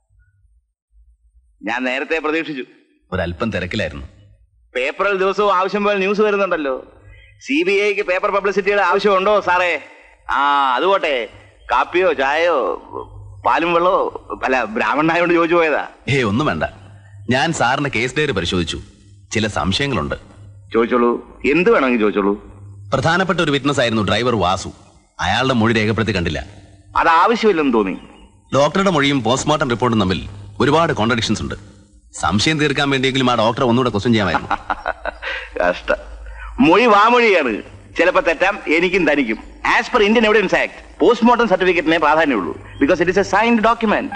Speaker 3: ഞാൻ നേരത്തെ പ്രതീക്ഷിച്ചു
Speaker 13: ഒരല്പം തിരക്കിലായിരുന്നു
Speaker 3: പേപ്പറിൽ ദിവസവും ആവശ്യം പോലെ ന്യൂസ് വരുന്നുണ്ടല്ലോ സി ബി ഐക്ക് പേപ്പർ പബ്ലിസിറ്റിയുടെ ആവശ്യമുണ്ടോ സാറേ ആ അതുപോട്ടെ കാപ്പിയോ ചായയോ പാലും വെള്ളമോ അല്ല ബ്രാഹ്മണനായോണ്ട് ചോദിച്ചു പോയതാ
Speaker 13: ഏ ഒന്നും വേണ്ട ഞാൻ സാറിന്റെ കേസ് ഡയറി പരിശോധിച്ചു ചില സംശയങ്ങളുണ്ട്
Speaker 3: ചോദിച്ചോളൂ എന്ത് വേണമെങ്കിൽ ചോദിച്ചോളൂ
Speaker 13: പ്രധാനപ്പെട്ട ഒരു വിറ്റ്നസ് ആയിരുന്നു ഡ്രൈവർ വാസു അയാളുടെ മൊഴി രേഖപ്പെടുത്തി കണ്ടില്ല
Speaker 3: അത് ആവശ്യമില്ലെന്ന് തോന്നി
Speaker 13: ഡോക്ടറുടെ മൊഴിയും പോസ്റ്റ്മോർട്ടം റിപ്പോർട്ടും തമ്മിൽ ഒരുപാട് കോൺട്രഡിക്ഷൻസ് ഉണ്ട് സംശയം തീർക്കാൻ വേണ്ടിയെങ്കിലും ആ ഡോക്ടറെ ഒന്നുകൂടെ ക്വസ്റ്റ്യൻ ചെയ്യാമായിരുന്നു
Speaker 3: കഷ്ട മൊഴി വാമൊഴിയാണ് ചിലപ്പോ തെറ്റാം എനിക്കും തനിക്കും as per Indian evidence act postmortem സർട്ടിഫിക്കറ്റിനെ പ്രാധാന്യമുള്ളൂ because it is a signed document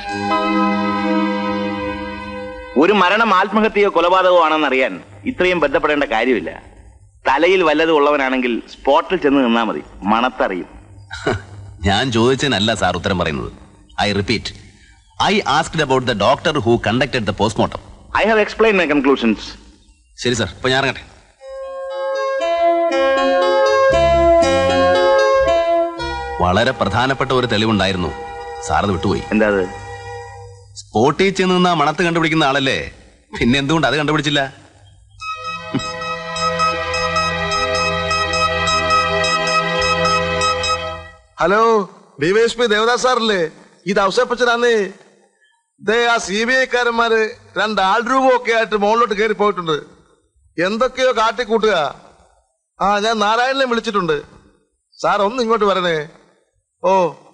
Speaker 3: ഒരു മരണം ആത്മഹത്യയോ കൊലപാതകമോ ആണെന്ന് അറിയാൻ ഇത്രയും ബന്ധപ്പെടേണ്ട കാര്യമില്ല തലയിൽ വല്ലതും ഉള്ളവനാണെങ്കിൽ സ്പോട്ടിൽ ചെന്ന് നിന്നാ മതി മണത്തറിയും
Speaker 13: ഞാൻ ചോദിച്ചതിനല്ല സാർ ഉത്തരം പറയുന്നത് I repeat I asked about the doctor who conducted the postmortem
Speaker 3: I have explain my conclusions
Speaker 13: ശരി സാർ ഇപ്പൊ ഞാൻ ഇറങ്ങട്ടെ വളരെ പ്രധാനപ്പെട്ട ഒരു തെളിവുണ്ടായിരുന്നു സാർ അത് വിട്ടുപോയി
Speaker 3: എന്താ അത്
Speaker 13: സ്പോട്ടിൽ ചെന്ന് നിന്ന് ആ മണത്ത് കണ്ടുപിടിക്കുന്ന ആളല്ലേ പിന്നെ എന്തുകൊണ്ട് അത് കണ്ടുപിടിച്ചില്ല
Speaker 5: ഹലോ ഡിവൈഎസ്പി ദേവദാസ് സാറല്ലേ ഇത് ഔസേപ്പച്ചനാന്നേ ദേ ആ സി ബി ഐക്കാരന്മാര് രണ്ട് ആൾ രൂപമൊക്കെ ആയിട്ട് മുകളിലോട്ട് കയറി പോയിട്ടുണ്ട് എന്തൊക്കെയോ കാട്ടിക്കൂട്ടുക ആ ഞാൻ നാരായണനെ വിളിച്ചിട്ടുണ്ട് സാർ ഒന്ന് ഇങ്ങോട്ട് വരണേ oh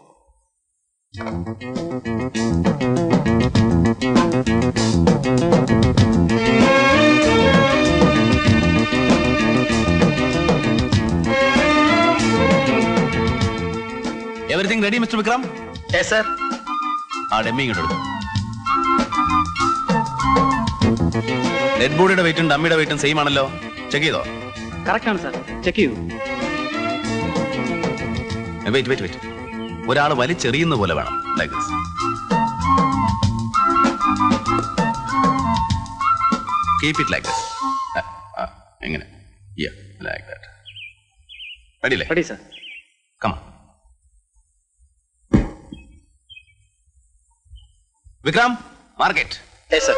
Speaker 13: everything ready mister Vikram
Speaker 7: sir
Speaker 13: ആ ഡെമ്മി ഇങ്ങോട്ട് എടുക്കും ഡെഡ് ബോഡിയുടെ വെയിറ്റും ഡമ്മിയുടെ വെയിറ്റും സെയിം ആണല്ലോ ചെക്ക് ചെയ്തോ
Speaker 17: കറക്റ്റ് ആണ് സാർ ചെക്ക് ചെയ്തു
Speaker 13: വെയിറ്റ് വെയിറ്റ് വെയിറ്റ് ഒരാൾ വലിച്ചെറിയുന്ന പോലെ വേണം like this keep it like this എങ്ങനെ ലൈക്ക് ദാറ്റ് റെഡിയല്ലേ
Speaker 17: റെഡി സാർ
Speaker 13: കമ Vikram mark it
Speaker 7: sir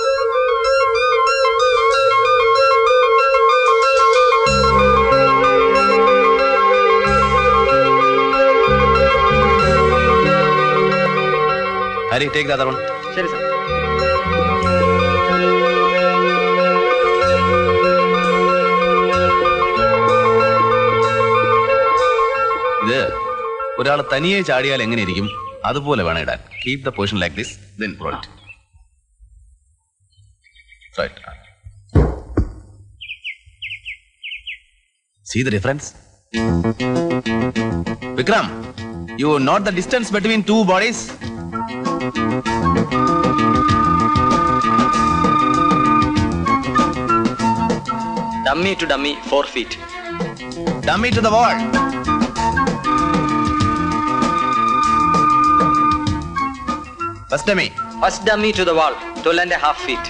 Speaker 13: Hari take the other one
Speaker 17: ശരി സാർ
Speaker 13: ഇത് ഒരാൾ തനിയെ ചാടിയാൽ എങ്ങനെയിരിക്കും അതുപോലെ വേണം ഇടാൻ keep the position like this then roll right see the difference Vikram you note the distance between two bodies
Speaker 7: dummy to dummy four feet
Speaker 13: dummy to the wall first dummy
Speaker 7: first dummy to the wall twelve and half feet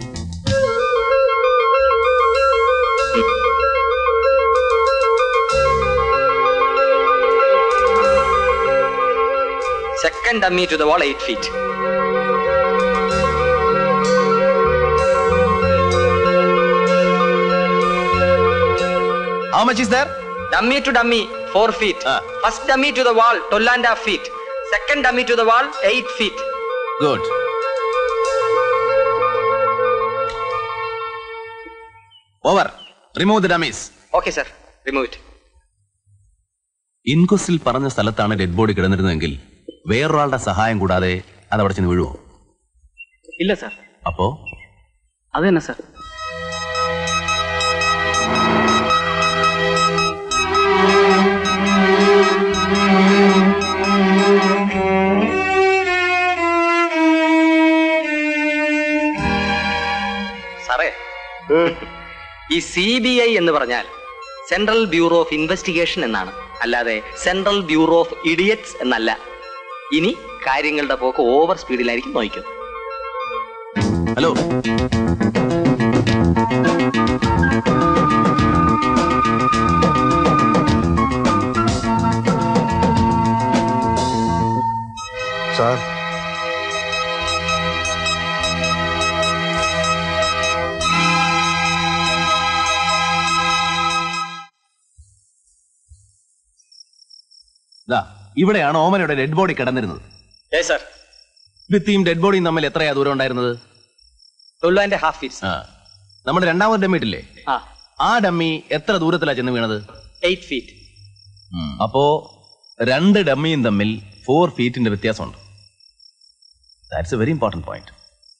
Speaker 7: Second dummy to the wall, 8 feet.
Speaker 13: How much is there?
Speaker 7: Dummy to dummy, 4 feet. First dummy to the wall, 12 and a half feet. Second dummy to the wall, 8 feet.
Speaker 13: Good. Over. Remove the dummies.
Speaker 7: Okay, sir. Remove it.
Speaker 13: ഇൻക്വസ്റ്റിൽ പറഞ്ഞ സ്ഥലത്താണ് dead body കിടന്നിരുന്നതെങ്കിൽ വേറൊരാളുടെ സഹായം കൂടാതെ അത് അവിടെ ചെന്ന് വീഴുവോ
Speaker 17: ഇല്ല സാർ
Speaker 13: അപ്പോ
Speaker 17: അത് തന്നെ സാർ
Speaker 7: സാറേ ഈ സി ബി ഐ എന്ന് പറഞ്ഞാൽ സെൻട്രൽ ബ്യൂറോ ഓഫ് ഇൻവെസ്റ്റിഗേഷൻ എന്നാണ് അല്ലാതെ സെൻട്രൽ ബ്യൂറോ ഓഫ് ഇഡിയറ്റ്സ് എന്നല്ല ഇനി കാര്യങ്ങളുടെ പോക്ക് ഓവർ സ്പീഡിലായിരിക്കും നോക്കും
Speaker 13: ഹലോ
Speaker 5: സാർ
Speaker 13: ദാ ഇവിടെയാണ് ഓമനയുടെ ഡെഡ് ബോഡി കിടന്നിരുന്നത്
Speaker 7: സാർ
Speaker 13: ഭിത്തിയും ഡെഡ് ബോഡിയും തമ്മിൽ എത്രയാ ദൂരം ഉണ്ടായിരുന്നത്
Speaker 7: ട്വൽവ് ആൻഡ് ഹാഫ് ഫീറ്റ്സ്
Speaker 13: ആ നമ്മുടെ രണ്ടാമത് ഡമ്മി ഇട്ടില്ലേ
Speaker 7: ആ
Speaker 13: ആ ഡമ്മി എത്ര ദൂരത്തിലാ ചെന്ന് വീണത്
Speaker 7: എയ്റ്റ് ഫീറ്റ്
Speaker 13: അപ്പോ രണ്ട് ഡമ്മിയും തമ്മിൽ ഫോർ ഫീറ്റിന്റെ വ്യത്യാസമുണ്ട് that's a very important point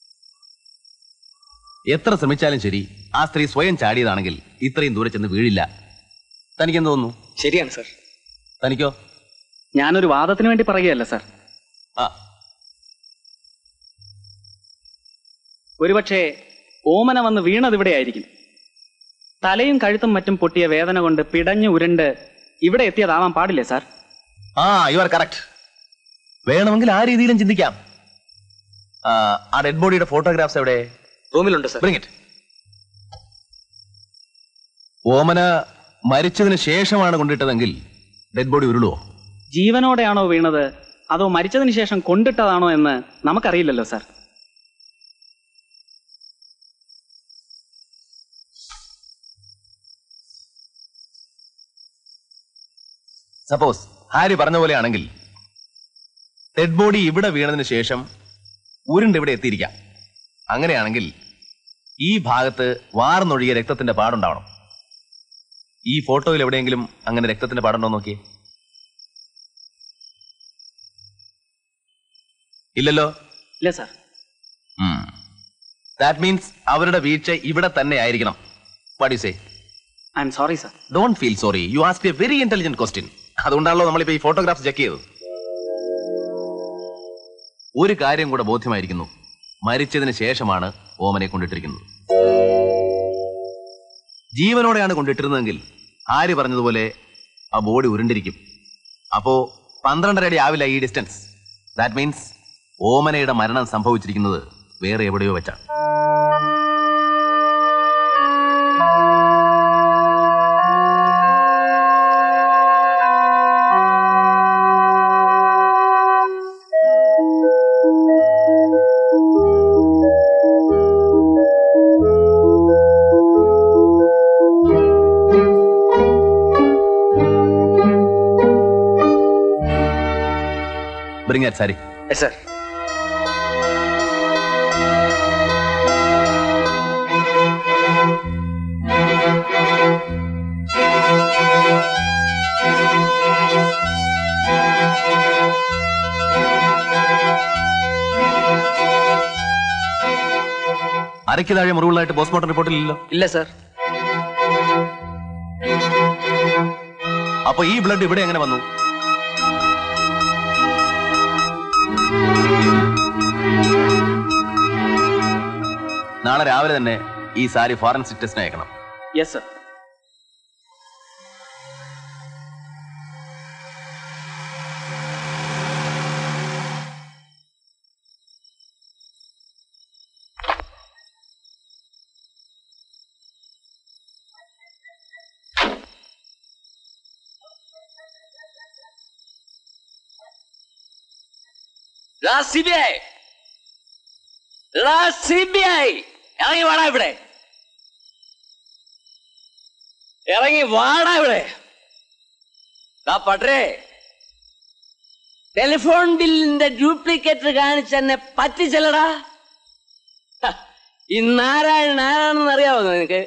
Speaker 13: എത്ര ശ്രമിച്ചാലും ശരി ആ സ്ത്രീ സ്വയം ചാടിയതാണെങ്കിൽ ഇത്രയും ദൂരെ ചെന്ന് വീഴില്ല തനിക്കെന്ത് തോന്നുന്നു
Speaker 7: ശരിയാണ് സാർ
Speaker 13: തനിക്കോ
Speaker 17: ഞാനൊരു വാദത്തിന് വേണ്ടി പറയുകയല്ല സാർ
Speaker 13: ആ
Speaker 17: ഒരുപക്ഷെ ഓമന വന്ന് വീണത് ഇവിടെയായിരിക്കും തലയും കഴുത്തും മറ്റും പൊട്ടിയ വേദന കൊണ്ട് പിടഞ്ഞു ഉരുണ്ട് ഇവിടെ എത്തിയതാവാൻ പാടില്ലേ സാർ
Speaker 13: ആ യു ആർ കറക്റ്റ് വേണമെങ്കിൽ ആ രീതിയിലും ചിന്തിക്കാം ആ, ആ ഡെഡ് ബോഡിയുടെ ഫോട്ടോഗ്രാഫ്സ് എവിടെ
Speaker 7: റൂമിലുണ്ട് സാർ
Speaker 13: ബ്രിങ് ഇറ്റ് ഓമന മരിച്ചതിന് ശേഷമാണ് കൊണ്ടിട്ടതെങ്കിൽ ഡെഡ് ബോഡി ഉരുളുവോ
Speaker 17: ജീവനോടെയാണോ വീണത് അതോ മരിച്ചതിന് ശേഷം കൊണ്ടിട്ടതാണോ എന്ന് നമുക്കറിയില്ലല്ലോ സാർ
Speaker 13: സപ്പോസ് ഹാരി പറഞ്ഞ പോലെയാണെങ്കിൽ ഡെഡ് ബോഡി ഇവിടെ വീണതിന് ശേഷം ഉരുണ്ട് ഇവിടെ എത്തിയിരിക്കാം അങ്ങനെയാണെങ്കിൽ ഈ ഭാഗത്ത് വാർന്നൊഴിയ രക്തത്തിന്റെ പാടുണ്ടാവണം ഈ ഫോട്ടോയിൽ എവിടെയെങ്കിലും അങ്ങനെ രക്തത്തിന്റെ പാടുണ്ടോ നോക്കിയേ ഇല്ലല്ലോ
Speaker 17: ഇല്ല സാർ
Speaker 13: ദാറ്റ് മീൻസ് അവരുടെ വീഴ്ച ഇവിടെ തന്നെ ആയിരിക്കണം what you say
Speaker 17: I'm sorry sir
Speaker 13: don't feel sorry you ask a very intelligent question അതുകൊണ്ടാണല്ലോ നമ്മളിപ്പോ ഈ ഫോട്ടോഗ്രാഫ്സ് ചെക്ക് ചെയ്തത് ഒരു കാര്യം കൂടെ ബോധ്യമായിരിക്കുന്നു മരിച്ചതിന് ശേഷമാണ് ഓമനെ കൊണ്ടിട്ടിരിക്കുന്നത് ജീവനോടെയാണ് കൊണ്ടിട്ടിരുന്നതെങ്കിൽ ആര് പറഞ്ഞതുപോലെ ആ ബോഡി ഉരുണ്ടിരിക്കും അപ്പോ പന്ത്രണ്ടര അടി ആവില്ല ഈ ഡിസ്റ്റൻസ് ദാറ്റ് മീൻസ് ഓമനയുടെ മരണം സംഭവിച്ചിരിക്കുന്നത് വേറെ എവിടെയോ വെച്ചാണ് ബ്രിങ് അറ്റ് സാരി
Speaker 7: സാർ
Speaker 13: അരയ്ക്ക് താഴെ മുറിവുകളായിട്ട് പോസ്റ്റ്മോർട്ടം റിപ്പോർട്ടിലില്ലല്ലോ
Speaker 7: ഇല്ല സാർ
Speaker 13: അപ്പൊ ഈ ബ്ലഡ് ഇവിടെ എങ്ങനെ വന്നു നാളെ രാവിലെ തന്നെ ഈ സാരി ഫോറൻസിക് ടെസ്റ്റിന് അയക്കണം
Speaker 17: yes sir
Speaker 1: C B I C B I ഇറങ്ങി വാടാ ഇവിടെ ഇറങ്ങി വാടാ ഇവിടെ ദാ പട്ടേ ടെലിഫോൺ ബില്ലിന്റെ ഡ്യൂപ്ലിക്കേറ്റ് കാണിച്ച് എന്നെ പറ്റിച്ചല്ലടാ ഹ, ഈ നാരായണൻ ആരാണെന്ന് അറിയാവോ നിനക്ക്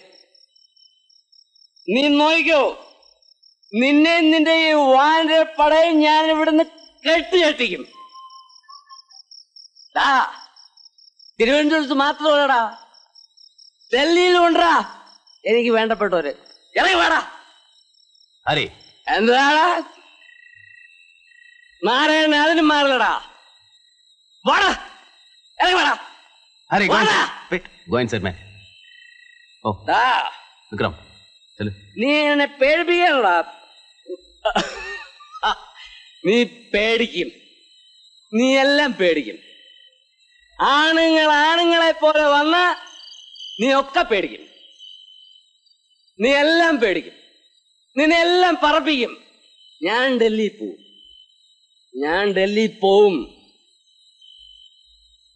Speaker 1: നീ നോക്കിക്കോ നിന്നെ നിന്റെ ഈ വാന്റെ പടയും ഞാൻ ഇവിടുന്ന് കെട്ടിയെട്ടിക്കും ദാ, തിരുവനന്തപുരത്ത് മാത്രമല്ലടാ ഡൽഹിയിലും ഉണ്ടാ എനിക്ക് വേണ്ടപ്പെട്ടവര് ഇറങ്ങി വേടാ
Speaker 13: ഹരി
Speaker 1: എന്താടാ നാരായണൻ അതിനും മാറില്ലടാ വാടാ ഇറങ്ങി വേടാ
Speaker 13: ഹരി
Speaker 1: വാടാ
Speaker 13: ഗോ ഇൻസൈഡ് മാൻ ഓ
Speaker 1: ദാ,
Speaker 13: വിക്രം ചെല്ലു
Speaker 1: നീ എന്നെ പേടിപ്പിക്കണടാ നീ പേടിക്കും നീ എല്ലാം പേടിക്കും ആണുങ്ങൾ ആണുങ്ങളെ പോലെ വന്ന നീ ഒക്കെ പേടിക്കും നീ എല്ലാം പേടിക്കും നിന്നെ എല്ലാം പറപ്പിക്കും ഞാൻ ഡൽഹി പോവും ഞാൻ ഡൽഹി പോവും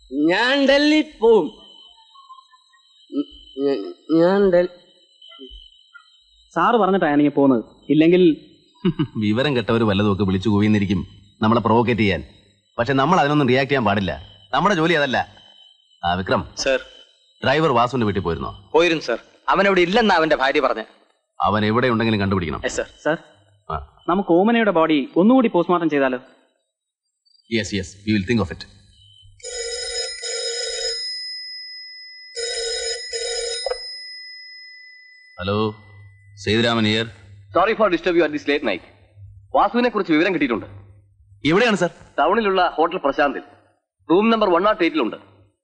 Speaker 9: ഞാൻ ഡൽഹി പോവും ഞ- ഞാൻ ഡൽഹി
Speaker 17: സാറ് പറഞ്ഞിട്ടാ ഞാനിങ്ങനെ പോകുന്നത് ഇല്ലെങ്കിൽ
Speaker 13: വിവരം കെട്ടവർ വല്ലതുമൊക്കെ വിളിച്ചു കൂവിന്നിരിക്കും നമ്മളെ പ്രൊവോക്കേറ്റ് ചെയ്യാൻ പക്ഷെ നമ്മൾ അതിനൊന്നും റിയാക്ട് ചെയ്യാൻ പാടില്ല നമ്മുടെ ജോലി അതല്ല ആ വിക്രം
Speaker 7: സർ
Speaker 13: ഡ്രൈവർ വാസുവിന്റെ വീട്ടിൽ പോയിരുന്നോ
Speaker 7: പോയിരുന്നു സർ അവൻ അവിടെ ഇല്ലെന്നാ അവന്റെ ഭാര്യ പറഞ്ഞ
Speaker 13: അവൻ എവിടെ ഉണ്ടെങ്കിലും കണ്ടുപിടിക്കണം
Speaker 7: സർ
Speaker 17: സാർ നമുക്ക് ഓമനയുടെ ബോഡി ഒന്നുകൂടി പോസ്റ്റ്മോർട്ടം ചെയ്താലോ
Speaker 13: yes yes you will think of it hello Sethuraman Iyer
Speaker 16: sorry for disturb you at this late night വാസുവിനെ കുറിച്ച് വിവരം കിട്ടിയിട്ടുണ്ട്
Speaker 13: എവിടെയാണ് സർ
Speaker 16: ടൗണിലുള്ള ഹോട്ടൽ പ്രശാന്തിൽ റൂം നമ്പർ വൺ നോട്ട് എയ്റ്റിലുണ്ട്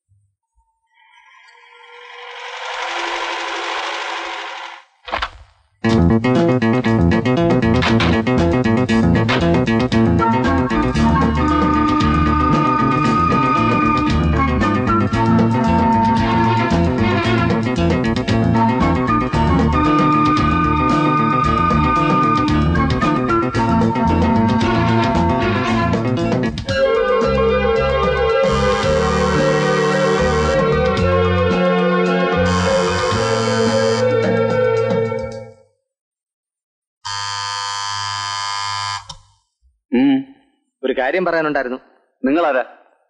Speaker 7: ഒരു കാര്യം പറയാനുണ്ടായിരുന്നു
Speaker 12: നിങ്ങളാരാ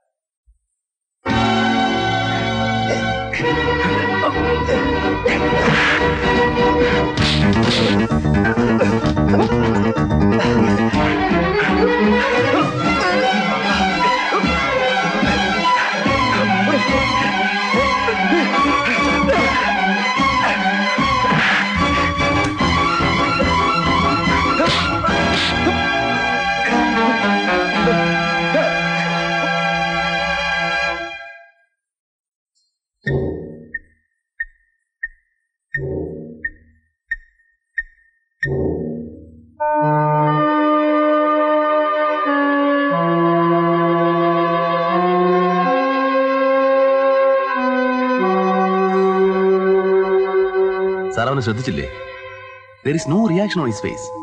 Speaker 13: സാർ അവനെ ശ്രദ്ധിച്ചില്ലേ there is no reaction on his face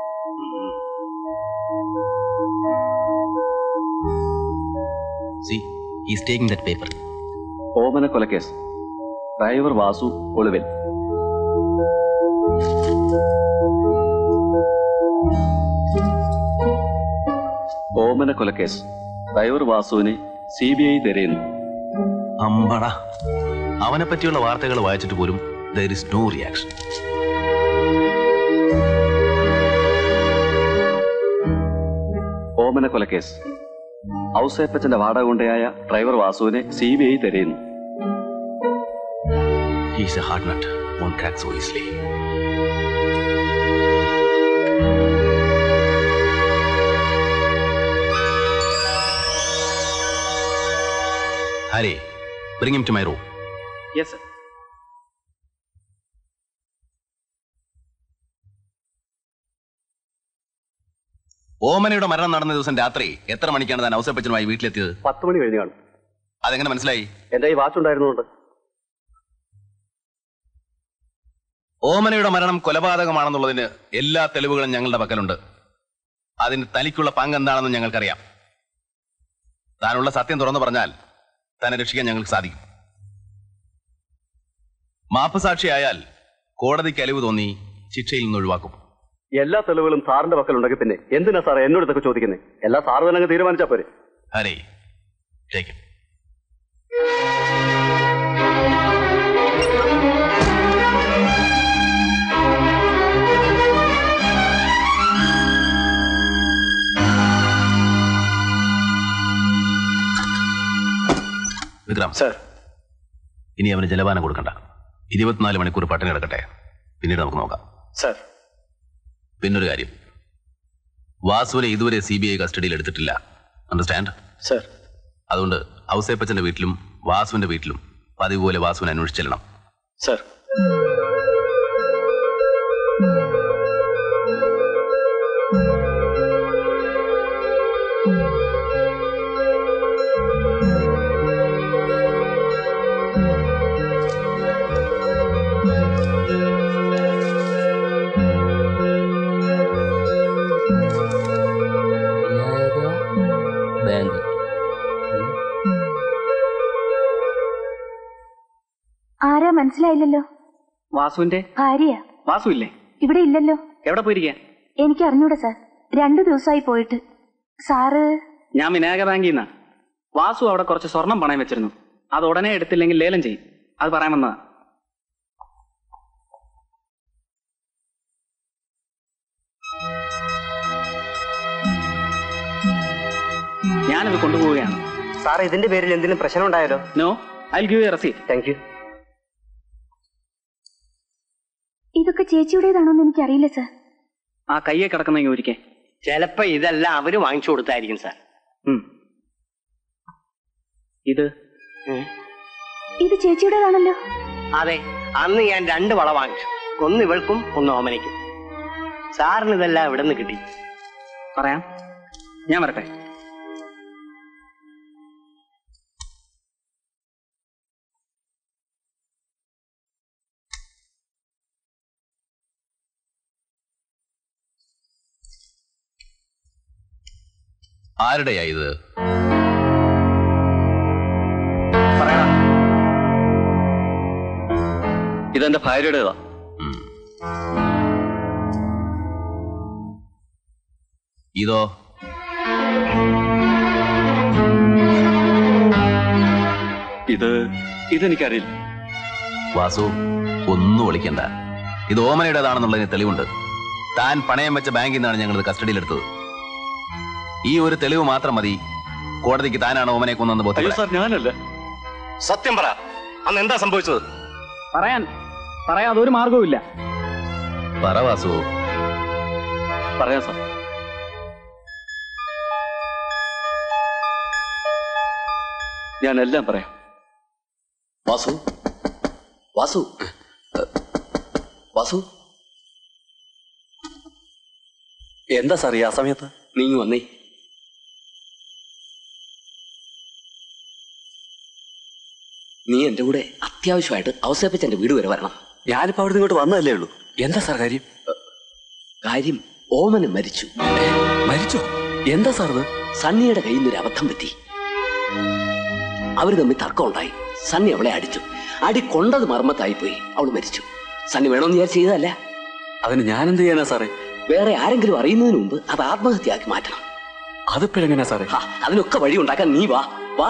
Speaker 13: see is taking that paper
Speaker 12: Omana കൊലക്കേസ് ഡ്രൈവർ വാസു ഒളിവിൽ ഓമന കൊലക്കേസ് ഡ്രൈവർ വാസുവിനെ സി ബി ഐ തിരയുന്നു
Speaker 13: അമ്പട അവനെ പറ്റിയുള്ള വാർത്തകൾ വായിച്ചിട്ട് പോലും there is no reaction
Speaker 12: Omana കൊലക്കേസ് ഔസേപ്പച്ചന്റെ വാടക കൊണ്ടയായ ഡ്രൈവർ വാസുവിനെ സി ബി ഐ തിരയുന്നു
Speaker 13: he's a hard nut one crack so easily Hari bring him to my room
Speaker 17: yes sir
Speaker 13: ഓമനയുടെ മരണം നടന്ന ദിവസം രാത്രി എത്ര മണിക്കാണ് താൻ ഔസേപ്പച്ചനുമായി വീട്ടിലെത്തിയത്
Speaker 12: പത്ത് മണി കഴിഞ്ഞു കാണും
Speaker 13: അതെങ്ങനെ മനസ്സിലായി
Speaker 12: എന്റെ ഈ വാച്ച് ഉണ്ടായിരുന്നുകൊണ്ട്
Speaker 13: ഓമനയുടെ മരണം കൊലപാതകമാണെന്നുള്ളതിന് എല്ലാ തെളിവുകളും ഞങ്ങളുടെ പക്കലുണ്ട് അതിന് തനിക്കുള്ള പങ്ക് എന്താണെന്ന് ഞങ്ങൾക്കറിയാം താനുള്ള സത്യം തുറന്നു പറഞ്ഞാൽ തന്നെ രക്ഷിക്കാൻ ഞങ്ങൾക്ക് സാധിക്കും മാപ്പ് സാക്ഷിയായാൽ കോടതിക്ക് അലിവ് തോന്നി ശിക്ഷയിൽ നിന്ന് ഒഴിവാക്കും
Speaker 12: എല്ലാ തെളിവുകളും സാറിന്റെ പക്കലുണ്ടെങ്കിൽ പിന്നെ എന്തിനാ സാർ എന്നോട് ഇതൊക്കെ ചോദിക്കുന്നത് എല്ലാ സാറ് തന്നെ അങ്ങ് തീരുമാനിച്ചാ പോരെ
Speaker 13: ഹരേ ടേക്ക് വിക്രം
Speaker 7: സർ
Speaker 13: ഇനി അവന് ജലപാനം കൊടുക്കണ്ട ഇരുപത്തിനാല് മണിക്കൂർ പട്ടിണി കിടക്കട്ടെ പിന്നീട് നമുക്ക് നോക്കാം
Speaker 7: സർ
Speaker 13: പിന്നൊരു കാര്യം വാസുവിനെ ഇതുവരെ സി ബി ഐ കസ്റ്റഡിയിൽ എടുത്തിട്ടില്ല അണ്ടർസ്റ്റാൻഡ്
Speaker 7: സർ
Speaker 13: അതുകൊണ്ട് ഔസേപ്പച്ചന്റെ വീട്ടിലും വാസുവിന്റെ വീട്ടിലും പതിവ് പോലെ വാസുവിനെ അന്വേഷിച്ചെല്ലണം
Speaker 7: സർ
Speaker 9: ബാങ്ക്
Speaker 11: മനസ്സിലായില്ലല്ലോ
Speaker 17: വാസുവിന്റെ
Speaker 11: ഭാര്യ
Speaker 17: വാസു ഇല്ലേ
Speaker 11: ഇവിടെ ഇല്ലല്ലോ
Speaker 17: എവിടെ പോയിരിക്കാൻ
Speaker 11: എനിക്ക് അറിഞ്ഞൂടാ സാർ രണ്ടു ദിവസമായി പോയിട്ട് സാറ്
Speaker 17: ഞാൻ വിനായക ബാങ്കിൽ നിന്നാ വാസു അവിടെ കുറച്ച് സ്വർണം പണയം വെച്ചിരുന്നു അത് ഉടനെ എടുത്തില്ലെങ്കിൽ ലേലം ചെയ്യും അത് പറയാൻ വന്നതാ ഞാനത് കൊണ്ടുപോവുകയാണ്
Speaker 9: സാർ ഇതിന്റെ പേരിൽ എന്തെങ്കിലും പ്രശ്നം ഉണ്ടായാലോ
Speaker 17: no I give you receipt
Speaker 9: thank you
Speaker 11: ഇതൊക്കെ ചേച്ചിയുടേതാണോന്ന് എനിക്കറിയില്ല സാർ
Speaker 17: ആ കയ്യെ കിടക്കുന്ന ഒരിക്കേ
Speaker 9: ചിലപ്പോ ഇതെല്ലാം അവര് വാങ്ങിച്ചു കൊടുത്തായിരിക്കും സാർ
Speaker 17: ഇത്
Speaker 11: ഇത് ചേച്ചിയുടേതാണല്ലോ
Speaker 9: അതെ അന്ന് ഞാൻ രണ്ട് വള വാങ്ങിച്ചു ഒന്ന് ഇവൾക്കും ഒന്ന് ഓമനയ്ക്കും സാറിന് ഇതെല്ലാം ഇവിടെ നിന്ന് കിട്ടി
Speaker 17: പറയാം ഞാൻ വരട്ടെ
Speaker 13: ആരുടെയാ ഇത്
Speaker 4: ഇതെന്റെ ഭാര്യയുടേതാ
Speaker 13: ഇതോ
Speaker 4: ഇത് ഇതെനിക്കറിയില്ല
Speaker 13: വാസു ഒന്നും ഒളിക്കണ്ട ഇത് ഓമനയുടേതാണെന്നുള്ളതിന് തെളിവുണ്ട് താൻ പണയം വെച്ച ബാങ്കിൽ നിന്നാണ് ഞങ്ങൾ ഇത് കസ്റ്റഡിയിലെടുത്തത് ഈ ഒരു തെളിവ് മാത്രം മതി കോടതിക്ക് താനാണ് ഓമനെ കൊന്നെന്ന് ബോധ്യപ്പെടാൻ.
Speaker 14: സാർ ഞാനല്ല സത്യം പറ അന്ന് എന്താ സംഭവിച്ചത്
Speaker 17: പറയാൻ പറയാൻ അതൊരു മാർഗവുമില്ല
Speaker 13: പറ വാസു
Speaker 4: പറയാം സാർ ഞാൻ എല്ലാം പറയാം
Speaker 1: വാസു വാസു വാസു
Speaker 12: എന്താ സാർ ഈ ആ സമയത്ത്
Speaker 1: നീങ്ങി വന്നേ നീ എന്റെ കൂടെ അത്യാവശ്യമായിട്ട് ഔസേപ്പച്ചന്റെ വീട് വരെ വരണം
Speaker 12: ഞാനിപ്പോ അവിടെ ഇങ്ങോട്ട് വന്നതല്ലേ ഉള്ളൂ
Speaker 1: എന്താ സാർ കാര്യം കാര്യം ഓമന് മരിച്ചു
Speaker 12: മരിച്ചോ എന്താ സാർ ഇത്
Speaker 1: സണ്ണിയുടെ കയ്യിൽ നിന്ന് ഒരു അബദ്ധം പറ്റി അവര് തമ്മിൽ തർക്കം ഉണ്ടായി സണ്ണി അവളെ അടിച്ചു അടി കൊണ്ടത് മർമ്മത്തായി പോയി അവൾ മരിച്ചു സണ്ണി വേണമെന്ന് വിചാരിച്ച് ചെയ്തതല്ല
Speaker 12: അതിന് ഞാൻ എന്ത് ചെയ്യാനാ സാറേ
Speaker 1: വേറെ ആരെങ്കിലും അറിയുന്നതിന് മുമ്പ് അത് ആത്മഹത്യയാക്കി മാറ്റണം
Speaker 12: അതിപ്പോഴെങ്ങനെയാ സാറേ
Speaker 1: ഹാ, അതിനൊക്കെ വഴി ഉണ്ടാക്കാൻ നീ വാ വാ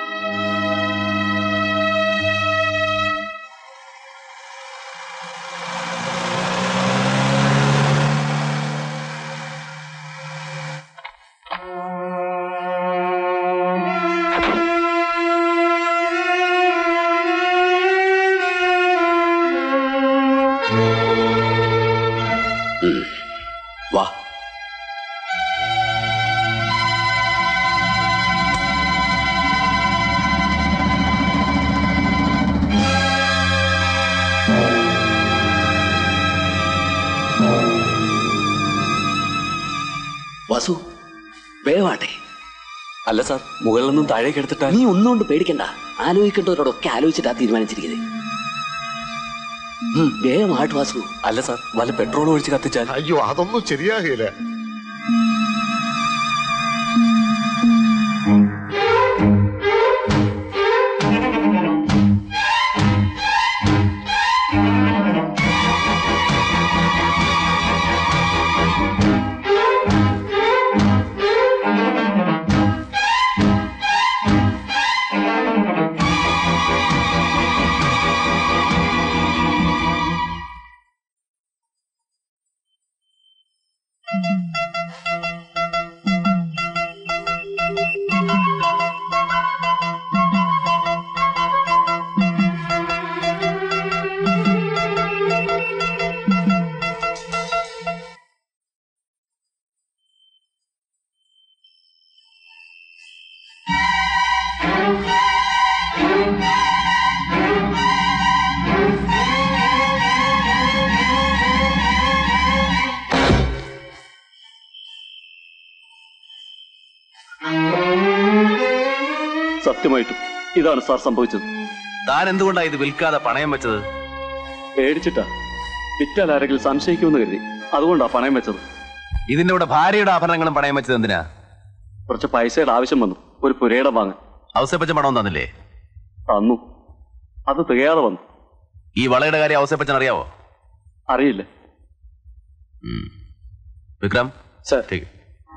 Speaker 1: ഉം. വാ വസു വേവാട്ടെ
Speaker 12: അല്ല സാർ മുകളിൽ നിന്നും താഴേക്ക് എടുത്തിട്ടാ
Speaker 1: നീ ഒന്നുകൊണ്ട് പേടിക്കണ്ട ആലോചിക്കേണ്ടവരോടൊക്കെ ആലോചിച്ചിട്ടാ തീരുമാനിച്ചിരിക്കുന്നത് ഉം, വേഗമായിട്ട് വാസു
Speaker 12: അല്ല സാർ വല്ല പെട്രോൾ ഒഴിച്ച് കത്തിച്ചാൽ
Speaker 5: അയ്യോ അതൊന്നും ശരിയാകില്ല
Speaker 4: സത്യമായിട്ടും ഇതാണ് സാർ സംഭവിച്ചത്
Speaker 13: താൻ എന്തുകൊണ്ടാ ഇത് വിൽക്കാതെ പണയം വെച്ചത്
Speaker 4: പേടിച്ചിട്ടാ വിറ്റാൽ ആരെങ്കിലും സംശയിക്കുമെന്ന് കരുതി അതുകൊണ്ടാ പണയം വെച്ചത്
Speaker 13: ഇതിന്റെ കൂടെ ഭാര്യയുടെ ആഭരണങ്ങളും പണയം വെച്ചത് എന്തിനാ
Speaker 4: കുറച്ച് പൈസയുടെ ആവശ്യം വന്നു ഒരു പുരയുടെ വാങ്ങാൻ
Speaker 13: ഔസേപ്പച്ച പണവും തന്നില്ലേ
Speaker 4: തന്നു അത് തികയാതെ വന്നു
Speaker 13: ഈ വളയുടെ കാര്യം ഔസേപ്പച്ചൻ അറിയാവോ
Speaker 12: അറിയില്ല
Speaker 13: വിക്രം
Speaker 12: സർ
Speaker 13: ठीक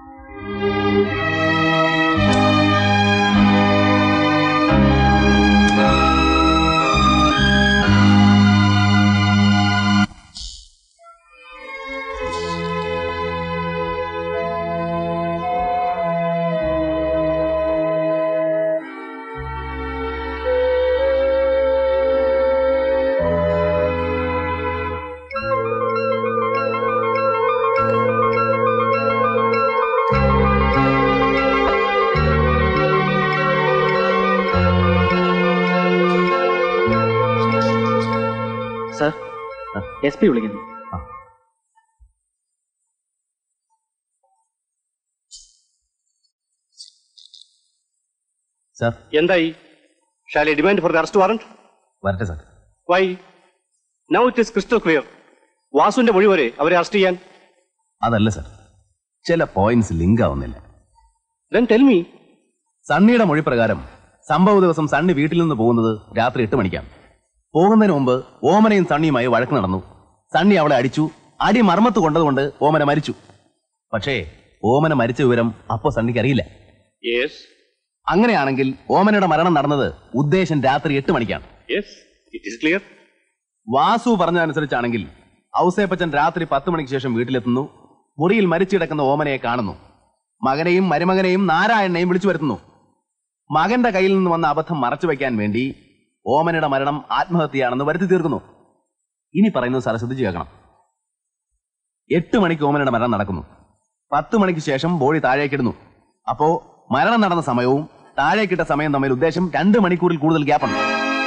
Speaker 17: സർ എസ് പി വിളിക്കുന്നു
Speaker 13: സാർ
Speaker 14: എന്തായി shall demand for the arrest warrant
Speaker 13: വരട്ടെ sir
Speaker 14: why now it is crystal clear വാസുവിന്റെ മൊഴി വരെ അവരെ അറസ്റ്റ് ചെയ്യാൻ
Speaker 13: അതല്ല സാർ ചില പോയിന്റ്സ് ലിങ്ക് ആവുന്നില്ല
Speaker 14: ദെൻ ടെൽ മീ
Speaker 13: സണ്ണിയുടെ മൊഴി പ്രകാരം സംഭവ ദിവസം സണ്ണി വീട്ടിൽ നിന്ന് പോകുന്നത് രാത്രി എട്ട് മണിക്കാണ് പോകുന്നതിന് മുമ്പ് ഓമനയും സണ്ണിയുമായി വഴക്ക് നടന്നു സണ്ണി അവളെ അടിച്ചു അടി മർമ്മത്ത് കൊണ്ടതുകൊണ്ട് ഓമന മരിച്ചു പക്ഷേ ഓമന മരിച്ച വിവരം അപ്പോ സണ്ണിക്ക് അറിയില്ല
Speaker 14: യെസ്
Speaker 13: അങ്ങനെയാണെങ്കിൽ ഓമനയുടെ മരണം നടന്നത് ഉദ്ദേശം രാത്രി എട്ട് മണിക്കാണ്
Speaker 14: yes it is clear
Speaker 13: Vasu പറഞ്ഞതനുസരിച്ചാണെങ്കിൽ ഔസേപ്പച്ചൻ രാത്രി പത്ത് മണിക്ക് ശേഷം വീട്ടിലെത്തുന്നു മുറിയിൽ മരിച്ചു കിടക്കുന്ന ഓമനയെ കാണുന്നു മകനെയും മരുമകനെയും നാരായണനെയും വിളിച്ചു വരുത്തുന്നു മകന്റെ കയ്യിൽ നിന്ന് വന്ന അബദ്ധം മറച്ചു വെക്കാൻ വേണ്ടി ഓമനയുടെ മരണം ആത്മഹത്യയാണെന്ന് വരുത്തി തീർക്കുന്നു ഇനി പറയുന്നത് സാർ ശ്രദ്ധിച്ചു കേൾക്കണം എട്ട് മണിക്ക് ഓമനയുടെ മരണം നടക്കുന്നു പത്ത് മണിക്ക് ശേഷം ബോഡി താഴേക്കിടുന്നു അപ്പോ മരണം നടന്ന സമയവും താഴേക്കിട്ട സമയം തമ്മിൽ ഉദ്ദേശം രണ്ട് മണിക്കൂറിൽ കൂടുതൽ ഗ്യാപ്പുണ്ട്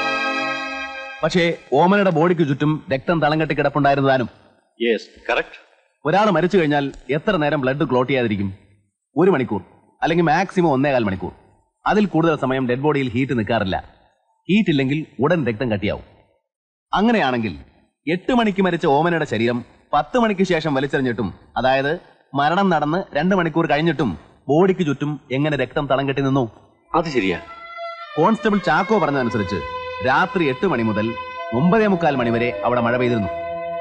Speaker 13: പക്ഷേ ഓമനയുടെ ബോഡിക്ക് ചുറ്റും രക്തം തളം കെട്ടി കിടപ്പുണ്ടായിരുന്നതാനും
Speaker 14: യെസ് കറക്റ്റ്
Speaker 13: ഒരാൾ മരിച്ചു കഴിഞ്ഞാൽ എത്ര നേരം ബ്ലഡ് ക്ലോട്ട് ചെയ്യാതിരിക്കും ഒരു മണിക്കൂർ അല്ലെങ്കിൽ മാക്സിമം ഒന്നേകാൽ മണിക്കൂർ അതിൽ കൂടുതൽ സമയം ഡെഡ് ബോഡിയിൽ ഹീറ്റ് നിൽക്കാറില്ല ഹീറ്റ് ഇല്ലെങ്കിൽ ഉടൻ രക്തം കട്ടിയാവും അങ്ങനെയാണെങ്കിൽ എട്ട് മണിക്ക് മരിച്ച ഓമനയുടെ ശരീരം പത്ത് മണിക്ക് ശേഷം വലിച്ചെറിഞ്ഞിട്ടും അതായത് മരണം നടന്ന് രണ്ട് മണിക്കൂർ കഴിഞ്ഞിട്ടും ബോഡിക്ക് ചുറ്റും എങ്ങനെ രക്തം തളം കെട്ടി നിന്നു
Speaker 14: അത് ശരിയാ
Speaker 13: കോൺസ്റ്റബിൾ ചാക്കോ പറഞ്ഞതനുസരിച്ച് രാത്രി എട്ട് മണി മുതൽ ഒമ്പതേ മുക്കാൽ മണി വരെ അവിടെ മഴ പെയ്തിരുന്നു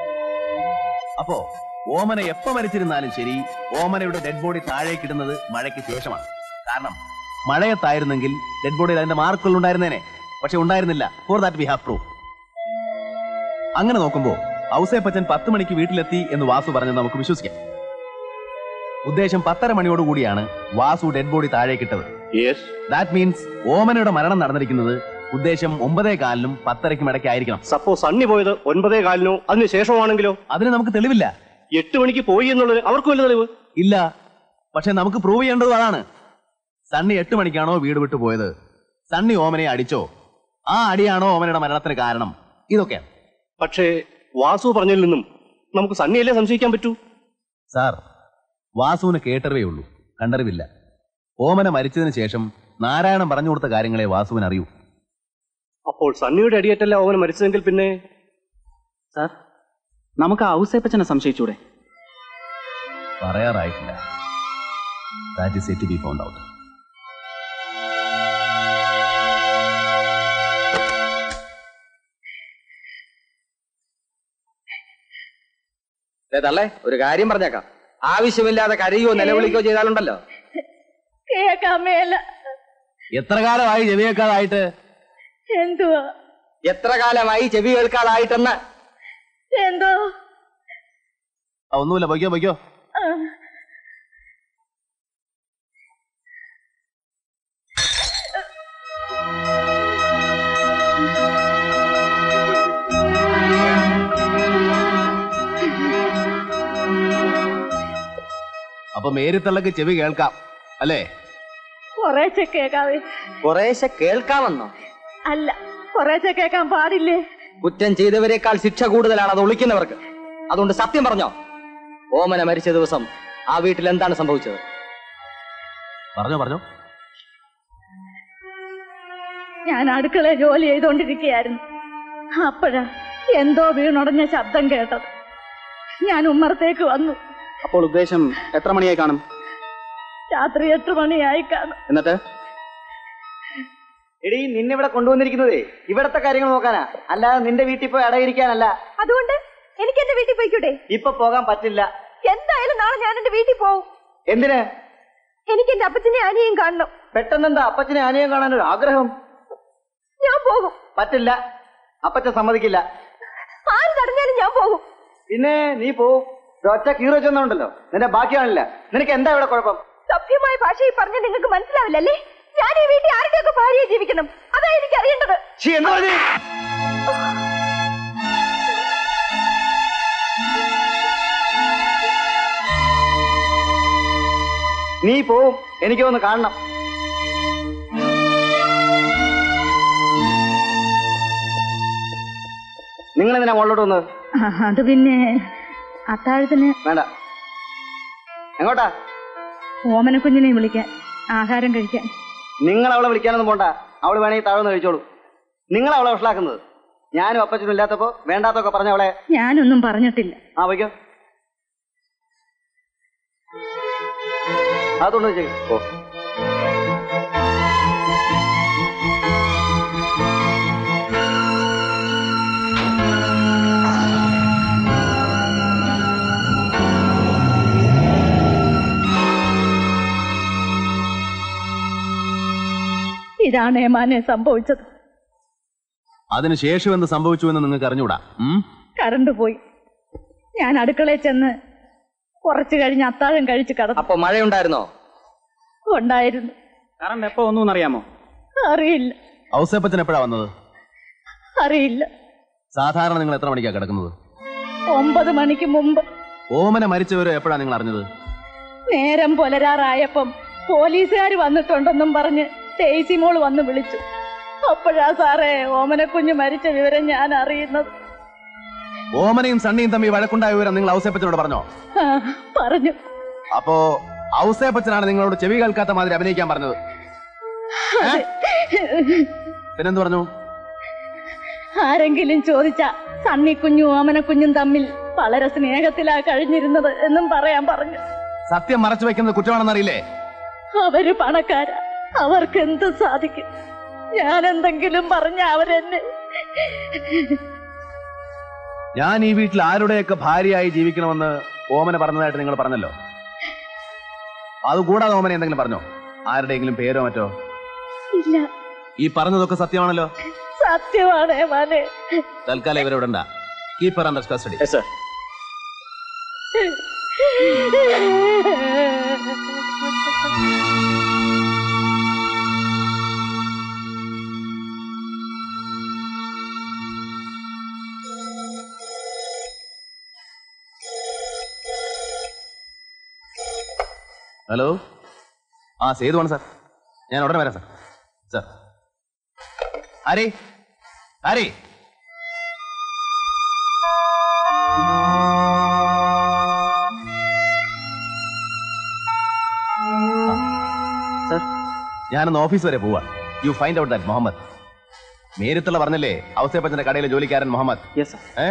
Speaker 13: അപ്പോ ഓമന എപ്പോ മരിച്ചിരുന്നാലും ശരി ഓമനയുടെ ഡെഡ് ബോഡി താഴേക്കിടുന്നത് മഴയ്ക്ക് ശേഷമാണ് കാരണം മഴയത്തായിരുന്നെങ്കിൽ ഡെഡ് ബോഡിയിൽ അതിന്റെ മാർക്കുകൾ ഉണ്ടായിരുന്നേനെ പക്ഷെ ഉണ്ടായിരുന്നില്ല for that we have proof അങ്ങനെ നോക്കുമ്പോ ഔസേപ്പച്ചൻ പത്ത് മണിക്ക് വീട്ടിലെത്തി എന്ന് വാസു പറഞ്ഞത് നമുക്ക് വിശ്വസിക്കാം ഉദ്ദേശം പത്തര മണിയോട് കൂടിയാണ് വാസു ഡെഡ് ബോഡി താഴേക്കിട്ടത്
Speaker 14: യെസ്
Speaker 13: ദാറ്റ് മീൻസ് ഓമനയുടെ മരണം നടന്നിരിക്കുന്നത് ഉദ്ദേശം ഒമ്പതേ കാലിനും പത്തരയ്ക്കും ഇടയ്ക്ക് ആയിരിക്കണം
Speaker 14: സപ്പോസ് സണ്ണി പോയത് ഒൻപതേ കാലിനോ അതിന് ശേഷമാണെങ്കിലോ
Speaker 13: അതിന് നമുക്ക് തെളിവില്ല
Speaker 14: എട്ട് മണിക്ക് പോയി എന്നുള്ളത് അവർക്ക് വല്ല തെളിവ്
Speaker 13: ഇല്ല പക്ഷെ നമുക്ക് പ്രൂവ് ചെയ്യേണ്ടത് അതാണ് സണ്ണി എട്ട് മണിക്കാണോ വീട് വിട്ടു പോയത് സണ്ണി ഓമനയെ അടിച്ചോ ആ അടിയാണോ ഓമനയുടെ മരണത്തിന് കാരണം ഇതൊക്കെയാണ്
Speaker 14: പക്ഷേ വാസു പറഞ്ഞതിൽ നിന്നും നമുക്ക് സണ്ണിയല്ലേ സംശയിക്കാൻ പറ്റൂ
Speaker 13: സാർ വാസുവിന് കേട്ടറിവേ ഉള്ളൂ കണ്ടറിവില്ല ഓമന മരിച്ചതിന് ശേഷം നാരായണൻ പറഞ്ഞു കൊടുത്ത കാര്യങ്ങളെ വാസുവിന് അറിയൂ
Speaker 14: അപ്പോൾ സണ്ണിയുടെ അടിയേറ്റല്ല അവൻ മരിച്ചതെങ്കിൽ പിന്നെ
Speaker 17: സാർ നമുക്ക് ആ ഔസേപ്പച്ചനെ സംശയിച്ചൂടെ
Speaker 13: പറയാറായിട്ടില്ല that is yet be found out
Speaker 19: തള്ളേ ഒരു കാര്യം പറഞ്ഞേക്കാം ആവശ്യമില്ലാതെ കരയോ നിലവിളിക്കോ ചെയ്താലുണ്ടല്ലോ
Speaker 6: കേക്കാൻ മേല
Speaker 13: എത്ര കാലമായി ചെവിയേക്കാതായിട്ട്
Speaker 6: എന്തുവാ
Speaker 19: എത്ര കാലമായി ചെവി കേൾക്കാതായിട്ടെന്ന്
Speaker 6: എന്തോ
Speaker 13: ആ, ഒന്നുമില്ല പൊയ്ക്കോ പൊയ്ക്കോ
Speaker 6: ആ.
Speaker 13: അപ്പൊ മേരിത്തള്ളക്ക് ചെവി കേൾക്കാം അല്ലേ
Speaker 6: കൊറേശ്ശെ കേക്കാവേ
Speaker 19: കുറേശ്ശെ കേൾക്കാമെന്നോ
Speaker 6: അല്ല കൊറേശ്ശെ കേക്കാൻ പാടില്ലേ
Speaker 19: കുറ്റം ചെയ്തവരെക്കാൾ ശിക്ഷ കൂടുതലാണ് അത് ഒളിക്കുന്നവർക്ക് അതുകൊണ്ട് സത്യം പറഞ്ഞോ ഓമന മരിച്ച ദിവസം ആ വീട്ടിൽ എന്താണ് സംഭവിച്ചത്
Speaker 13: പറഞ്ഞോ പറഞ്ഞോ
Speaker 6: ഞാൻ അടുക്കളയിൽ ജോലി ചെയ്തോണ്ടിരിക്കുകയായിരുന്നു അപ്പോഴാ എന്തോ വീണുടഞ്ഞ ശബ്ദം കേട്ടത് ഞാൻ ഉമ്മറത്തേക്ക് വന്നു
Speaker 17: അപ്പോൾ ഉദ്ദേശം എത്ര മണിയായി കാണും
Speaker 6: രാത്രി എട്ട് മണിയായി കാണും
Speaker 17: എന്നിട്ട്
Speaker 19: എടീ നിന്നെ ഇവിടെ കൊണ്ടുവന്നിരിക്കുന്നതേ ഇവിടത്തെ കാര്യങ്ങൾ നോക്കാനാ അല്ലാതെ നിന്റെ വീട്ടിൽ പോയി അടയിരിക്കാനല്ല
Speaker 6: അതുകൊണ്ട് എനിക്ക് എന്റെ വീട്ടിൽ പോയിക്കൂടെ
Speaker 19: ഇപ്പൊ പോകാൻ പറ്റില്ല
Speaker 6: എന്തായാലും നാളെ ഞാൻ എന്റെ വീട്ടിൽ പോവും
Speaker 19: എന്തിന്
Speaker 6: എനിക്ക് എന്റെ അപ്പച്ചനെ അനിയും കാണണം
Speaker 19: പെട്ടെന്നെന്താ അപ്പച്ചനെ അനിയം കാണാൻ ഒരു ആഗ്രഹം
Speaker 6: ഞാൻ പോകും
Speaker 19: പറ്റില്ല അപ്പച്ചൻ സമ്മതിക്കില്ല
Speaker 6: ആര് തടഞ്ഞാലും ഞാൻ പോകും
Speaker 19: പിന്നെ നീ പോവും ഒറ്റ കീറോ ചെന്നുണ്ടല്ലോ നിന്റെ ബാക്കിയാണില്ല നിനക്ക് എന്താ ഇവിടെ കുഴപ്പം
Speaker 6: സഭ്യമായ ഭാഷയിൽ പറഞ്ഞ നിങ്ങൾക്ക് മനസ്സിലാവില്ലല്ലേ ഞാൻ ഈ വീട്ടിൽ ആരുടെയൊക്കെ ഭാര്യയെ ജീവിക്കണം അതാ എനിക്ക് അറിയേണ്ടത്
Speaker 19: ശ്ശി, എന്താ പറഞ്ഞേ? നീ പോവും എനിക്കൊന്ന് കാണണം നിങ്ങൾ എന്തിനാ മുകളിലോട്ട് വന്നത്
Speaker 6: അത് പിന്നെ അത്താഴത്തിന്
Speaker 19: വേണ്ട എങ്ങോട്ടാ
Speaker 6: ഓമന കുഞ്ഞിനെ വിളിക്കാൻ ആഹാരം കഴിക്കാൻ
Speaker 19: നിങ്ങൾ അവളെ വിളിക്കാനൊന്നും പോണ്ട അവൾ വേണമെങ്കിൽ താഴ്ന്ന് കഴിച്ചോളൂ നിങ്ങൾ അവളെ വഷളാക്കുന്നത് ഞാനും അപ്പച്ചനും ഇല്ലാത്തപ്പോ വേണ്ടാത്തൊക്കെ പറഞ്ഞ അവളെ
Speaker 6: ഞാനൊന്നും പറഞ്ഞിട്ടില്ല
Speaker 19: ആ വയ്ക്കോ അതുകൊണ്ട് വെച്ചേക്ക്. ഓ
Speaker 6: ഇതാണ് ഏമാനെ സംഭവിച്ചത്
Speaker 13: അതിനുശേഷം എന്ത് സംഭവിച്ചു എന്ന് നിങ്ങൾക്ക് അറിഞ്ഞൂടാ ഉം?
Speaker 6: കറണ്ട് പോയി ഞാൻ അടുക്കളയിൽ ചെന്ന് കുറച്ചു കഴിഞ്ഞ് അത്താഴം കഴിച്ച് കടന്നു
Speaker 16: അപ്പൊ മഴയുണ്ടായിരുന്നോ
Speaker 6: ഉണ്ടായിരുന്നു
Speaker 17: കറണ്ട് എപ്പോ ഒന്നും അറിയാമോ
Speaker 6: അറിയില്ല
Speaker 13: ഔസേപ്പച്ചൻ എപ്പോഴാ വന്നത്
Speaker 6: അറിയില്ല
Speaker 13: സാധാരണ നിങ്ങൾ എത്ര മണിക്കാ കിടക്കുന്നത്
Speaker 6: ഒമ്പത് മണിക്ക് മുമ്പ്
Speaker 13: ഓമന മരിച്ചവരോ എപ്പോഴാ നിങ്ങൾ അറിഞ്ഞത്
Speaker 6: നേരം പുലരാറായപ്പം പോലീസുകാർ വന്നിട്ടുണ്ടെന്നും പറഞ്ഞ് ടേസി മോൾ വന്ന് വിളിച്ചു അപ്പോഴാ സാറേ ഓമനക്കുഞ്ഞ് മരിച്ച വിവരം ഞാൻ അറിയുന്നത്
Speaker 13: ഓമനയും സണ്ണിയും തമ്മിൽ വഴക്കുണ്ടായ വിവരം നിങ്ങൾ ഔസേപ്പച്ചനോട് പറഞ്ഞോ
Speaker 6: ആ, പറഞ്ഞു
Speaker 13: അപ്പോ ഔസേപ്പച്ചനാണ് നിങ്ങളോട് ചെവി കേൾക്കാത്ത മാതിരി അഭിനയിക്കാൻ പറഞ്ഞത് പിന്നെന്ത് പറഞ്ഞു
Speaker 6: ആരെങ്കിലും ചോദിച്ച സണ്ണിക്കുഞ്ഞും ഓമനക്കുഞ്ഞും തമ്മിൽ വളരെ സ്നേഹത്തിലാ കഴിഞ്ഞിരുന്നത് എന്നും പറയാൻ പറഞ്ഞു
Speaker 13: സത്യം മറച്ചു വെക്കുന്നത് കുറ്റമാണെന്നറിയില്ലേ
Speaker 6: അവര് പണക്കാരാ അവർക്ക് എന്ത് സാധിക്കും ഞാൻ എന്തെങ്കിലും പറഞ്ഞ അവരെന്നെ
Speaker 13: ഞാൻ ഈ വീട്ടിൽ ആരുടെയൊക്കെ ഭാര്യയായി ജീവിക്കണമെന്ന് ഓമന പറഞ്ഞതായിട്ട് നിങ്ങൾ പറഞ്ഞല്ലോ അതുകൂടാതെ ഓമന എന്തെങ്കിലും പറഞ്ഞോ ആരുടെയെങ്കിലും പേരോ മറ്റോ
Speaker 6: ഇല്ല
Speaker 13: ഈ പറഞ്ഞതൊക്കെ സത്യമാണല്ലോ
Speaker 6: സത്യമാണ് മാനെ
Speaker 13: തൽക്കാലം ഇവരെ വിടണ്ട കീപ്പർ അണ്ടർ കസ്റ്റഡി ഹലോ ആ സേതുവാണ് സാർ ഞാൻ ഉടനെ വരാം സാർ സാർ ആരേ ആരേ സാർ ഞാനൊന്ന് ഓഫീസ് വരെ പോവാ you find out that Muhammad നേരിട്ടുള്ള പറഞ്ഞല്ലേ ഔസേപ്പച്ചന്റെ കടയിലെ ജോലിക്കാരൻ മുഹമ്മദ്
Speaker 17: യെസ്
Speaker 13: ഏ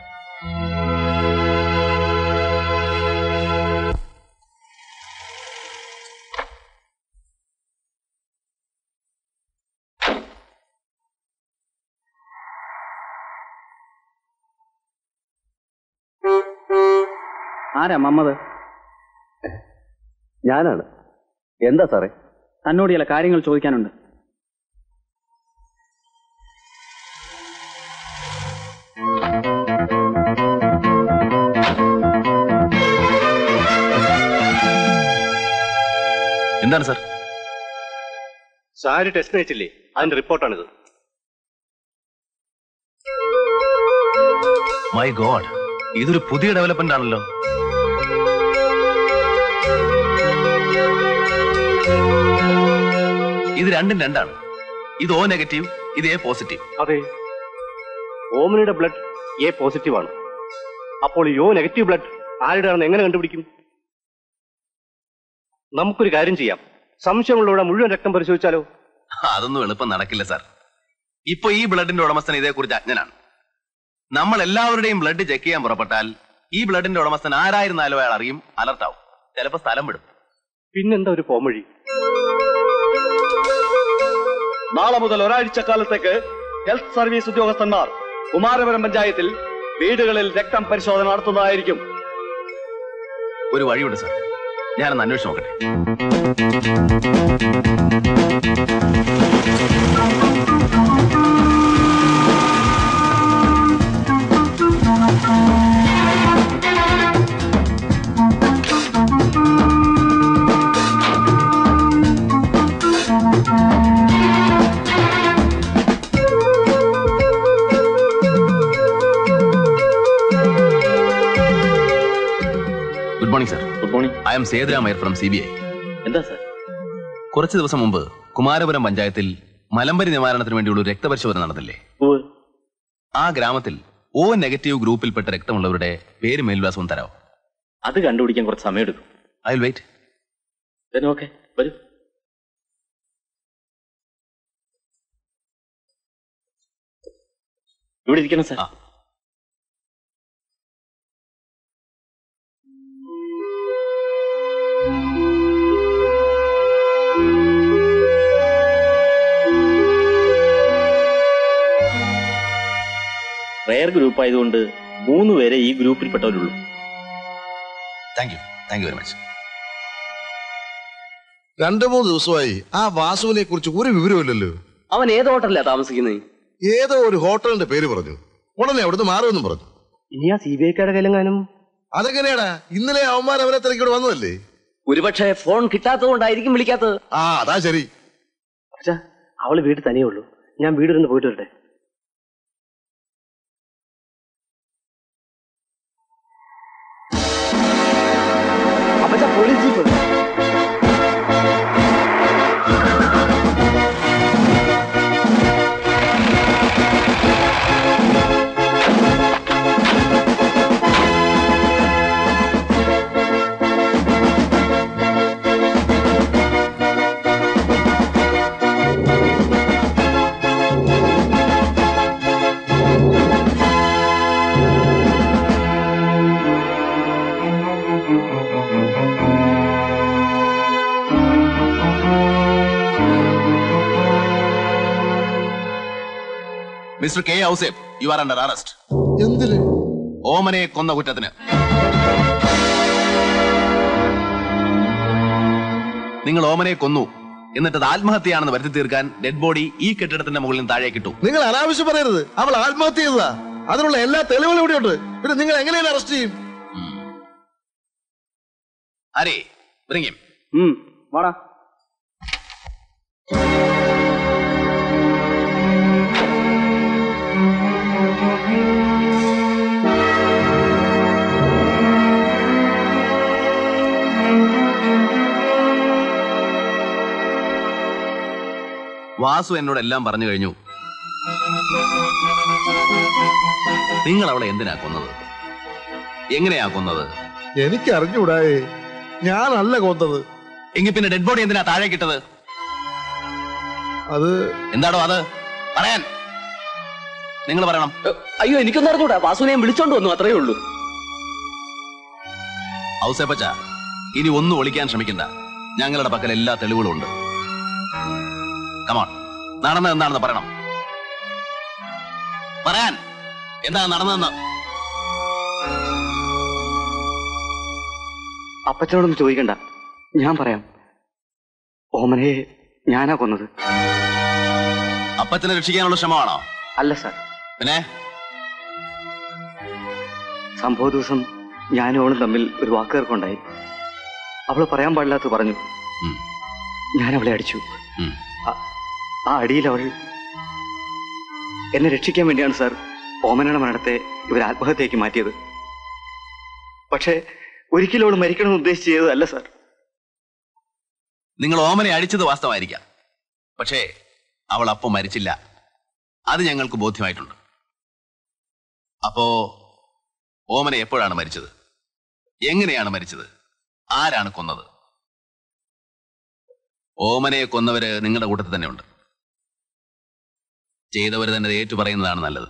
Speaker 17: ആരാ മമ്മത്
Speaker 12: ഞാനാണ് എന്താ സാറേ
Speaker 17: തന്നോട് ചില കാര്യങ്ങൾ ചോദിക്കാനുണ്ട്
Speaker 13: എന്താണ് സാർ
Speaker 14: സാരി ടെസ്റ്റ് അയച്ചില്ലേ അതിന്റെ റിപ്പോർട്ടാണിത്
Speaker 13: മൈ ഗോഡ് ഇതൊരു പുതിയ ഡെവലപ്മെന്റ് ആണല്ലോ ഇത് രണ്ടും രണ്ടാണ് ഇത് ഓ നെഗറ്റീവ് ഇത് എ പോസിറ്റീവ്
Speaker 14: അതെ ഓമനയുടെ ബ്ലഡ് എ പോസിറ്റീവ് ആണ് അപ്പോൾ യോ നെഗറ്റീവ് ബ്ലഡ് ആരുടെയാണെന്ന് എങ്ങനെ കണ്ടുപിടിക്കും നമുക്കൊരു കാര്യം ചെയ്യാം സംശയമുള്ളവിടെ മുഴുവൻ രക്തം പരിശോധിച്ചാലോ
Speaker 13: അതൊന്നും എളുപ്പം നടക്കില്ല സാർ ഇപ്പൊ ഈ ബ്ലഡിന്റെ ഉടമസ്ഥൻ ഇതേക്കുറിച്ച് അജ്ഞനാണ് നമ്മൾ എല്ലാവരുടെയും ബ്ലഡ് ചെക്ക് ചെയ്യാൻ പുറപ്പെട്ടാൽ ഈ ബ്ലഡിന്റെ ഉടമസ്ഥൻ ആരായിരുന്നാലും അയാൾ അറിയും അലർട്ടാവും ചിലപ്പോ സ്ഥലം വിടും
Speaker 14: പിന്നെന്താ ഒരു പോംവഴി
Speaker 12: നാളെ മുതൽ ഒരാഴ്ചക്കാലത്തേക്ക് ഹെൽത്ത് സർവീസ് ഉദ്യോഗസ്ഥന്മാർ കുമാരപുരം പഞ്ചായത്തിൽ വീടുകളിൽ രക്തം പരിശോധന നടത്തുന്നതായിരിക്കും
Speaker 13: ഒരു വഴിയുണ്ട് സാർ ഞാനൊന്ന് അന്വേഷിച്ച് നോക്കട്ടെ good morning sir good morning I am Sethuramaiyer from C B I
Speaker 7: എന്താ സർ
Speaker 13: കുറച്ച് ദിവസം മുമ്പ് കുമാരപുരം പഞ്ചായത്തിൽ മലമ്പരി നിവാരണത്തിന് വേണ്ടിയുള്ള ഒരു രക്തപരിശോധന നടന്നില്ലേ ആ ഗ്രാമത്തിൽ ഓ നെഗറ്റീവ് ഗ്രൂപ്പിൽപ്പെട്ട രക്തമുള്ളവരുടെ പേര് മേൽവിലാസവും തരാമോ
Speaker 7: അത് കണ്ടുപിടിക്കാൻ കുറച്ച് സമയമെടുക്കും
Speaker 13: I will wait
Speaker 7: then okay വരൂ ഇവിടെ ഇരിക്കണം സാർ റയർ ഗ്രൂപ്പ് ആയതുകൊണ്ട് മൂന്ന് പേരെ ഈ ഗ്രൂപ്പിൽപ്പെട്ടവരുള്ളൂ
Speaker 13: thank you thank you very much
Speaker 5: രണ്ടു മൂന്ന് ദിവസമായി ആ വാസുവിനെ കുറിച്ച് ഒരു വിവരമില്ലല്ലോ
Speaker 12: അവൻ ഏത് ഹോട്ടലിലാ താമസിക്കുന്നത്
Speaker 5: ഏതോ ഒരു ഹോട്ടലിന്റെ പേര് പറഞ്ഞു ഉടനെ അവിടുന്ന് മാറുമെന്നും പറഞ്ഞു
Speaker 10: ഇനി ആ സി ബി ഐക്കാരുടെ കയ്യിലെങ്ങാനും
Speaker 5: അതെങ്ങനെയാടാ ഇന്നലെ അവന്മാർ അവരെ തിരക്കിവിടെ വന്നതല്ലേ
Speaker 12: ഒരുപക്ഷെ ഫോൺ കിട്ടാത്തത് കൊണ്ടായിരിക്കും വിളിക്കാത്തത്
Speaker 5: ആ അതാ ശരി
Speaker 10: അച്ഛാ അവള് വീട്ടിൽ തനിയേ ഉള്ളൂ ഞാൻ വീടിരുന്ന് പോയിട്ട് വരട്ടെ അപ്പച്ചാ police jeep
Speaker 13: mister K Ousef you are under arrest
Speaker 5: എന്തിന്
Speaker 13: ഓമനയെ കൊന്ന കുറ്റത്തിന് നിങ്ങൾ ഓമനയെ കൊന്നു എന്നിട്ട് അത് ആത്മഹത്യയാണെന്ന് വരുത്തി തീർക്കാൻ ഡെഡ് ബോഡി ഈ കെട്ടിടത്തിന്റെ മുകളിൽ നിന്ന് താഴേക്ക് ഇട്ടു
Speaker 5: നിങ്ങൾ അനാവശ്യം പറയരുത് അവൾ ആത്മഹത്യ ചെയ്തതാ അതിനുള്ള എല്ലാ തെളിവുകളും ഇവിടെയുണ്ട് പിന്നെ നിങ്ങൾ എങ്ങനെയാണ് അറസ്റ്റ് ചെയ്യും
Speaker 13: അരേ ബ്രിങ്ങിം
Speaker 12: വാടാ
Speaker 13: വാസു എന്നോട് എല്ലാം പറഞ്ഞു കഴിഞ്ഞു നിങ്ങൾ അവളെ എന്തിനാ കൊന്നത് എങ്ങനെയാ കൊന്നത്
Speaker 5: എനിക്ക് അറിഞ്ഞൂടായേ ഞാനല്ല കൊന്നത്
Speaker 13: എങ്കിൽ പിന്നെ ഡെഡ് ബോഡി എന്തിനാ താഴേക്ക് ഇട്ടത്
Speaker 5: അത്
Speaker 13: എന്താടോ അത് പറയാൻ നിങ്ങൾ പറയണം
Speaker 12: അയ്യോ എനിക്കൊന്നും അറിഞ്ഞൂടാ വാസുവിനെ വിളിച്ചോണ്ട് വന്നു അത്രേ ഉള്ളൂ
Speaker 13: ഔസേപ്പച്ച ഇനി ഒന്നും ഒളിക്കാൻ ശ്രമിക്കണ്ട ഞങ്ങളുടെ പക്കൽ എല്ലാ തെളിവുകളും ഉണ്ട് കമാൺ നടന്നത് എന്താണെന്ന് പറയണം പറയാൻ എന്താണ് നടന്നതെന്ന്
Speaker 12: അപ്പച്ചനോടൊന്നും ചോദിക്കണ്ട ഞാൻ പറയാം ഓമനയെ ഞാനാ കൊന്നത്
Speaker 13: അപ്പച്ചനെ രക്ഷിക്കാനുള്ള ശ്രമമാണോ
Speaker 12: അല്ല സാർ
Speaker 13: പിന്നെ
Speaker 12: സംഭവ ദിവസം ഞാനും അവളും തമ്മിൽ ഒരു വാക്കുകേർക്കുണ്ടായി അവള് പറയാൻ പാടില്ലാത്ത പറഞ്ഞു ഞാൻ അവളെ അടിച്ചു ആ- ആ അടിയിൽ അവൾ എന്നെ രക്ഷിക്കാൻ വേണ്ടിയാണ് സാർ ഓമനയുടെ മരണത്തെ ഇവർ ആത്മഹത്യയ്ക്ക് മാറ്റിയത് പക്ഷേ ഒരിക്കലും അവൾ മരിക്കണമെന്ന് ഉദ്ദേശിച്ച് ചെയ്തതല്ല സാർ
Speaker 13: നിങ്ങൾ ഓമനെ അടിച്ചത് വാസ്തവമായിരിക്കാം പക്ഷേ അവൾ അപ്പം മരിച്ചില്ല അത് ഞങ്ങൾക്ക് ബോധ്യമായിട്ടുണ്ട് അപ്പോ ഓമന എപ്പോഴാണ് മരിച്ചത് എങ്ങനെയാണ് മരിച്ചത് ആരാണ് കൊന്നത് ഓമനയെ കൊന്നവര് നിങ്ങളുടെ കൂട്ടത്തിൽ തന്നെ ഉണ്ട് ചെയ്തവര് തന്നെ അത് ഏറ്റു പറയുന്നതാണ് നല്ലത്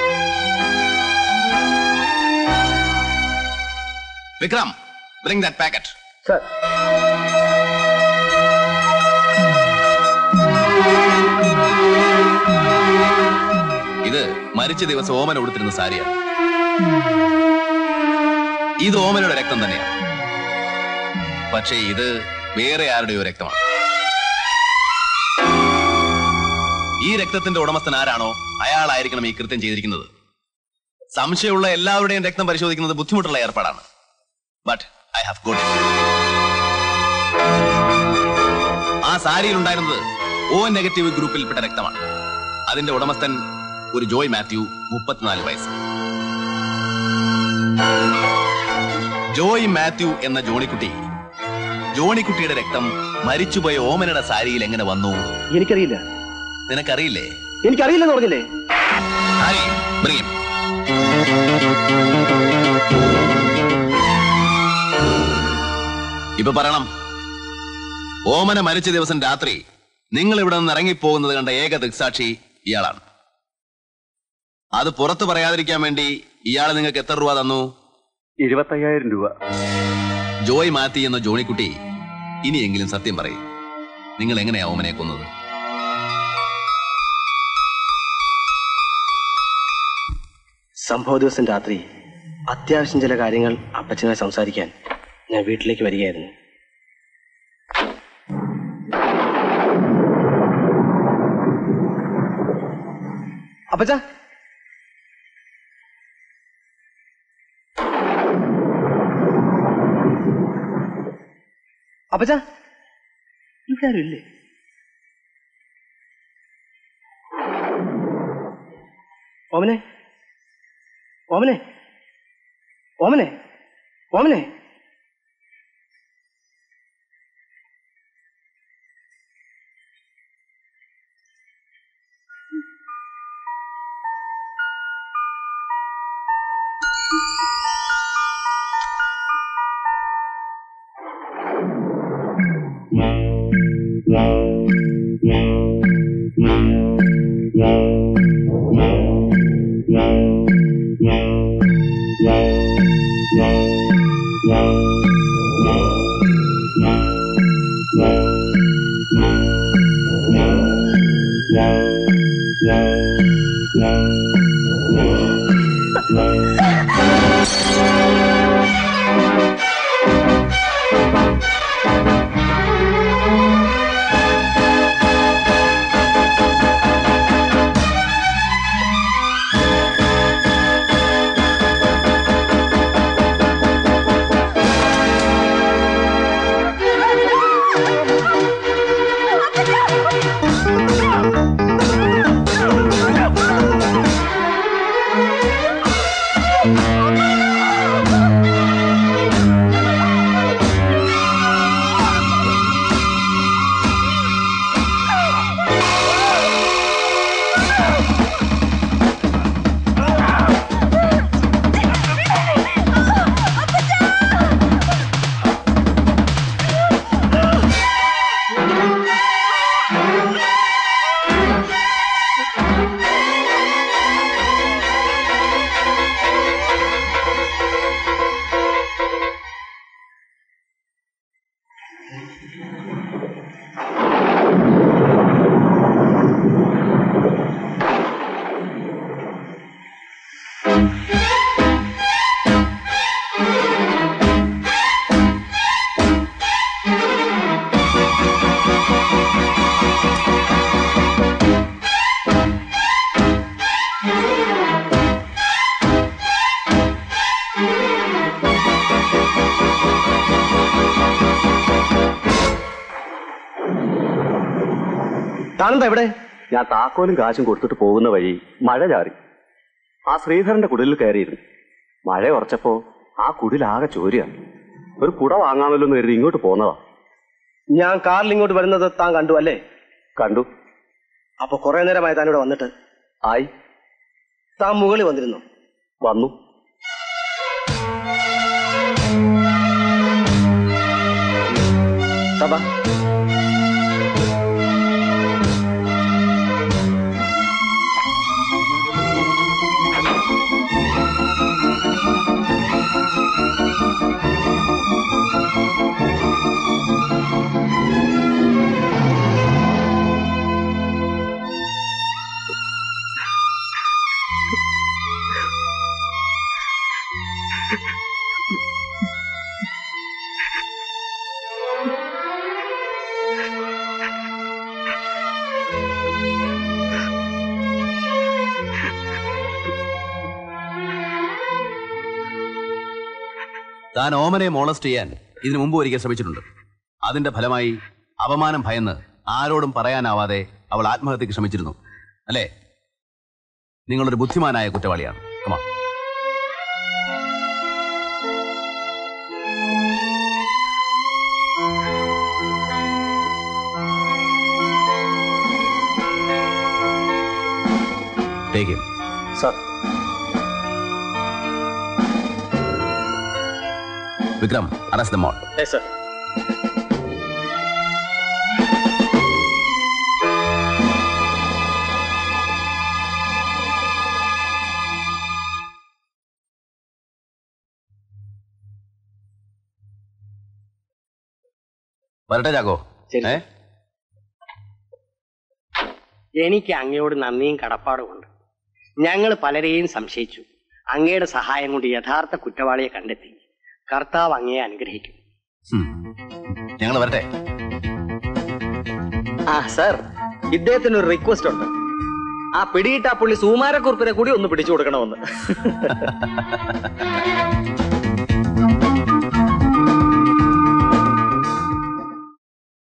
Speaker 13: Vikram bring that packet
Speaker 10: sir
Speaker 13: മരിച്ച ദിവസം ഓമന കൊടുത്തിരുന്ന സാരിയാണ് ഇത് ഓമനയുടെ രക്തം തന്നെയാണ് പക്ഷേ ഇത് വേറെ ആരുടെയോ രക്തമാണ് ഈ രക്തത്തിന്റെ ഉടമസ്ഥൻ ആരാണോ അയാളായിരിക്കണം ഈ കൃത്യം ചെയ്തിരിക്കുന്നത് സംശയമുള്ള എല്ലാവരുടെയും രക്തം പരിശോധിക്കുന്നത് ബുദ്ധിമുട്ടുള്ള ഏർപ്പാടാണ് ബട്ട് ഐ ഹാവ് ഗോട്ട് ആ സാരിയിൽ ഉണ്ടായിരുന്നത് ഓ നെഗറ്റീവ് ഗ്രൂപ്പിൽപ്പെട്ട രക്തമാണ് അതിന്റെ ഉടമസ്ഥൻ ഒരു ജോയ് മാത്യു മുപ്പത്തിനാല് വയസ്സ് ജോയ് മാത്യു എന്ന ജോണിക്കുട്ടി ജോണിക്കുട്ടിയുടെ രക്തം മരിച്ചുപോയ ഓമനയുടെ സാരിയിൽ എങ്ങനെ വന്നു
Speaker 15: എനിക്കറിയില്ല
Speaker 13: നിനക്കറിയില്ലേ
Speaker 15: എനിക്കറിയില്ലെന്ന് പറഞ്ഞില്ലേ
Speaker 13: ആരി bring him. ഇപ്പൊ പറയണം ഓമന മരിച്ച ദിവസം രാത്രി നിങ്ങൾ ഇവിടെ നിന്ന് ഇറങ്ങിപ്പോകുന്നത് കണ്ട ഏക ദൃക്സാക്ഷി ഇയാളാണ് അത് പുറത്തു പറയാതിരിക്കാൻ വേണ്ടി ഇയാൾ നിങ്ങൾക്ക് എത്ര രൂപ തന്നു
Speaker 12: ഇരുപത്തയ്യായിരം രൂപ
Speaker 13: ജോയ് മാത്തി എന്ന ജോണിക്കുട്ടി ഇനിയെങ്കിലും സത്യം പറയും നിങ്ങൾ എങ്ങനെയാ ഓമനെ കൊന്നത്
Speaker 15: സംഭവ ദിവസം രാത്രി അത്യാവശ്യം ചില കാര്യങ്ങൾ അപ്പച്ചനുമായി സംസാരിക്കാൻ ഞാൻ വീട്ടിലേക്ക് വരികയായിരുന്നു അപ്പച്ച അപ്പച്ച ഇവിടെ ആരും ഇല്ലേ ഓമനെ ഓമനെ ഓമനെ ഓമനെ താനെന്താ ഇവിടെ
Speaker 12: ഞാൻ താക്കോലും കാശും കൊടുത്തിട്ട് പോകുന്ന വഴി മഴ ചാറി ആ ശ്രീധരന്റെ കുടിലിൽ കയറിയിരുന്നു മഴ ഉറച്ചപ്പോ ആ കുടിലാകെ ചോരിയാണ് ഒരു കുട വാങ്ങാമല്ലോ എന്ന് കരുതി ഇങ്ങോട്ട് പോന്നതാ
Speaker 15: ഞാൻ കാറിൽ ഇങ്ങോട്ട് വരുന്നത് താൻ കണ്ടു അല്ലേ
Speaker 12: കണ്ടു
Speaker 15: അപ്പൊ കുറെ നേരമായി താൻ ഇവിടെ വന്നിട്ട്
Speaker 12: ആയി
Speaker 15: താൻ മുകളിൽ വന്നിരുന്നു
Speaker 12: വന്നു
Speaker 15: സഭ
Speaker 13: താൻ ഓമനെ മോളസ്റ്റ് ചെയ്യാൻ ഇതിനു മുമ്പ് ഒരിക്കൽ ശ്രമിച്ചിട്ടുണ്ട് അതിന്റെ ഫലമായി അപമാനം ഭയന്ന് ആരോടും പറയാനാവാതെ അവൾ ആത്മഹത്യക്ക് ശ്രമിച്ചിരുന്നു അല്ലേ നിങ്ങളൊരു ബുദ്ധിമാനായ കുറ്റവാളിയാണ് കമാ Take him.
Speaker 7: Sir.
Speaker 13: Vikram, arrest them all.
Speaker 7: Yes, sir.
Speaker 13: വരട്ടെ ചാക്കോ ഏ
Speaker 9: എനിക്ക് അങ്ങയോട് നന്ദിയും കടപ്പാടുമുണ്ട് ഞങ്ങൾ പലരെയും സംശയിച്ചു അങ്ങയുടെ സഹായം കൊണ്ട് യഥാർത്ഥ കുറ്റവാളിയെ കണ്ടെത്തി കർത്താവ് അങ്ങയെ അനുഗ്രഹിക്കും
Speaker 13: ഞങ്ങൾ വരട്ടെ
Speaker 7: ആ സർ ഇദ്ദേഹത്തിന് ഒരു റിക്വസ്റ്റ് ഉണ്ട് ആ പിടിയിട്ട പുള്ളി സുമാരക്കുറിപ്പിനെ കൂടി ഒന്ന് പിടിച്ചു കൊടുക്കണമെന്ന്